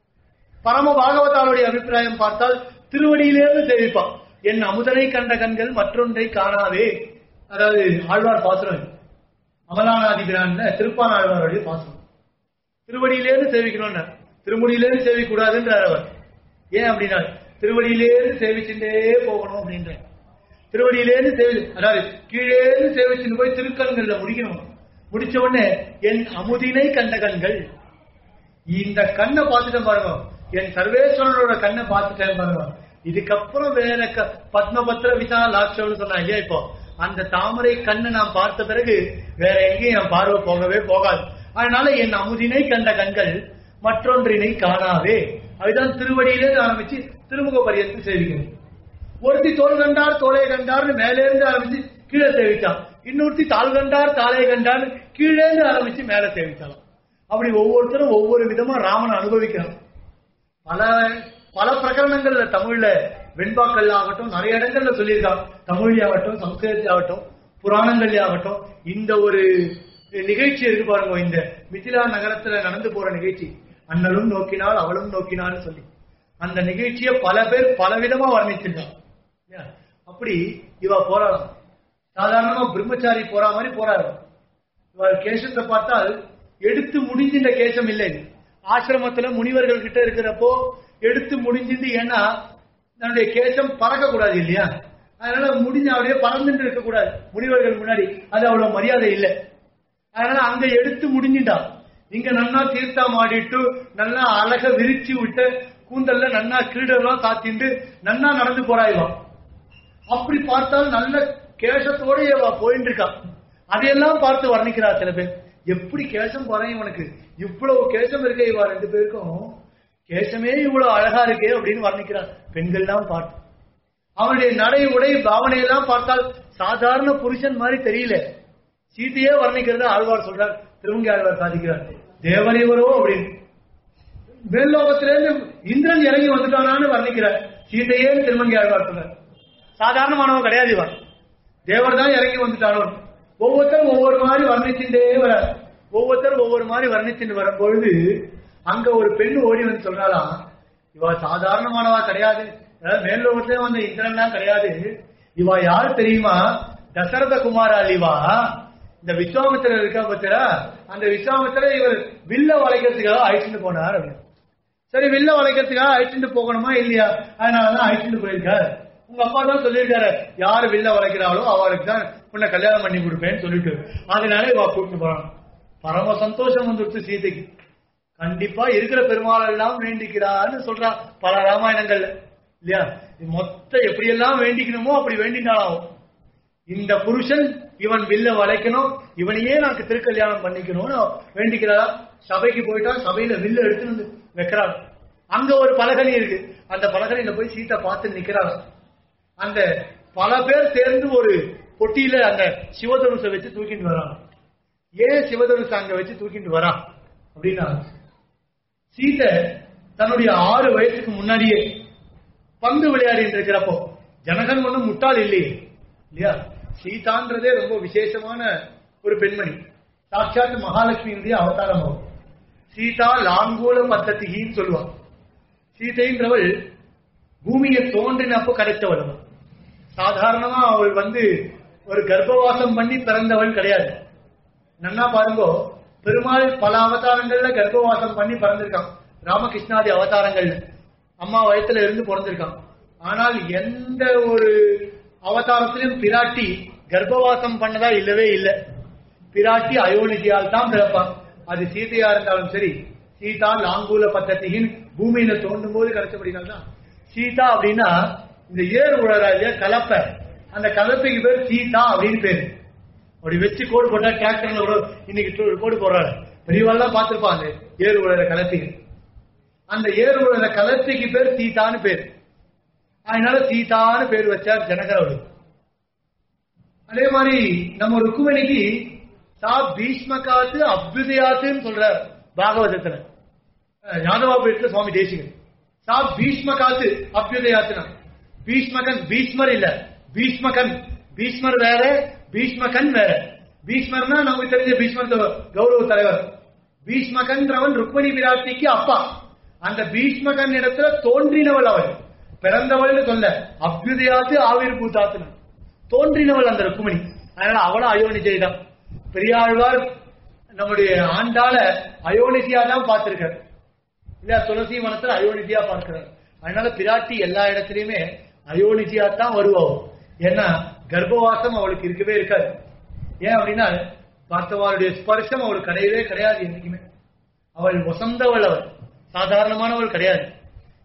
பரம பாகவதாளுடைய அபிப்பிராயம் பார்த்தால் திருவடியிலிருந்து சேவிப்பான் என் அமுதனை கண்ட கண்கள் மற்றொன்றை காணாதே அதாவது ஆழ்வார் பாசுரம் இது. அமலானாதி பிரான்ல திருப்பான் ஆழ்வாருடைய பாசுரம் திருவடியிலேருந்து சேவிக்கணும்னா திருமுடியிலேருந்து சேவிக்க கூடாதுன்றார் அவர் ஏன் அப்படின்னா திருவடியிலேருந்து சேவிச்சுட்டே போகணும் அப்படின்ற திருவடியிலேருந்து சேவி அதாவது கீழேருந்து சேவிச்சுட்டு போய் திருக்கண்கள்ல முடிக்கணும் முடிச்ச உடனே என் அமுதினை கண்ட கண்கள் இந்த கண்ணை பார்த்துட்டு பாருங்க என் சர்வேஸ்வரனோட கண்ணை பார்த்துட்டேன் பாருங்க இதுக்கப்புறம் வேற க- பத்மபத்ர விசா லாட்சம்னு சொன்னாங்க இல்லையா இப்போ அந்த தாமரை கண்ணை நான் பார்த்த பிறகு வேற எங்கேயும் என் பார்வை போகவே போகாது அதனால என் அமுதினை கண்ட கண்கள் மற்றொன்றினை காணாவே அதுதான் திருவடியிலே ஆரம்பிச்சு திருமுக பரியத்து சேவிக்கணும் ஒருத்தி தோல் கண்டார் தோலை கண்டார்னு மேலே இருந்து ஆரம்பிச்சு கீழே சேவிச்சான் இன்னொருத்தி தாள் கண்டார் தாளை கண்டார்னு கீழே இருந்து ஆரம்பிச்சு மேலே சேவிச்சாலாம் அப்படி ஒவ்வொருத்தரும் ஒவ்வொரு விதமா ராமனை அனுபவிக்கிறான் பல பல பிரகரணங்கள்ல தமிழ்ல வெண்பாக்கள்ல ஆகட்டும் நிறைய இடங்கள்ல சொல்லியிருக்கான் தமிழ்ல ஆகட்டும் சம்ஸ்கிருதத்துல ஆகட்டும் புராணங்கள்ல ஆகட்டும் இந்த ஒரு நிகழ்ச்சி இருக்கு பாருங்க இந்த மிथिला நகரத்துல நடந்து போற நிகழ்ச்சி அண்ணலும் நோக்கினால் அவளும் நோக்கினான்னு சொல்லி அந்த நிகழ்ச்சியை பல பேர் பல விதமா வர்ணிச்சிருக்கான் இல்லையா? அப்படி இவ போறாளாம் சாதாரணமா பிரம்மச்சாரி போற மாதிரி போறாரு இவள் கேசத்தை பார்த்தால் எடுத்து முடிஞ்சின்ற கேசம் இல்லை இது. ஆசிரமத்துல முனிவர்கள் கிட்ட இருக்கிறப்போ எடுத்து முடிஞ்சிட்டு ஏன்னா தன்னுடைய கேசம் பறக்க கூடாது இல்லையா அதனால முடிஞ்ச அப்படியே பறந்துட்டு இருக்க கூடாது முனிவர்கள் முன்னாடி அது அவ்வளவு மரியாதை இல்லை அதனால அங்க எடுத்து முடிஞ்சிட்டா இங்க நன்னா தீர்த்தம் ஆடிட்டு நல்லா அழக விரிச்சு விட்டு கூந்தல்ல நன்னா கிரீடெல்லாம் சாத்திண்டு நன்னா நடந்து போறாய்வா அப்படி பார்த்தால் நல்ல கேசத்தோட இவ போயிட்டு இருக்கா அதையெல்லாம் பார்த்து வர்ணிக்கிறா சில பேர் எப்படி கேசம் போறேன் இவனுக்கு இவ்வளவு கேசம் இருக்க இவா ரெண்டு பேருக்கும் கேசமே இவ்வளவு அழகா இருக்கே அப்படின்னு வர்ணிக்கிறார் பெண்கள்லாம் பார்த்து அவனுடைய நடை உடை பாவனையெல்லாம் பார்த்தால் சாதாரண புருஷன் மாதிரி தெரியல சீதையே வர்ணிக்கிறத ஆழ்வார் சொல்றார் திருவங்கி ஆழ்வார் சாதிக்கிறார் தேவரைவரோ அப்படின்னு மேல்லோகத்திலிருந்து இந்திரன் இறங்கி வந்துட்டானான்னு வர்ணிக்கிறார் சீதையே திருமங்கி ஆழ்வார் சொல்றார் சாதாரணமானவன் கிடையாது இவன் தேவர் தான் இறங்கி வந்துட்டானோ ஒவ்வொருத்தரும் ஒவ்வொரு மாதிரி வர்ணிச்சுட்டே வர ஒவ்வொருத்தரும் ஒவ்வொரு மாதிரி வர்ணிச்சுட்டு வரும் பொழுது அங்க ஒரு பெண் ஓடி வந்து சொல்றாளாம் இவ சாதாரணமானவா கிடையாது அதாவது மேல்லோகத்திலே வந்த இந்திரன் தான் கிடையாது இவ யார் தெரியுமா தசரத குமாரால் இவா இந்த விஸ்வாமித்திரர் இருக்கா பத்திரா அந்த விஸ்வாமித்திரர் இவர் வில்ல வளைக்கிறதுக்காக அழைச்சிட்டு போனார் அப்படின்னு சரி வில்ல வளைக்கிறதுக்காக அழைச்சிட்டு போகணுமா இல்லையா அதனாலதான் அழைச்சிட்டு போயிருக்காரு உங்க அப்பா தான் சொல்லியிருக்காரு யாரு வில்ல வளைக்கிறாளோ அவருக்கு தான் உன்னை கல்யாணம் பண்ணி கொடுப்பேன்னு சொல்லிட்டு அதனால இவ கூட்டிட்டு போறான் பரம சந்தோஷம் வந்துடுச்சு சீதைக்கு கண்டிப்பா இருக்கிற பெருமாள் எல்லாம் வேண்டிக்கிறான்னு சொல்றா பல ராமாயணங்கள்ல இல்லையா இது மொத்த எப்படியெல்லாம் வேண்டிக்கணுமோ அப்படி வேண்டினாலும் இந்த புருஷன் இவன் வில்ல வளைக்கணும் இவனையே எனக்கு திருக்கல்யாணம் பண்ணிக்கணும்னு வேண்டிக்கிறாரா சபைக்கு போயிட்டா சபையில வில்ல எடுத்துன்னு வந்து வைக்கிறாள் அங்க ஒரு பலகனி இருக்கு அந்த பலகனியில போய் சீதா பார்த்து நிக்கிறாள் அந்த பல பேர் சேர்ந்து ஒரு பொட்டியில அந்த சிவதனுசை வச்சு தூக்கிட்டு வரான் ஏன் சிவதனுசை அங்க வச்சு தூக்கிட்டு வரான் அப்படின்னா சீதை தன்னுடைய ஆறு வயசுக்கு முன்னாடியே பந்து விளையாடிட்டு இருக்கிறப்போ ஜனகன் ஒண்ணும் முட்டாள் இல்லையே இல்லையா சீதான்றதே ரொம்ப விசேஷமான ஒரு பெண்மணி சாட்சாத் மகாலட்சுமியினுடைய அவதாரம் ஆகும் சீதா லாங்கூல பத்தத்திகின்னு சொல்லுவான் சீதைன்றவள் பூமியை தோன்றினப்போ கிடைத்தவள் அவள் சாதாரணமா அவள் வந்து ஒரு கர்ப்பவாசம் பண்ணி பிறந்தவள் கிடையாது நன்னா பாருங்கோ பெருமாள் பல அவதாரங்கள்ல கர்ப்பவாசம் பண்ணி பிறந்திருக்கான் ராமகிருஷ்ணாதி அவதாரங்கள்ல அம்மா வயத்துல இருந்து பிறந்திருக்கான் ஆனால் எந்த ஒரு அவதாரத்திலும் பிராட்டி கர்ப்பவாசம் பண்ணதா இல்லவே இல்லை பிராட்டி அயோனிதியால் தான் பிறப்பான் அது சீதையா இருந்தாலும் சரி சீதா லாங்கூல பத்தத்தியின் பூமியில தோண்டும் போது கிடைச்சபடினால்தான் சீதா அப்படின்னா இந்த ஏர் உழறா இல்லையா கலப்பை அந்த கலப்பைக்கு பேர் சீதா அப்படின்னு பேரு அப்படி வச்சு கோடு போட்டா டிராக்டர்ல கூட இன்னைக்கு டு- கோடு போடுறாரு பெரியவாள்லாம் பார்த்திருப்பாங்க ஏறு உழற கலப்பைக்கு அந்த ஏறு உழற கலப்பைக்கு பேர் சீதான்னு பேர் அதனால சீதான்னு பேர் வச்சார் ஜனகர் அவரு அதே மாதிரி நம்ம ருக்குமணிக்கு சா பீஷ்மகாத்து அபியுதயாத்துன்னு சொல்றார் பாகவதத்துல அஹ் யாதவாபுரத்துல சுவாமி தேசிகன் சா பீஷ்மகாத்து அபியுதயாத்துனா பீஷ்மகன் பீஷ்மர் இல்ல பீஷ்மகன் பீஷ்மர் வேற பீஷ்மகன் வேற பீஷ்மர்னா நமக்கு தெரிஞ்ச பீஷ்மர் த- கௌரவ தலைவர் பீஷ்மகன்றவன் ருக்மணி விராட்டிக்கு அப்பா அந்த பீஷ்மகன் இடத்துல தோன்றினவள் அவள் பிறந்தவள்னு சொல்ல அபியுதயாத்து ஆவிர் பூதாத்துனா தோன்றினவள் அந்த ருக்குமணி அதனால அவளும் அயோனிஜை தான் பெரியாழ்வார் நம்முடைய ஆண்டாள அயோனிஜியா தான் பார்த்திருக்கார் இல்லையா துளசி வனத்துல அயோனிஜியா பார்க்கிறார் அதனால பிராட்டி எல்லா இடத்துலயுமே அயோனிஜியா தான் வருவாள் ஏன்னா கர்ப்பவாசம் அவளுக்கு இருக்கவே இருக்காது ஏன் அப்படின்னா பார்த்தவாளுடைய ஸ்பர்சம் அவளுக்கு கிடையவே கிடையாது என்னைக்குமே அவள் வசந்தவள் அவள் சாதாரணமானவள் கிடையாது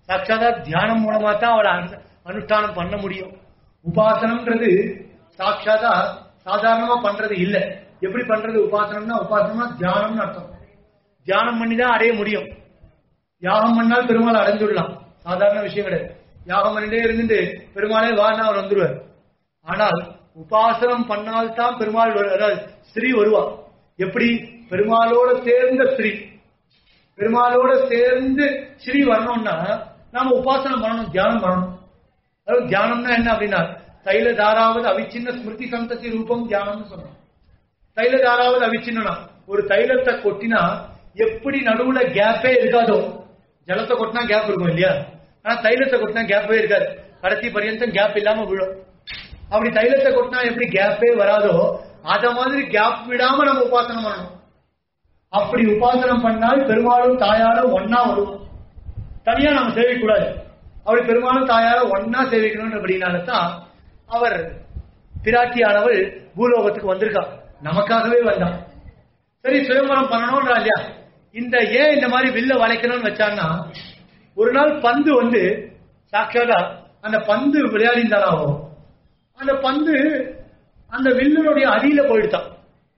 சாட்சாதா தியானம் மூலமா தான் அவளை அனு- அனுஷ்டானம் பண்ண முடியும் உபாசனம்ன்றது சாட்சாதா சாதாரணமா பண்றது இல்ல எப்படி பண்றது உபாசனம்னா உபாசனம்னா தியானம்னு அர்த்தம் தியானம் பண்ணி தான் அடைய முடியும் யாகம் பண்ணால் பெருமாள் அடைஞ்சுடலாம் சாதாரண விஷயம் கிடையாது யாகம் பண்ணிட்டே இருந்துட்டு பெருமாளே வான்னா அவர் வந்துருவார் ஆனால் உபாசனம் பண்ணால்தான் பெருமாள் வரு- அதாவது ஸ்ரீ வருவா எப்படி பெருமாளோட சேர்ந்த ஸ்ரீ பெருமாளோட சேர்ந்து ஸ்ரீ வரணும்னா நாம உபாசனம் பண்ணணும் தியானம் பண்ணணும் அதாவது தியானம்னா என்ன அப்படின்னா தைல தாராவது அவிச்சின்ன ஸ்மிருதி சந்ததி ரூபம் தியானம்னு சொன்னோம் தைல தாராவது அவிச்சின்னா ஒரு தைலத்தை கொட்டினா எப்படி நடுவுல கேப்பே இருக்காதோ ஜலத்தை கொட்டினா கேப் இருக்கும் இல்லையா ஆனா தைலத்தை கொட்டினா கேப்பே இருக்காது கடைசி பரியந்தம் கேப் இல்லாம விழும் அப்படி தைலத்தை கொட்டினா எப்படி கேப்பே வராதோ அத மாதிரி கேப் விடாம நம்ம உபாசனம் பண்ணணும் அப்படி உபாசனம் பண்ணால் பெருமாளும் தாயாரும் ஒன்னா வருவோம் தனியா நம்ம சேவிக்கூடாது அப்படி பெருமாளும் தாயாரும் ஒன்னா சேவிக்கணும்ன்றபடினால தான் அவர் பிராட்டியானவள் பூலோகத்துக்கு வந்திருக்கா நமக்காகவே வந்தான் சரி சுயம்பரம் பண்ணணும்ன்றா இல்லையா இந்த ஏன் இந்த மாதிரி வில்ல வளைக்கணும்னு வச்சான்னா ஒரு நாள் பந்து வந்து சாட்சாதா அந்த பந்து விளையாடிந்தாலாவோ அந்த பந்து அந்த வில்லுனுடைய அடியில போயிடுதான்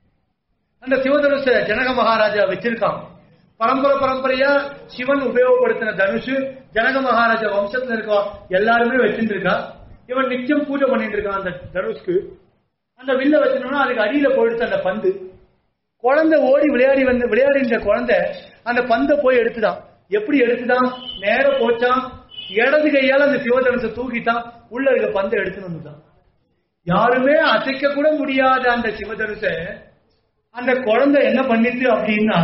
அந்த சிவதனுஷ ஜனக மகாராஜா வச்சிருக்கான் பரம்பரை பரம்பரையா சிவன் உபயோகப்படுத்தின தனுஷு ஜனக மகாராஜா வம்சத்துல இருக்கா எல்லாருமே வச்சுட்டு இருக்கா இவன் நிச்சயம் பூஜை பண்ணிட்டு இருக்கான் அந்த தனுஷ்க்கு அந்த வில்ல வச்சிருந்தோம்னா அதுக்கு அடியில போயிடுச்சு அந்த பந்து குழந்தை ஓடி விளையாடி வந்து விளையாடி இந்த குழந்தை அந்த பந்தை போய் எடுத்துதான் எப்படி எடுத்துதான் நேர போச்சான் இடது கையால அந்த சிவதனுஷை தூக்கிட்டான் உள்ள இருக்க பந்தை எடுத்துன்னு வந்துட்டான் யாருமே அசைக்க கூட முடியாத அந்த சிவதனுஷை அந்த குழந்தை என்ன பண்ணிட்டு அப்படின்னா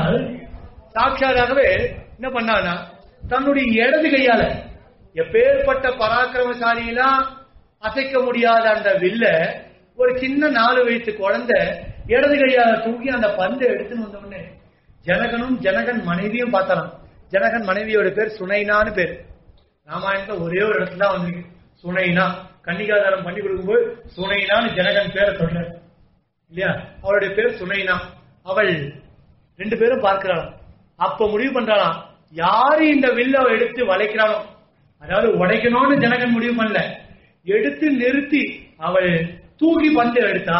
சாட்சாதாகவே என்ன பண்ணானா தன்னுடைய இடது கையால எப்பேற்பட்ட பராக்கிரமசாலியெல்லாம் அசைக்க முடியாத அந்த வில்ல ஒரு சின்ன நாலு வயசு குழந்தை இடது கையால தூக்கி அந்த பந்தை எடுத்துன்னு வந்த உடனே ஜனகனும் ஜனகன் மனைவியும் பார்த்தாராம் ஜனகன் மனைவியோட பேர் சுனைனான்னு பேர் ராமாயணத்துல ஒரே ஒரு இடத்துல தான் வந்திருக்கு சுனைனா கன்னிகாதாரம் பண்ணி கொடுக்கும்போது சுனைனான்னு ஜனகன் பேரை சொல்றாரு இல்லையா அவளுடைய பேர் சுனைனா அவள் ரெண்டு பேரும் பார்க்கிறாளாம் அப்ப முடிவு பண்றாளாம் யாரு இந்த வில்ல எடுத்து வளைக்கிறானோ அதாவது உடைக்கணும்னு ஜனகன் முடிவு பண்ணல எடுத்து நிறுத்தி அவள் தூக்கி பந்து எடுத்தா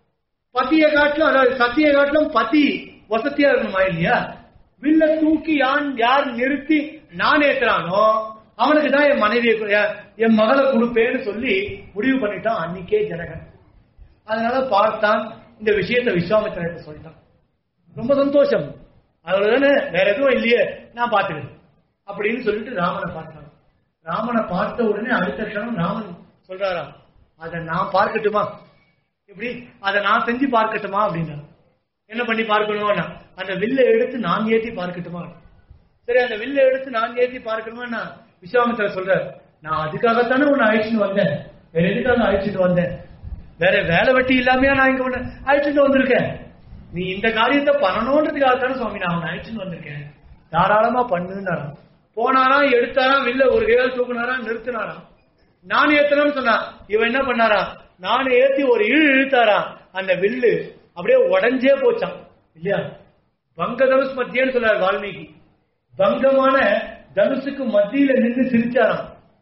பத்திய காட்டிலும் அதாவது சத்திய காட்டிலும் பத்தி வசதியா இருக்கணுமா இல்லையா வில்ல தூக்கி யான் யார் நிறுத்தி நான் ஏத்துறானோ அவனுக்கு தான் என் மனைவியை கு- என்- என் மகளை கொடுப்பேன்னு சொல்லி முடிவு பண்ணிட்டான் அன்னைக்கே ஜனகன் அதனால பார்த்தான் இந்த விஷயத்தை விஸ்வாமித்திரன் சொல்லிட்டான் ரொம்ப சந்தோஷம் அவ்வளவுதானே வேற எதுவும் இல்லையே நான் பார்த்துக்கிறேன் அப்படின்னு சொல்லிட்டு ராமனை பார்த்தான் ராமனை பார்த்த உடனே அடுத்த க்ஷணம் ராமன் சொல்றாராம் அதை நான் பார்க்கட்டுமா எப்படி அதை நான் செஞ்சு பார்க்கட்டுமா அப்படின்னா என்ன பண்ணி பார்க்கணும்னா அந்த வில்லை எடுத்து நான் ஏத்தி பார்க்கட்டுமா சரி அந்த வில்லை எடுத்து நான் ஏத்தி பார்க்கணுமா விஸ்வாமித்திர சொல்றார் நான் அதுக்காகத்தானே உன்னை அழைச்சிட்டு வந்தேன் வேற எதுக்காக அழைச்சிட்டு வந்தேன் வேற வேலை வெட்டி இல்லாமையா நான் இங்க உன்னை அழைச்சிட்டு வந்திருக்கேன் நீ இந்த காரியத்தை பண்ணணுன்றதுக்காக தானே சுவாமி நான் உன்னை அழைச்சிட்டு வந்திருக்கேன் தாராளமா பண்ணுன்னாராம் போனாராம் எடுத்தாராம் வில்ல ஒரு கையால் தூக்குனாராம் நிறுத்தினாராம் நான் ஏத்தணும்னு சொன்னா இவன் என்ன பண்ணாரா நான் ஏத்தி ஒரு இழு இழுத்தாராம் அந்த வில்லு அப்படியே உடஞ்சே போச்சான் இல்லையா பங்க தனுஷ் மத்தியன்னு சொல்றாரு வால்மீகி பங்கமான தனுஷுக்கு மத்தியில நின்று சிரிச்சாராம்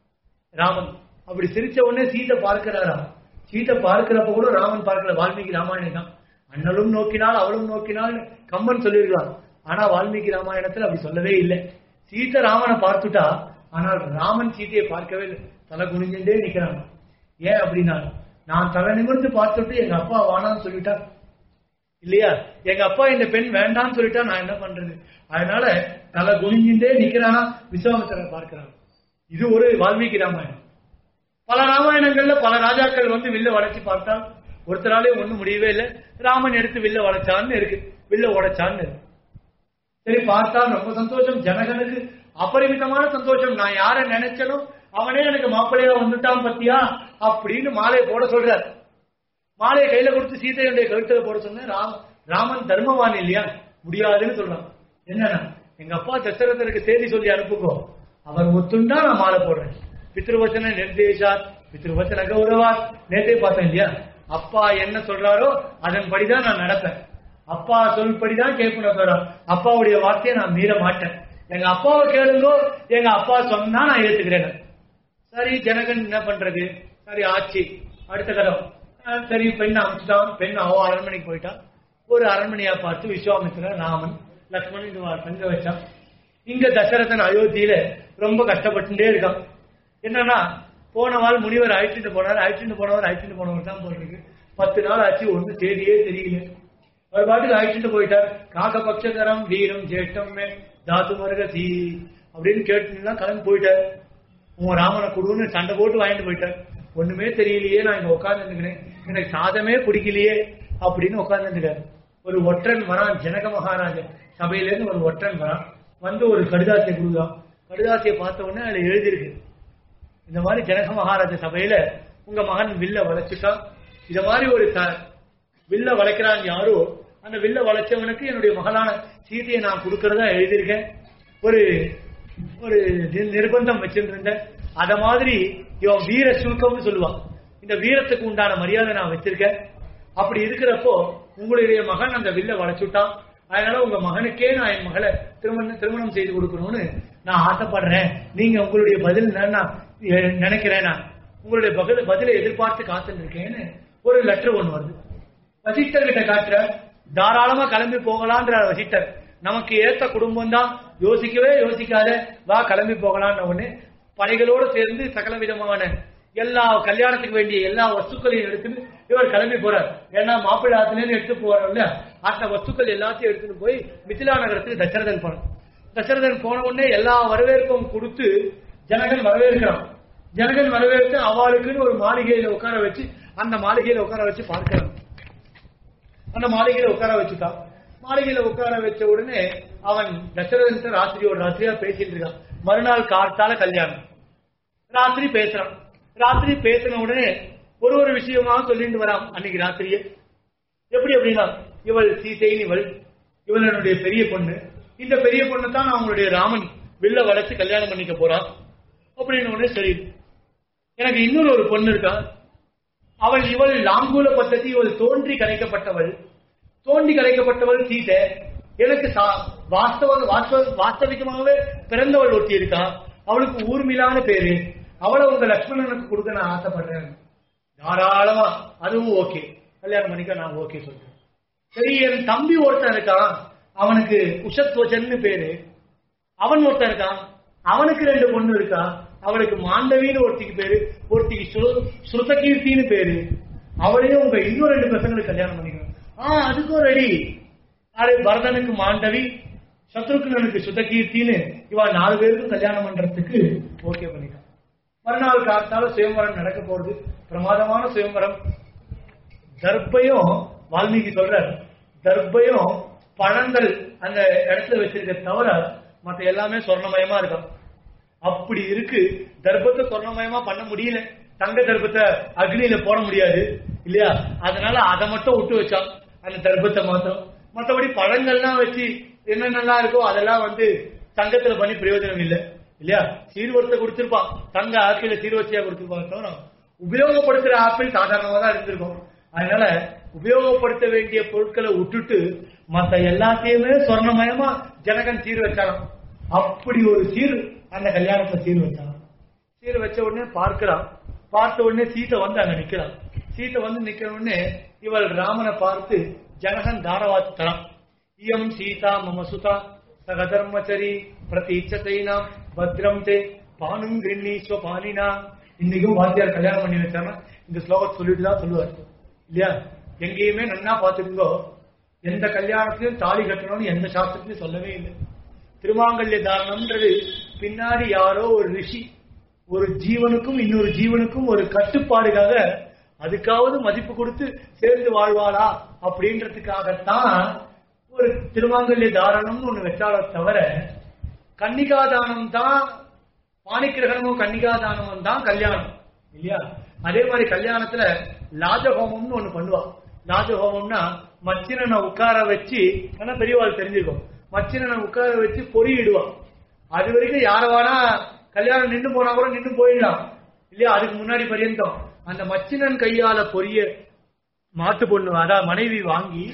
ராமன் அப்படி சிரிச்ச உடனே சீதை பார்க்கிறாராம் சீதை பார்க்கிறப்ப கூட ராமன் பார்க்கல வால்மீகி ராமாயணம் தான் அண்ணலும் நோக்கினால் அவளும் நோக்கினால் கம்பன் சொல்லியிருக்கலாம் ஆனா வால்மீகி ராமாயணத்துல அப்படி சொல்லவே இல்லை சீதை ராமனை பார்த்துட்டா ஆனால் ராமன் சீதையை பார்க்கவே இல்லை தலை குனிஞ்சுட்டே நிக்கிறான் ஏன் அப்படின்னா நான் தலை நிமிர்ந்து பார்த்துட்டு எங்க அப்பா வானான்னு சொல்லிட்டா இல்லையா எங்க அப்பா இந்த பெண் வேண்டாம்னு சொல்லிட்டா நான் என்ன பண்றது அதனால தலை குனிஞ்சுட்டே நிக்கிறானா விஸ்வாமித்திரனை பார்க்கிறான் இது ஒரு வால்மீகி ராமாயணம் பல ராமாயணங்கள்ல பல ராஜாக்கள் வந்து வில்ல வளைச்சு பார்த்தா ஒருத்தராலே ஒண்ணும் முடியவே இல்லை ராமன் எடுத்து வில்ல வளைச்சான்னு இருக்கு வில்ல உடைச்சான்னு இருக்கு சரி பார்த்தா ரொம்ப சந்தோஷம் ஜனகனுக்கு அபரிமிதமான சந்தோஷம் நான் யார நினைச்சனோ அவனே எனக்கு மாப்பிள்ளையா வந்துட்டான் பத்தியா அப்படின்னு மாலையை போட சொல்றார் மாலையை கையில கொடுத்து சீதையுடைய கழுத்துல போட சொன்னேன் ராம ராமன் தர்மவான் இல்லையா முடியாதுன்னு சொல்றான் என்னன்னா எங்க அப்பா தசரதருக்கு செய்தி சொல்லி அனுப்புக்கோ அவர் ஒத்துண்டா நான் மாலை போடுறேன் பித்ருவச்சன நிர்தேசாத் பித்ருவச்சன கௌரவாத் நேத்தே பார்த்தேன் இல்லையா அப்பா என்ன சொல்றாரோ அதன்படிதான் நான் நடப்பேன் அப்பா சொல்படிதான் கேட்கணும் சொல்றான் அப்பாவுடைய வார்த்தையை நான் மீற மாட்டேன் எங்க அப்பாவை கேளுங்கோ எங்க அப்பா சொன்னா நான் ஏத்துக்கிறேன் சரி ஜனகன் என்ன பண்றது சரி ஆச்சு அடுத்த கடம் அஹ் சரி பெண் அமைச்சிட்டான் பெண் அவ அரண்மனைக்கு போயிட்டான் ஒரு அரண்மனையா பார்த்து விஸ்வாமித்திரன் ராமன் லக்ஷ்மணன் இது தங்க வச்சான் இங்க தசரதன் அயோத்தியில ரொம்ப கஷ்டப்பட்டுட்டே இருக்கான் என்னன்னா போன வாள் முனிவர் அழைச்சிட்டு போனார் அழைச்சிட்டு போனவர் அழைச்சிட்டு போனவர் தான் போட்டிருக்கு பத்து நாள் ஆச்சு ஒண்ணு தேதியே தெரியல அவர் பாட்டுக்கு அழைச்சிட்டு போயிட்டார் காக்க பட்சகரம் வீரம் ஜேஷ்டம் மே தாத்து மருகசி அப்படின்னு கேட்டுனா கிளம்பி போயிட்டார் உன் ராமனை கொடுன்னு சண்டை போட்டு வாங்கிட்டு போயிட்டார் ஒண்ணுமே தெரியலையே நான் இங்க உட்கார்ந்துருக்கிறேன் எனக்கு சாதமே பிடிக்கலையே அப்படின்னு உட்கார்ந்துருக்காரு ஒரு ஒற்றன் வரான் ஜனக மகாராஜா சபையில இருந்து ஒரு ஒற்றன் வரான் வந்து ஒரு கடிதாசியை கொடுத்தான் கடிதாசியை பார்த்த உடனே அதுல எழுதியிருக்கு இந்த மாதிரி ஜனக மகாராஜ சபையில உங்க மகன் வில்ல வளைச்சுட்டா இத மாதிரி ஒரு த- வில்ல வளைக்கிறான் யாரோ அந்த வில்ல வளைச்சவனுக்கு என்னுடைய மகளான சீதையை நான் கொடுக்கறதா எழுதியிருக்கேன் ஒரு ஒரு நி- நிர்பந்தம் வச்சிருந்தேன் அத மாதிரி இவன் வீர சுருக்கம்னு சொல்லுவான் இந்த வீரத்துக்கு உண்டான மரியாதை நான் வச்சிருக்கேன் அப்படி இருக்கிறப்போ உங்களுடைய மகன் அந்த வில்ல வளைச்சுட்டான் அதனால உங்க மகனுக்கே நான் என் மகளை திருமணம் திருமணம் செய்து கொடுக்கணும்னு நான் ஆசைப்படுறேன் நீங்க உங்களுடைய பதில் என்னன்னு நான் எ- நினைக்கிறேன் நான் உங்களுடைய பதில் பதிலை எதிர்பார்த்து காத்துட்டு இருக்கேன்னு ஒரு லெட்டர் ஒண்ணு வருது வசிஷ்டர் கிட்ட காட்டுற தாராளமா கிளம்பி போகலான்ற வசிஷ்டர் நமக்கு ஏத்த குடும்பம் தான் யோசிக்கவே யோசிக்காத வா கிளம்பி போகலாம்னு ஒண்ணு படைகளோடு சேர்ந்து சகல விதமான எல்லா கல்யாணத்துக்கு வேண்டிய எல்லா வஸ்துக்களையும் எடுத்துட்டு இவர் கிளம்பி போறார் ஏன்னா மாப்பிள்ளை ஆத்துலேருந்து எடுத்து போறார் இல்ல அந்த வஸ்துக்கள் எல்லாத்தையும் எடுத்துட்டு போய் மிथिला நகரத்துக்கு தசரதன் போனார் தசரதன் போன உடனே எல்லா வரவேற்பும் கொடுத்து ஜனகன் வரவேற்கிறான் ஜனகன் வரவேற்று அவளுக்குன்னு ஒரு மாளிகையில உட்கார வச்சு அந்த மாளிகையில உட்கார வச்சு பார்க்கிறான் அந்த மாளிகையில உட்கார வச்சுட்டான் மாளிகையில உட்கார வச்ச உடனே அவன் தசரதன் ராத்திரியோட ராத்திரியா பேசிட்டு இருக்கான் மறுநாள் காத்தால கல்யாணம் ராத்திரி பேசுறான் ராத்திரி பேசின உடனே ஒரு ஒரு விஷயமா சொல்லிட்டு வரான் அன்னைக்கு ராத்திரியே எப்படி அப்படின்னா இவள் சீதைன்னு இவள் இவள் என்னுடைய பெரிய பொண்ணு இந்த பெரிய பொண்ணு தான் அவங்களுடைய ராமன் வில்ல வளைச்சு கல்யாணம் பண்ணிக்க போறான் அப்படின்னு உடனே சரி எனக்கு இன்னொரு ஒரு பொண்ணு இருக்கா அவள் இவள் லாங்கூல பத்தத்தி இவள் தோன்றி கலைக்கப்பட்டவள் தோண்டி கலைக்கப்பட்டவள் சீதை எனக்கு சா- வாஸ்தவ வாஸ்தவ- வாஸ்தவிகமாகவே பிறந்தவள் ஒருத்தி இருக்கா அவளுக்கு ஊர்மிளான பேரு அவளை உங்க லக்ஷ்மணனுக்கு கொடுக்க நான் ஆசைப்படுறேன் தாராளமா அதுவும் ஓகே கல்யாணம் பண்ணிக்க நான் ஓகே சொல்றேன் சரி என் தம்பி ஒருத்தன் இருக்கான் அவனுக்கு உஷத்வஜன்னு பேரு அவன் ஒருத்தன் இருக்கான் அவனுக்கு ரெண்டு பொண்ணு இருக்கா அவளுக்கு மாண்டவின்னு ஒருத்திக்கு பேரு ஒருத்திக்கு ஸ்ரு- ஸ்ருதகீர்த்தின்னு பேரு அவளையும் உங்க இன்னும் ரெண்டு பசங்களுக்கு கல்யாணம் பண்ணிக்கணும் ஆ அதுக்கும் ரெடி அது பரதனுக்கு மாண்டவி சத்ருக்னனுக்கு சுதகீர்த்தின்னு இவா நாலு பேருக்கும் கல்யாணம் பண்றதுக்கு ஓகே பண்ணிட்டான் மறுநாள் காத்தால சுயம்பரம் நடக்க போறது பிரமாதமான சுயம்பரம் தர்ப்பையும் வால்மீகி சொல்றார் தர்ப்பையும் பழங்கள் அந்த இடத்துல வச்சிருக்க தவிர மத்த எல்லாமே சொர்ணமயமா இருக்கும் அப்படி இருக்கு தர்ப்பத்தை சொர்ணமயமா பண்ண முடியல தங்க தர்ப்பத்தை அக்னியில போட முடியாது இல்லையா அதனால அதை மட்டும் விட்டு வச்சான் அந்த தர்ப்பத்தை மாத்திரம் மத்தபடி பழங்கள்லாம் வச்சு என்னென்னலாம் இருக்கோ அதெல்லாம் வந்து தங்கத்துல பண்ணி பிரயோஜனம் இல்லை இல்லையா சீர்வரிசை கொடுத்திருப்பான் தங்க ஆப்பிள சீர்வரிசையா கொடுத்திருப்பாங்க தவிர உபயோகப்படுத்துற ஆப்பிள் சாதாரணமா தான் இருந்திருக்கும் அதனால உபயோகப்படுத்த வேண்டிய பொருட்களை விட்டுட்டு மத்த எல்லாத்தையுமே சொர்ணமயமா ஜனகன் சீர் வச்சாராம் அப்படி ஒரு சீர் அந்த கல்யாணத்தை சீர் வச்சாராம் சீர் வச்ச உடனே பார்க்கிறான் பார்த்த உடனே சீத்தை வந்து அங்க நிக்கிறான் சீத்தை வந்து நிக்கிற உடனே இவள் ராமனை பார்த்து ஜனகன் தாரவாத்து தரான் இயம் சீதா மம சுதா சகதர்மச்சரி பிரதீட்சத்தைனாம் பத்ரம் தே பானும் கிருண்ணீஸ்வ பானினா இன்னைக்கும் வாத்தியார் கல்யாணம் பண்ணி வச்சாருன்னா இந்த ஸ்லோகத்தை சொல்லிட்டு தான் சொல்லுவார் இல்லையா எங்கேயுமே நன்னா பார்த்துருந்தோ எந்த கல்யாணத்திலும் தாலி கட்டணும்னு எந்த சாஸ்திரத்திலும் சொல்லவே இல்லை திருமாங்கல்ய தாரணம்ன்றது பின்னாடி யாரோ ஒரு ரிஷி ஒரு ஜீவனுக்கும் இன்னொரு ஜீவனுக்கும் ஒரு கட்டுப்பாடுக்காக அதுக்காவது மதிப்பு கொடுத்து சேர்ந்து வாழ்வாளா அப்படின்றதுக்காகத்தான் ஒரு திருமாங்கல்ய தாரணம்னு ஒண்ணு வச்சால தவிர கன்னிகாதானம் தான் பாணிக்கிரகணமும் கன்னிகாதானமும் தான் கல்யாணம் இல்லையா அதே மாதிரி கல்யாணத்துல லாஜஹோமம்னு ஒண்ணு பண்ணுவா லாஜஹோமம்னா மச்சினனை உட்கார வச்சு ஆனா பெரியவாள் தெரிஞ்சிருக்கும் மச்சினனை உட்கார வச்சு பொறியிடுவான் அது வரைக்கும் யார வேணா கல்யாணம் நின்னு போனா கூட நின்னு போயிடலாம் இல்லையா அதுக்கு முன்னாடி பரியந்தம் அந்த மச்சினன் கையால பொரிய மாட்டு பொண்ணு அதான் மனைவி வாங்கி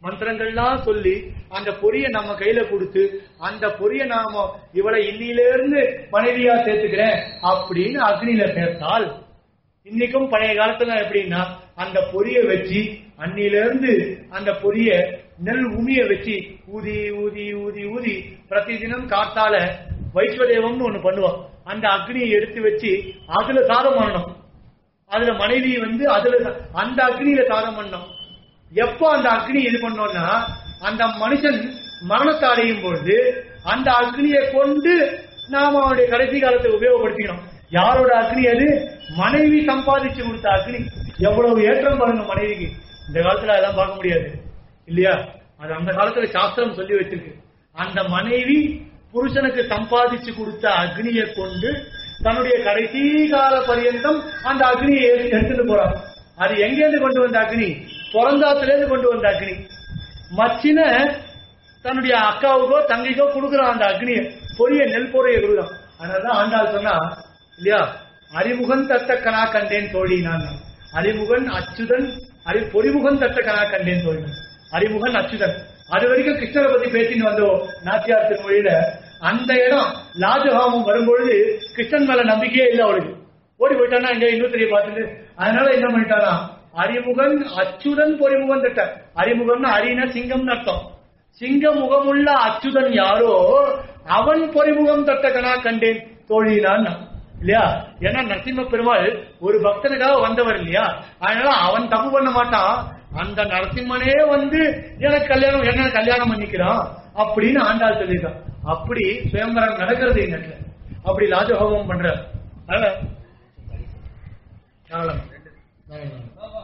மந்திரங்கள்லாம் சொல்லி அந்த பொரிய நம்ம கையில கொடுத்து அந்த பொரிய நாம இவளை இன்னில இருந்து மனைவியா சேர்த்துக்கிறேன் அப்படின்னு அக்னியில சேர்த்தால் இன்னைக்கும் பழைய காலத்துல எப்படின்னா அந்த பொரிய வச்சு அன்னில இருந்து அந்த பொரிய நெல் உமிய வச்சு ஊதி ஊதி ஊதி ஊதி பிரதி தினம் காத்தால வைஸ்வதேவம்னு ஒண்ணு பண்ணுவான் அந்த அக்னியை எடுத்து வச்சு அதுல சாதம் பண்ணணும் அதுல மனைவி வந்து அதுல அந்த அக்னியில சாதம் பண்ணணும் எப்போ அந்த அக்னி இது பண்ணோம்னா அந்த மனுஷன் மரணத்தை அடையும் பொழுது அந்த அக்னியை கொண்டு நாம அவனுடைய கடைசி காலத்தை உபயோகப்படுத்திக்கணும் யாரோட அக்னி அது மனைவி சம்பாதிச்சு கொடுத்த அக்னி எவ்வளவு ஏற்றம் பாருங்க மனைவிக்கு இந்த காலத்துல அதெல்லாம் பார்க்க முடியாது இல்லையா அது அந்த காலத்துல சாஸ்திரம் சொல்லி வச்சிருக்கு அந்த மனைவி புருஷனுக்கு சம்பாதிச்சு கொடுத்த அக்னியை கொண்டு தன்னுடைய கடைசி கால பரியந்தம் அந்த அக்னியை எடு- எடுத்துட்டு போறாங்க அது எங்க இருந்து கொண்டு வந்த அக்னி பிறந்தாத்துல இருந்து கொண்டு வந்த அக்னி மச்சின தன்னுடைய அக்காவுக்கோ தங்கைக்கோ கொடுக்குறான் அந்த அக்னியை பொரிய நெல் பொரிய கொடுக்குறான் அதனாலதான் ஆண்டாள் சொன்னா இல்லையா அறிமுகன் தத்த கனா கண்டேன் தோழி நான் அறிமுகன் அச்சுதன் அறி பொறிமுகன் தத்த கனா கண்டேன் தோழி அறிமுகன் அச்சுதன் அது வரைக்கும் கிருஷ்ணரை பத்தி பேசின்னு வந்தோம் நாச்சியார் திருமொழியில அந்த இடம் லாஜஹாமம் வரும்பொழுது கிருஷ்ணன் மேல நம்பிக்கையே இல்லை அவளுக்கு ஓடி போயிட்டானா இங்க இன்னொருத்தரைய பார்த்துட்டு அதனால என்ன பண்ணிட்டானா அறிமுகன் அச்சுதன் பொறிமுகன் தட்ட அறிமுகம்னா அரினா சிங்கம்னு அர்த்தம் சிங்க முகமுள்ள அச்சுதன் யாரோ அவன் பொறிமுகம் தட்ட கனா கண்டேன் தோழினான் இல்லையா ஏன்னா நரசிம்ம பெருமாள் ஒரு பக்தனுக்காக வந்தவர் இல்லையா அதனால அவன் தப்பு பண்ண மாட்டான் அந்த நரசிம்மனே வந்து எனக்கு கல்யாணம் என்ன கல்யாணம் பண்ணிக்கிறான் அப்படின்னு ஆண்டாள் சொல்லியிருக்கான் அப்படி சுயம்பரம் நடக்கிறது இந்த இடத்துல அப்படி லாஜஹோமம் பண்ற அதனால தாராளமா. தாராளமா.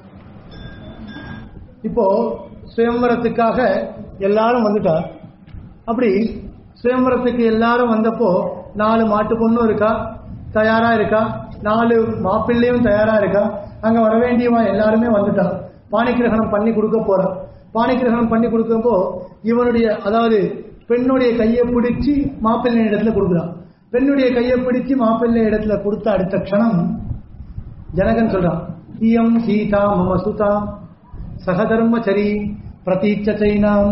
இப்போ சுயம்பரத்துக்காக எல்லாரும் வந்துட்டா அப்படி சுயம்பரத்துக்கு எல்லாரும் வந்தப்போ நாலு மாட்டு பொண்ணும் இருக்கா தயாரா இருக்கா நாலு மாப்பிள்ளையும் தயாரா இருக்கா அங்க வர வேண்டியவா எல்லாருமே வந்துட்டா பாணிக்கிரகணம் பண்ணி கொடுக்க போறா பாணிக்கிரகணம் பண்ணி கொடுக்கப்போ இவனுடைய அதாவது பெண்ணுடைய கையை பிடிச்சி மாப்பிள்ளை இடத்துல கொடுக்குறான் பெண்ணுடைய கையை பிடிச்சி மாப்பிள்ளை இடத்துல கொடுத்த அடுத்த க்ஷணம் ஜனகன் சொல்றான் இயம் சீதா மம சுதா சகதர்மச்சரி பிரதீட்ச சைனாம்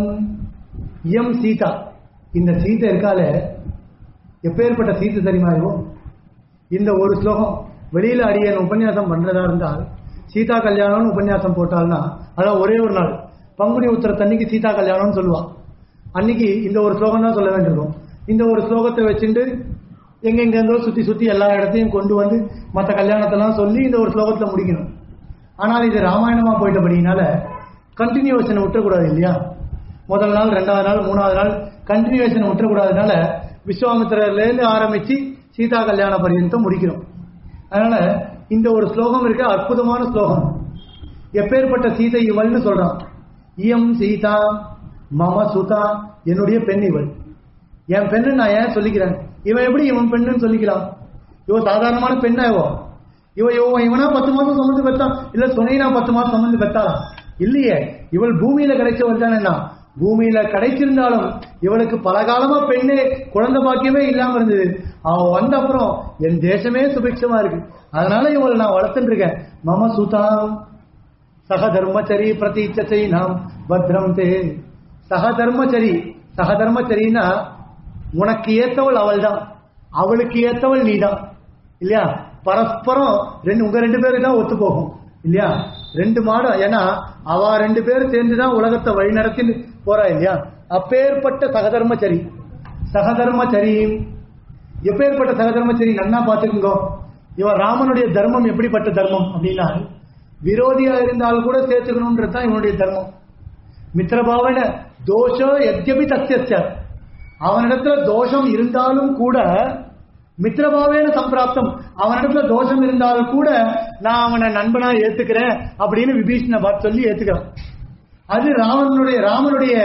இயம் சீதா இந்த சீதை இருக்காலே எப்பேற்பட்ட சீதை தெரியுமா இவோ இந்த ஒரு ஸ்லோகம் வெளியில அடியன் உபன்யாசம் பண்றதா இருந்தால் சீதா கல்யாணம்னு உபன்யாசம் போட்டால்னா அதான் ஒரே ஒரு நாள் பங்குனி உத்தரத்தன்னைக்கு சீதா கல்யாணம்னு சொல்லுவான் அன்னைக்கு இந்த ஒரு ஸ்லோகம் தான் சொல்ல வேண்டியிருக்கும் இந்த ஒரு ஸ்லோகத்தை வச்சுட்டு எங்கெங்க இருந்தோ சுத்தி சுத்தி எல்லா இடத்தையும் கொண்டு வந்து மற்ற கல்யாணத்தெல்லாம் சொல்லி இந்த ஒரு ஸ்லோகத்துல முடிக்கணும் ஆனால் இது ராமாயணமா போயிட்டபடினால கண்டினியூவேஷனை விட்டுறக்கூடாது இல்லையா முதல் நாள் ரெண்டாவது நாள் மூணாவது நாள் கண்டினியூவேஷனை விட்டுறக்கூடாதனால விஸ்வாமித்திரர்ல இருந்து ஆரம்பிச்சு சீதா கல்யாண பரியந்தம் முடிக்கிறோம் அதனால இந்த ஒரு ஸ்லோகம் இருக்க அற்புதமான ஸ்லோகம் எப்பேற்பட்ட சீதை இவள்னு சொல்றான் இயம் சீதா மம சுதா என்னுடைய பெண் இவள் என் பெண்ணு நான் ஏன் சொல்லிக்கிறேன் இவன் எப்படி இவன் பெண்ணுன்னு சொல்லிக்கலாம் இவ சாதாரணமான பெண்ணா இவோ இவ இவ இவனா பத்து மாசம் சுமந்து பெத்தான் இல்ல சுனைனா பத்து மாசம் சுமந்து பெத்தாளா இல்லையே இவள் பூமியில கிடைச்சவள் தானே பூமியில கிடைச்சிருந்தாலும் இவளுக்கு பல காலமா பெண்ணே குழந்தை பாக்கியமே இல்லாம இருந்தது அவ வந்த அப்புறம் என் தேசமே சுபிக்ஷமா இருக்கு அதனால இவளை நான் வளர்த்துட்டு இருக்கேன் மம சுதாம் சக தர்மச்சரி பிரதீட்சை நாம் பத்ரம் தே சக தர்மச்சரி சக தர்மச்சரின்னா உனக்கு ஏத்தவள் அவள் தான் அவளுக்கு ஏத்தவள் நீதான் இல்லையா பரஸ்பரம் ரெண்டு உங்க ரெண்டு பேருக்கு தான் ஒத்து போகும் இல்லையா ரெண்டு மாடம் ஏன்னா அவ ரெண்டு பேரும் சேர்ந்து தான் உலகத்தை வழி நடத்தி போறா இல்லையா அப்பேற்பட்ட சகதர்மச்சரி சகதர்மச்சரி எப்பேற்பட்ட சகதர்மச்சரி நன்னா பாத்துக்குங்கோ இவன் ராமனுடைய தர்மம் எப்படிப்பட்ட தர்மம் அப்படின்னா விரோதியா இருந்தால் கூட சேர்த்துக்கணும்ன்றது தான் இவனுடைய தர்மம் மித்திரபாவன தோஷம் எத்யபி தஸ்ய அவனிடத்துல தோஷம் இருந்தாலும் கூட மித்திரபாவேன சம்பிராப்தம் அவனிடத்துல தோஷம் இருந்தாலும் கூட நான் அவனை நண்பனா ஏத்துக்கிறேன் அப்படின்னு விபீஷண பார்த்து சொல்லி ஏத்துக்கிறான் அது ராமனுடைய ராமனுடைய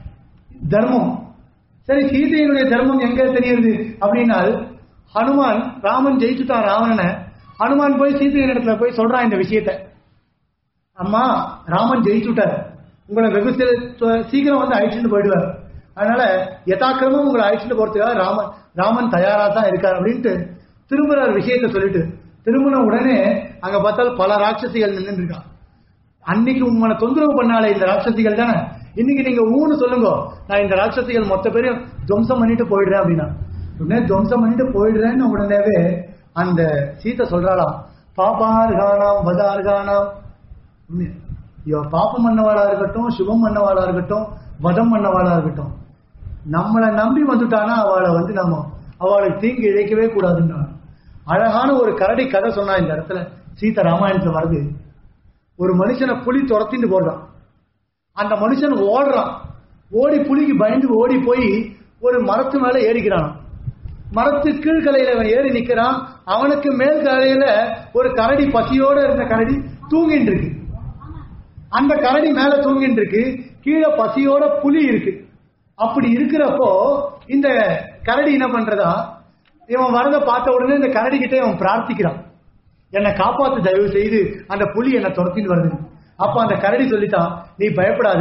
தர்மம் சரி சீதையினுடைய தர்மம் எங்க தெரியுது அப்படின்னால் ஹனுமான் ராமன் ஜெயிச்சுட்டான் ராவணனை ஹனுமான் போய் சீதையின் இடத்துல போய் சொல்றான் இந்த விஷயத்தை அம்மா ராமன் ஜெயிச்சுட்டார் உங்களை வெகு சில- சீக்கிரம் வந்து அழைச்சிட்டு போயிடுவார் அதனால யதாக்கிரமம் உங்களை அழைச்சிட்டு போறதுக்காக ராமன் ராமன் தயாரா தான் இருக்கார் அப்படின்ட்டு திரும்புறார் விஷயத்தை சொல்லிட்டு திரும்பின உடனே அங்க பார்த்தால் பல ராட்சசிகள் நின்று இருக்கான் அன்னைக்கு உங்களை தொந்தரவு பண்ணாலே இந்த ராட்சசிகள் தானே இன்னைக்கு நீங்க ஊன்னு சொல்லுங்க நான் இந்த ராட்சசிகள் மொத்த பேரையும் துவம்சம் பண்ணிட்டு போயிடுறேன் அப்படின்னா உடனே துவம்சம் பண்ணிட்டு போயிடுறேன்னு உடனேவே அந்த சீதை சொல்றாளாம் பாபார்கானாம் வதார்கானாம் உண்மையா? இவ பாப்பம் பண்ணவாளா இருக்கட்டும் சுபம் பண்ணவாளா இருக்கட்டும் வதம் பண்ணவாளா இருக்கட்டும் நம்மளை நம்பி வந்துட்டானா அவளை வந்து நம்ம அவளுக்கு தீங்கு இழைக்கவே கூடாதுன்னா அழகான ஒரு கரடி கதை சொன்னா இந்த இடத்துல சீதா ராமாயணத்துல வருது ஒரு மனுஷனை புலி துரத்திட்டு போடுறான் அந்த மனுஷன் ஓடுறான் ஓடி புலிக்கு பயந்து ஓடி போய் ஒரு மரத்து மேல ஏறிக்கிறான் மரத்து கீழ்கலையில அவன் ஏறி நிக்கிறான் அவனுக்கு மேல் கலையில ஒரு கரடி பசியோட இருந்த கரடி தூங்கிட்டு இருக்கு அந்த கரடி மேல தூங்கிட்டு இருக்கு கீழே பசியோட புலி இருக்கு அப்படி இருக்கிறப்போ இந்த கரடி என்ன பண்றதா இவன் வரத பார்த்த உடனே இந்த கரடி கிட்ட இவன் பிரார்த்திக்கிறான் என்னை காப்பாத்து தயவு செய்து அந்த புலி என்னை துரத்திட்டு வருது அப்ப அந்த கரடி சொல்லிட்டான் நீ பயப்படாத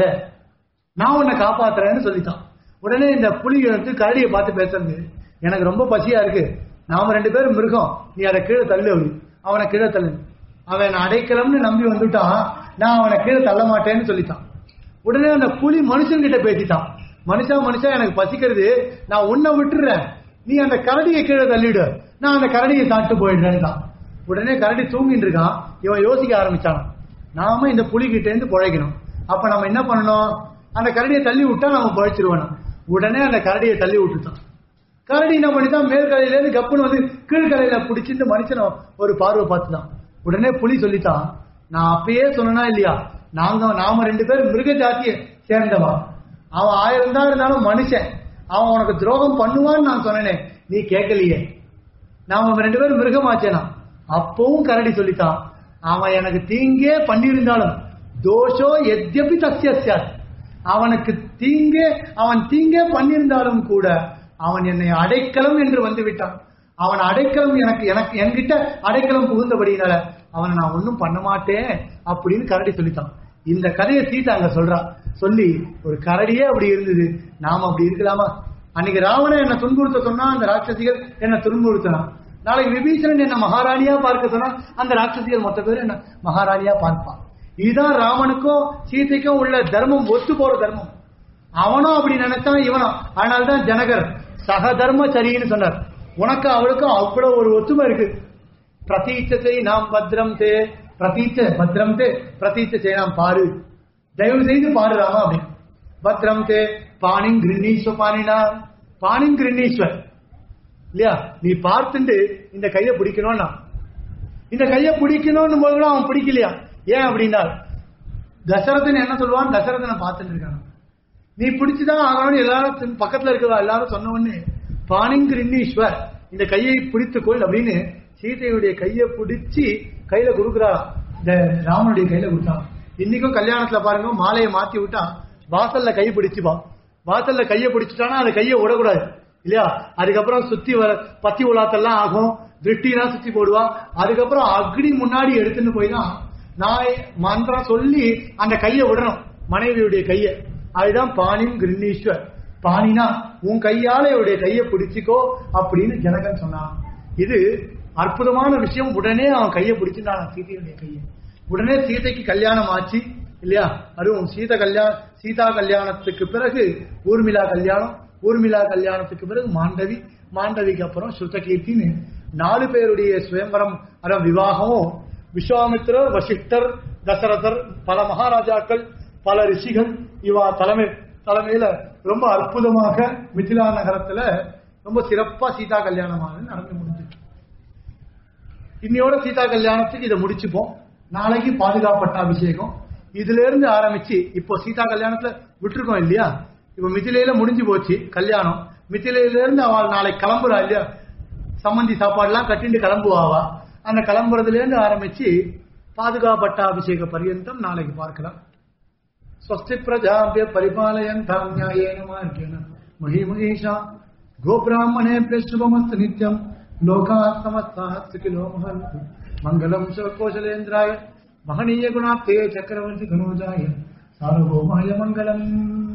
நான் உன்னை காப்பாத்துறேன்னு சொல்லிட்டான் உடனே இந்த புலி வந்து கரடியை பார்த்து பேசுறது எனக்கு ரொம்ப பசியா இருக்கு நாம ரெண்டு பேரும் மிருகம் நீ அதை கீழே தள்ளு அப்படி அவனை கீழே தள்ளு அவன் அடைக்கலம்னு நம்பி வந்துட்டான் நான் அவனை கீழே தள்ள மாட்டேன்னு சொல்லிட்டான் உடனே அந்த புலி மனுஷன் கிட்ட பேசிட்டான் மனுஷா மனுஷா எனக்கு பசிக்கிறது நான் உன்னை விட்டுறேன் நீ அந்த கரடியை கீழே தள்ளிடு நான் அந்த கரடியை சாப்பிட்டு போயிடுறேன்னு உடனே கரடி தூங்கிட்டு இருக்கான் இவன் யோசிக்க ஆரம்பிச்சான் நாம இந்த புலி கிட்ட இருந்து பிழைக்கணும் அப்ப நம்ம என்ன பண்ணணும் அந்த கரடியை தள்ளி விட்டா நம்ம பிழைச்சிருவோம் உடனே அந்த கரடியை தள்ளி விட்டுட்டான் கரடி என்ன பண்ணிட்டான் மேற்கரையில இருந்து கப்புன்னு வந்து கீழ்கரையில பிடிச்சிட்டு மனுஷனை ஒரு பார்வை பார்த்துதான் உடனே புலி சொல்லிட்டான் நான் அப்பயே சொன்னா இல்லையா நாங்க நாம ரெண்டு பேரும் மிருக ஜாத்தியை சேர்ந்தவா அவன் ஆயிரம் தான் இருந்தாலும் மனுஷன் அவன் உனக்கு துரோகம் பண்ணுவான்னு நான் சொன்னேனே நீ கேட்கலையே நாம ரெண்டு பேரும் மிருகமாச்சேனா அப்பவும் கரடி சொல்லிட்டான் அவன் எனக்கு தீங்கே பண்ணியிருந்தாலும் தோஷோ எத்யபி தஸ்யஸ்யாத் அவனுக்கு தீங்கே அவன் தீங்கே பண்ணியிருந்தாலும் கூட அவன் என்னை அடைக்கலம் என்று வந்து விட்டான் அவன் அடைக்கலம் எனக்கு எனக்கு என்கிட்ட அடைக்கலம் புகுந்தபடியினால அவனை நான் ஒன்றும் பண்ண மாட்டேன் அப்படின்னு கரடி சொல்லிட்டான் இந்த கதையை சீதா அங்க சொல்றா சொல்லி ஒரு கரடியே அப்படி இருந்தது நாம அப்படி இருக்கலாமா அன்னைக்கு ராவணன் என்ன துன்புறுத்த சொன்னா அந்த ராட்சசிகள் என்ன துன்புறுத்தினான் நாளைக்கு விபீஷணன் என்ன மகாராணியா பார்க்க சொன்னா அந்த ராட்சசிகள் மொத்த பேர் என்ன மகாராணியா பார்ப்பான் இதுதான் ராமனுக்கும் சீதைக்கும் உள்ள தர்மம் ஒத்து போற தர்மம் அவனும் அப்படி நினைச்சான் இவனும் அதனால்தான் ஜனகர் சக தர்ம சரின்னு சொன்னார் உனக்கு அவளுக்கும் அவ்வளவு ஒரு ஒத்துமை இருக்கு பிரதீச்சத்தை நாம் பத்ரம் தே பிரதீச்ச பத்ரம் தே பிரதீச்சை நாம் பாரு தயவு செய்து பாரு ராமா அப்படின்னு பத்ரம் தே பாணிங் கிருண்ணீஸ்வ பாணினா பாணிங் கிருண்ணீஸ்வர் இல்லையா நீ பார்த்துட்டு இந்த கையை பிடிக்கணும்னா இந்த கையை பிடிக்கணும்னு போது கூட அவன் பிடிக்கலையா ஏன் அப்படின்னா தசரதன் என்ன சொல்லுவான் தசரதனை பார்த்துட்டு இருக்கான் நீ பிடிச்சுதான் ஆகணும்னு எல்லாரும் தின் பக்கத்துல இருக்கிறவா எல்லாரும் சொன்ன உடனே பாணிங்கிரின்னீஸ்வர் இந்த கையை பிடித்துக்கொள் அப்படின்னு சீதையுடைய கையை பிடிச்சு கையில கொடுக்குறாராம் இந்த ராமனுடைய கையில கொடுத்தான் இன்னைக்கும் கல்யாணத்துல பாருங்க மாலையை மாத்தி விட்டா வாசல்ல கை பிடிச்சுப்பா வாசல்ல கையை பிடிச்சிட்டானா அந்த கையை விடக்கூடாது இல்லையா அதுக்கப்புறம் சுத்தி வர பத்தி உலாத்தெல்லாம் ஆகும் திருஷ்டிலாம் சுத்தி போடுவா அதுக்கப்புறம் அக்னி முன்னாடி எடுத்துன்னு போய் தான் நான் மந்திரம் சொல்லி அந்த கையை விடணும் மனைவியுடைய கையை அதுதான் பாணிம் கிருண்ணீஸ்வர் பாணினா உன் கையால இவருடைய கையை பிடிச்சிக்கோ அப்படின்னு ஜனகன் சொன்னான் இது அற்புதமான விஷயம் உடனே அவன் கையை பிடிச்சிருந்தான் சீதையுடைய கையை உடனே சீதைக்கு கல்யாணம் ஆச்சு இல்லையா அதுவும் சீத கல்யாண சீதா கல்யாணத்துக்கு பிறகு ஊர்மிளா கல்யாணம் ஊர்மிளா கல்யாணத்துக்கு பிறகு மாண்டவி மாண்டவிக்கு அப்புறம் சுத்தகீர்த்தின்னு நாலு பேருடைய சுயம்பரம் அதான் விவாகமும் விஸ்வாமித்திரர் வசிஷ்டர் தசரதர் பல மகாராஜாக்கள் பல ரிஷிகள் இவா தலைமை தலைமையில ரொம்ப அற்புதமாக மிथिला நகரத்துல ரொம்ப சிறப்பா சீதா கல்யாணமானது நடந்து முடிஞ்சு இன்னையோட சீதா கல்யாணத்துக்கு இதை முடிச்சுப்போம் நாளைக்கு பாதுகாப்பட்ட அபிஷேகம் இதுல இருந்து ஆரம்பிச்சு இப்போ சீதா கல்யாணத்துல விட்டுருக்கோம் இல்லையா இப்ப மிதிலையில முடிஞ்சு போச்சு கல்யாணம் மிதிலையில இருந்து அவள் நாளைக்கு கிளம்புறா இல்லையா சம்மந்தி சாப்பாடுலாம் கட்டிட்டு கிளம்புவாவா அந்த கிளம்புறதுல இருந்து ஆரம்பிச்சு பாதுகாப்பட்ட அபிஷேக பரியந்தம் நாளைக்கு பார்க்கலாம் स्वस्ति प्रजाभ्य परिपालयन्तां न्यायेन मार्गेण महीमहीषा गोब्राह्मणेभ्यः शुभमस्तु नित्यम् लोकाः समस्ताः सुखिनो भवन्तु मङ्गलम् शिवकोशलेन्द्राय महनीयगुणाप्ते चक्रवर्ति धनोजाय सार्वभौमाय मङ्गलम्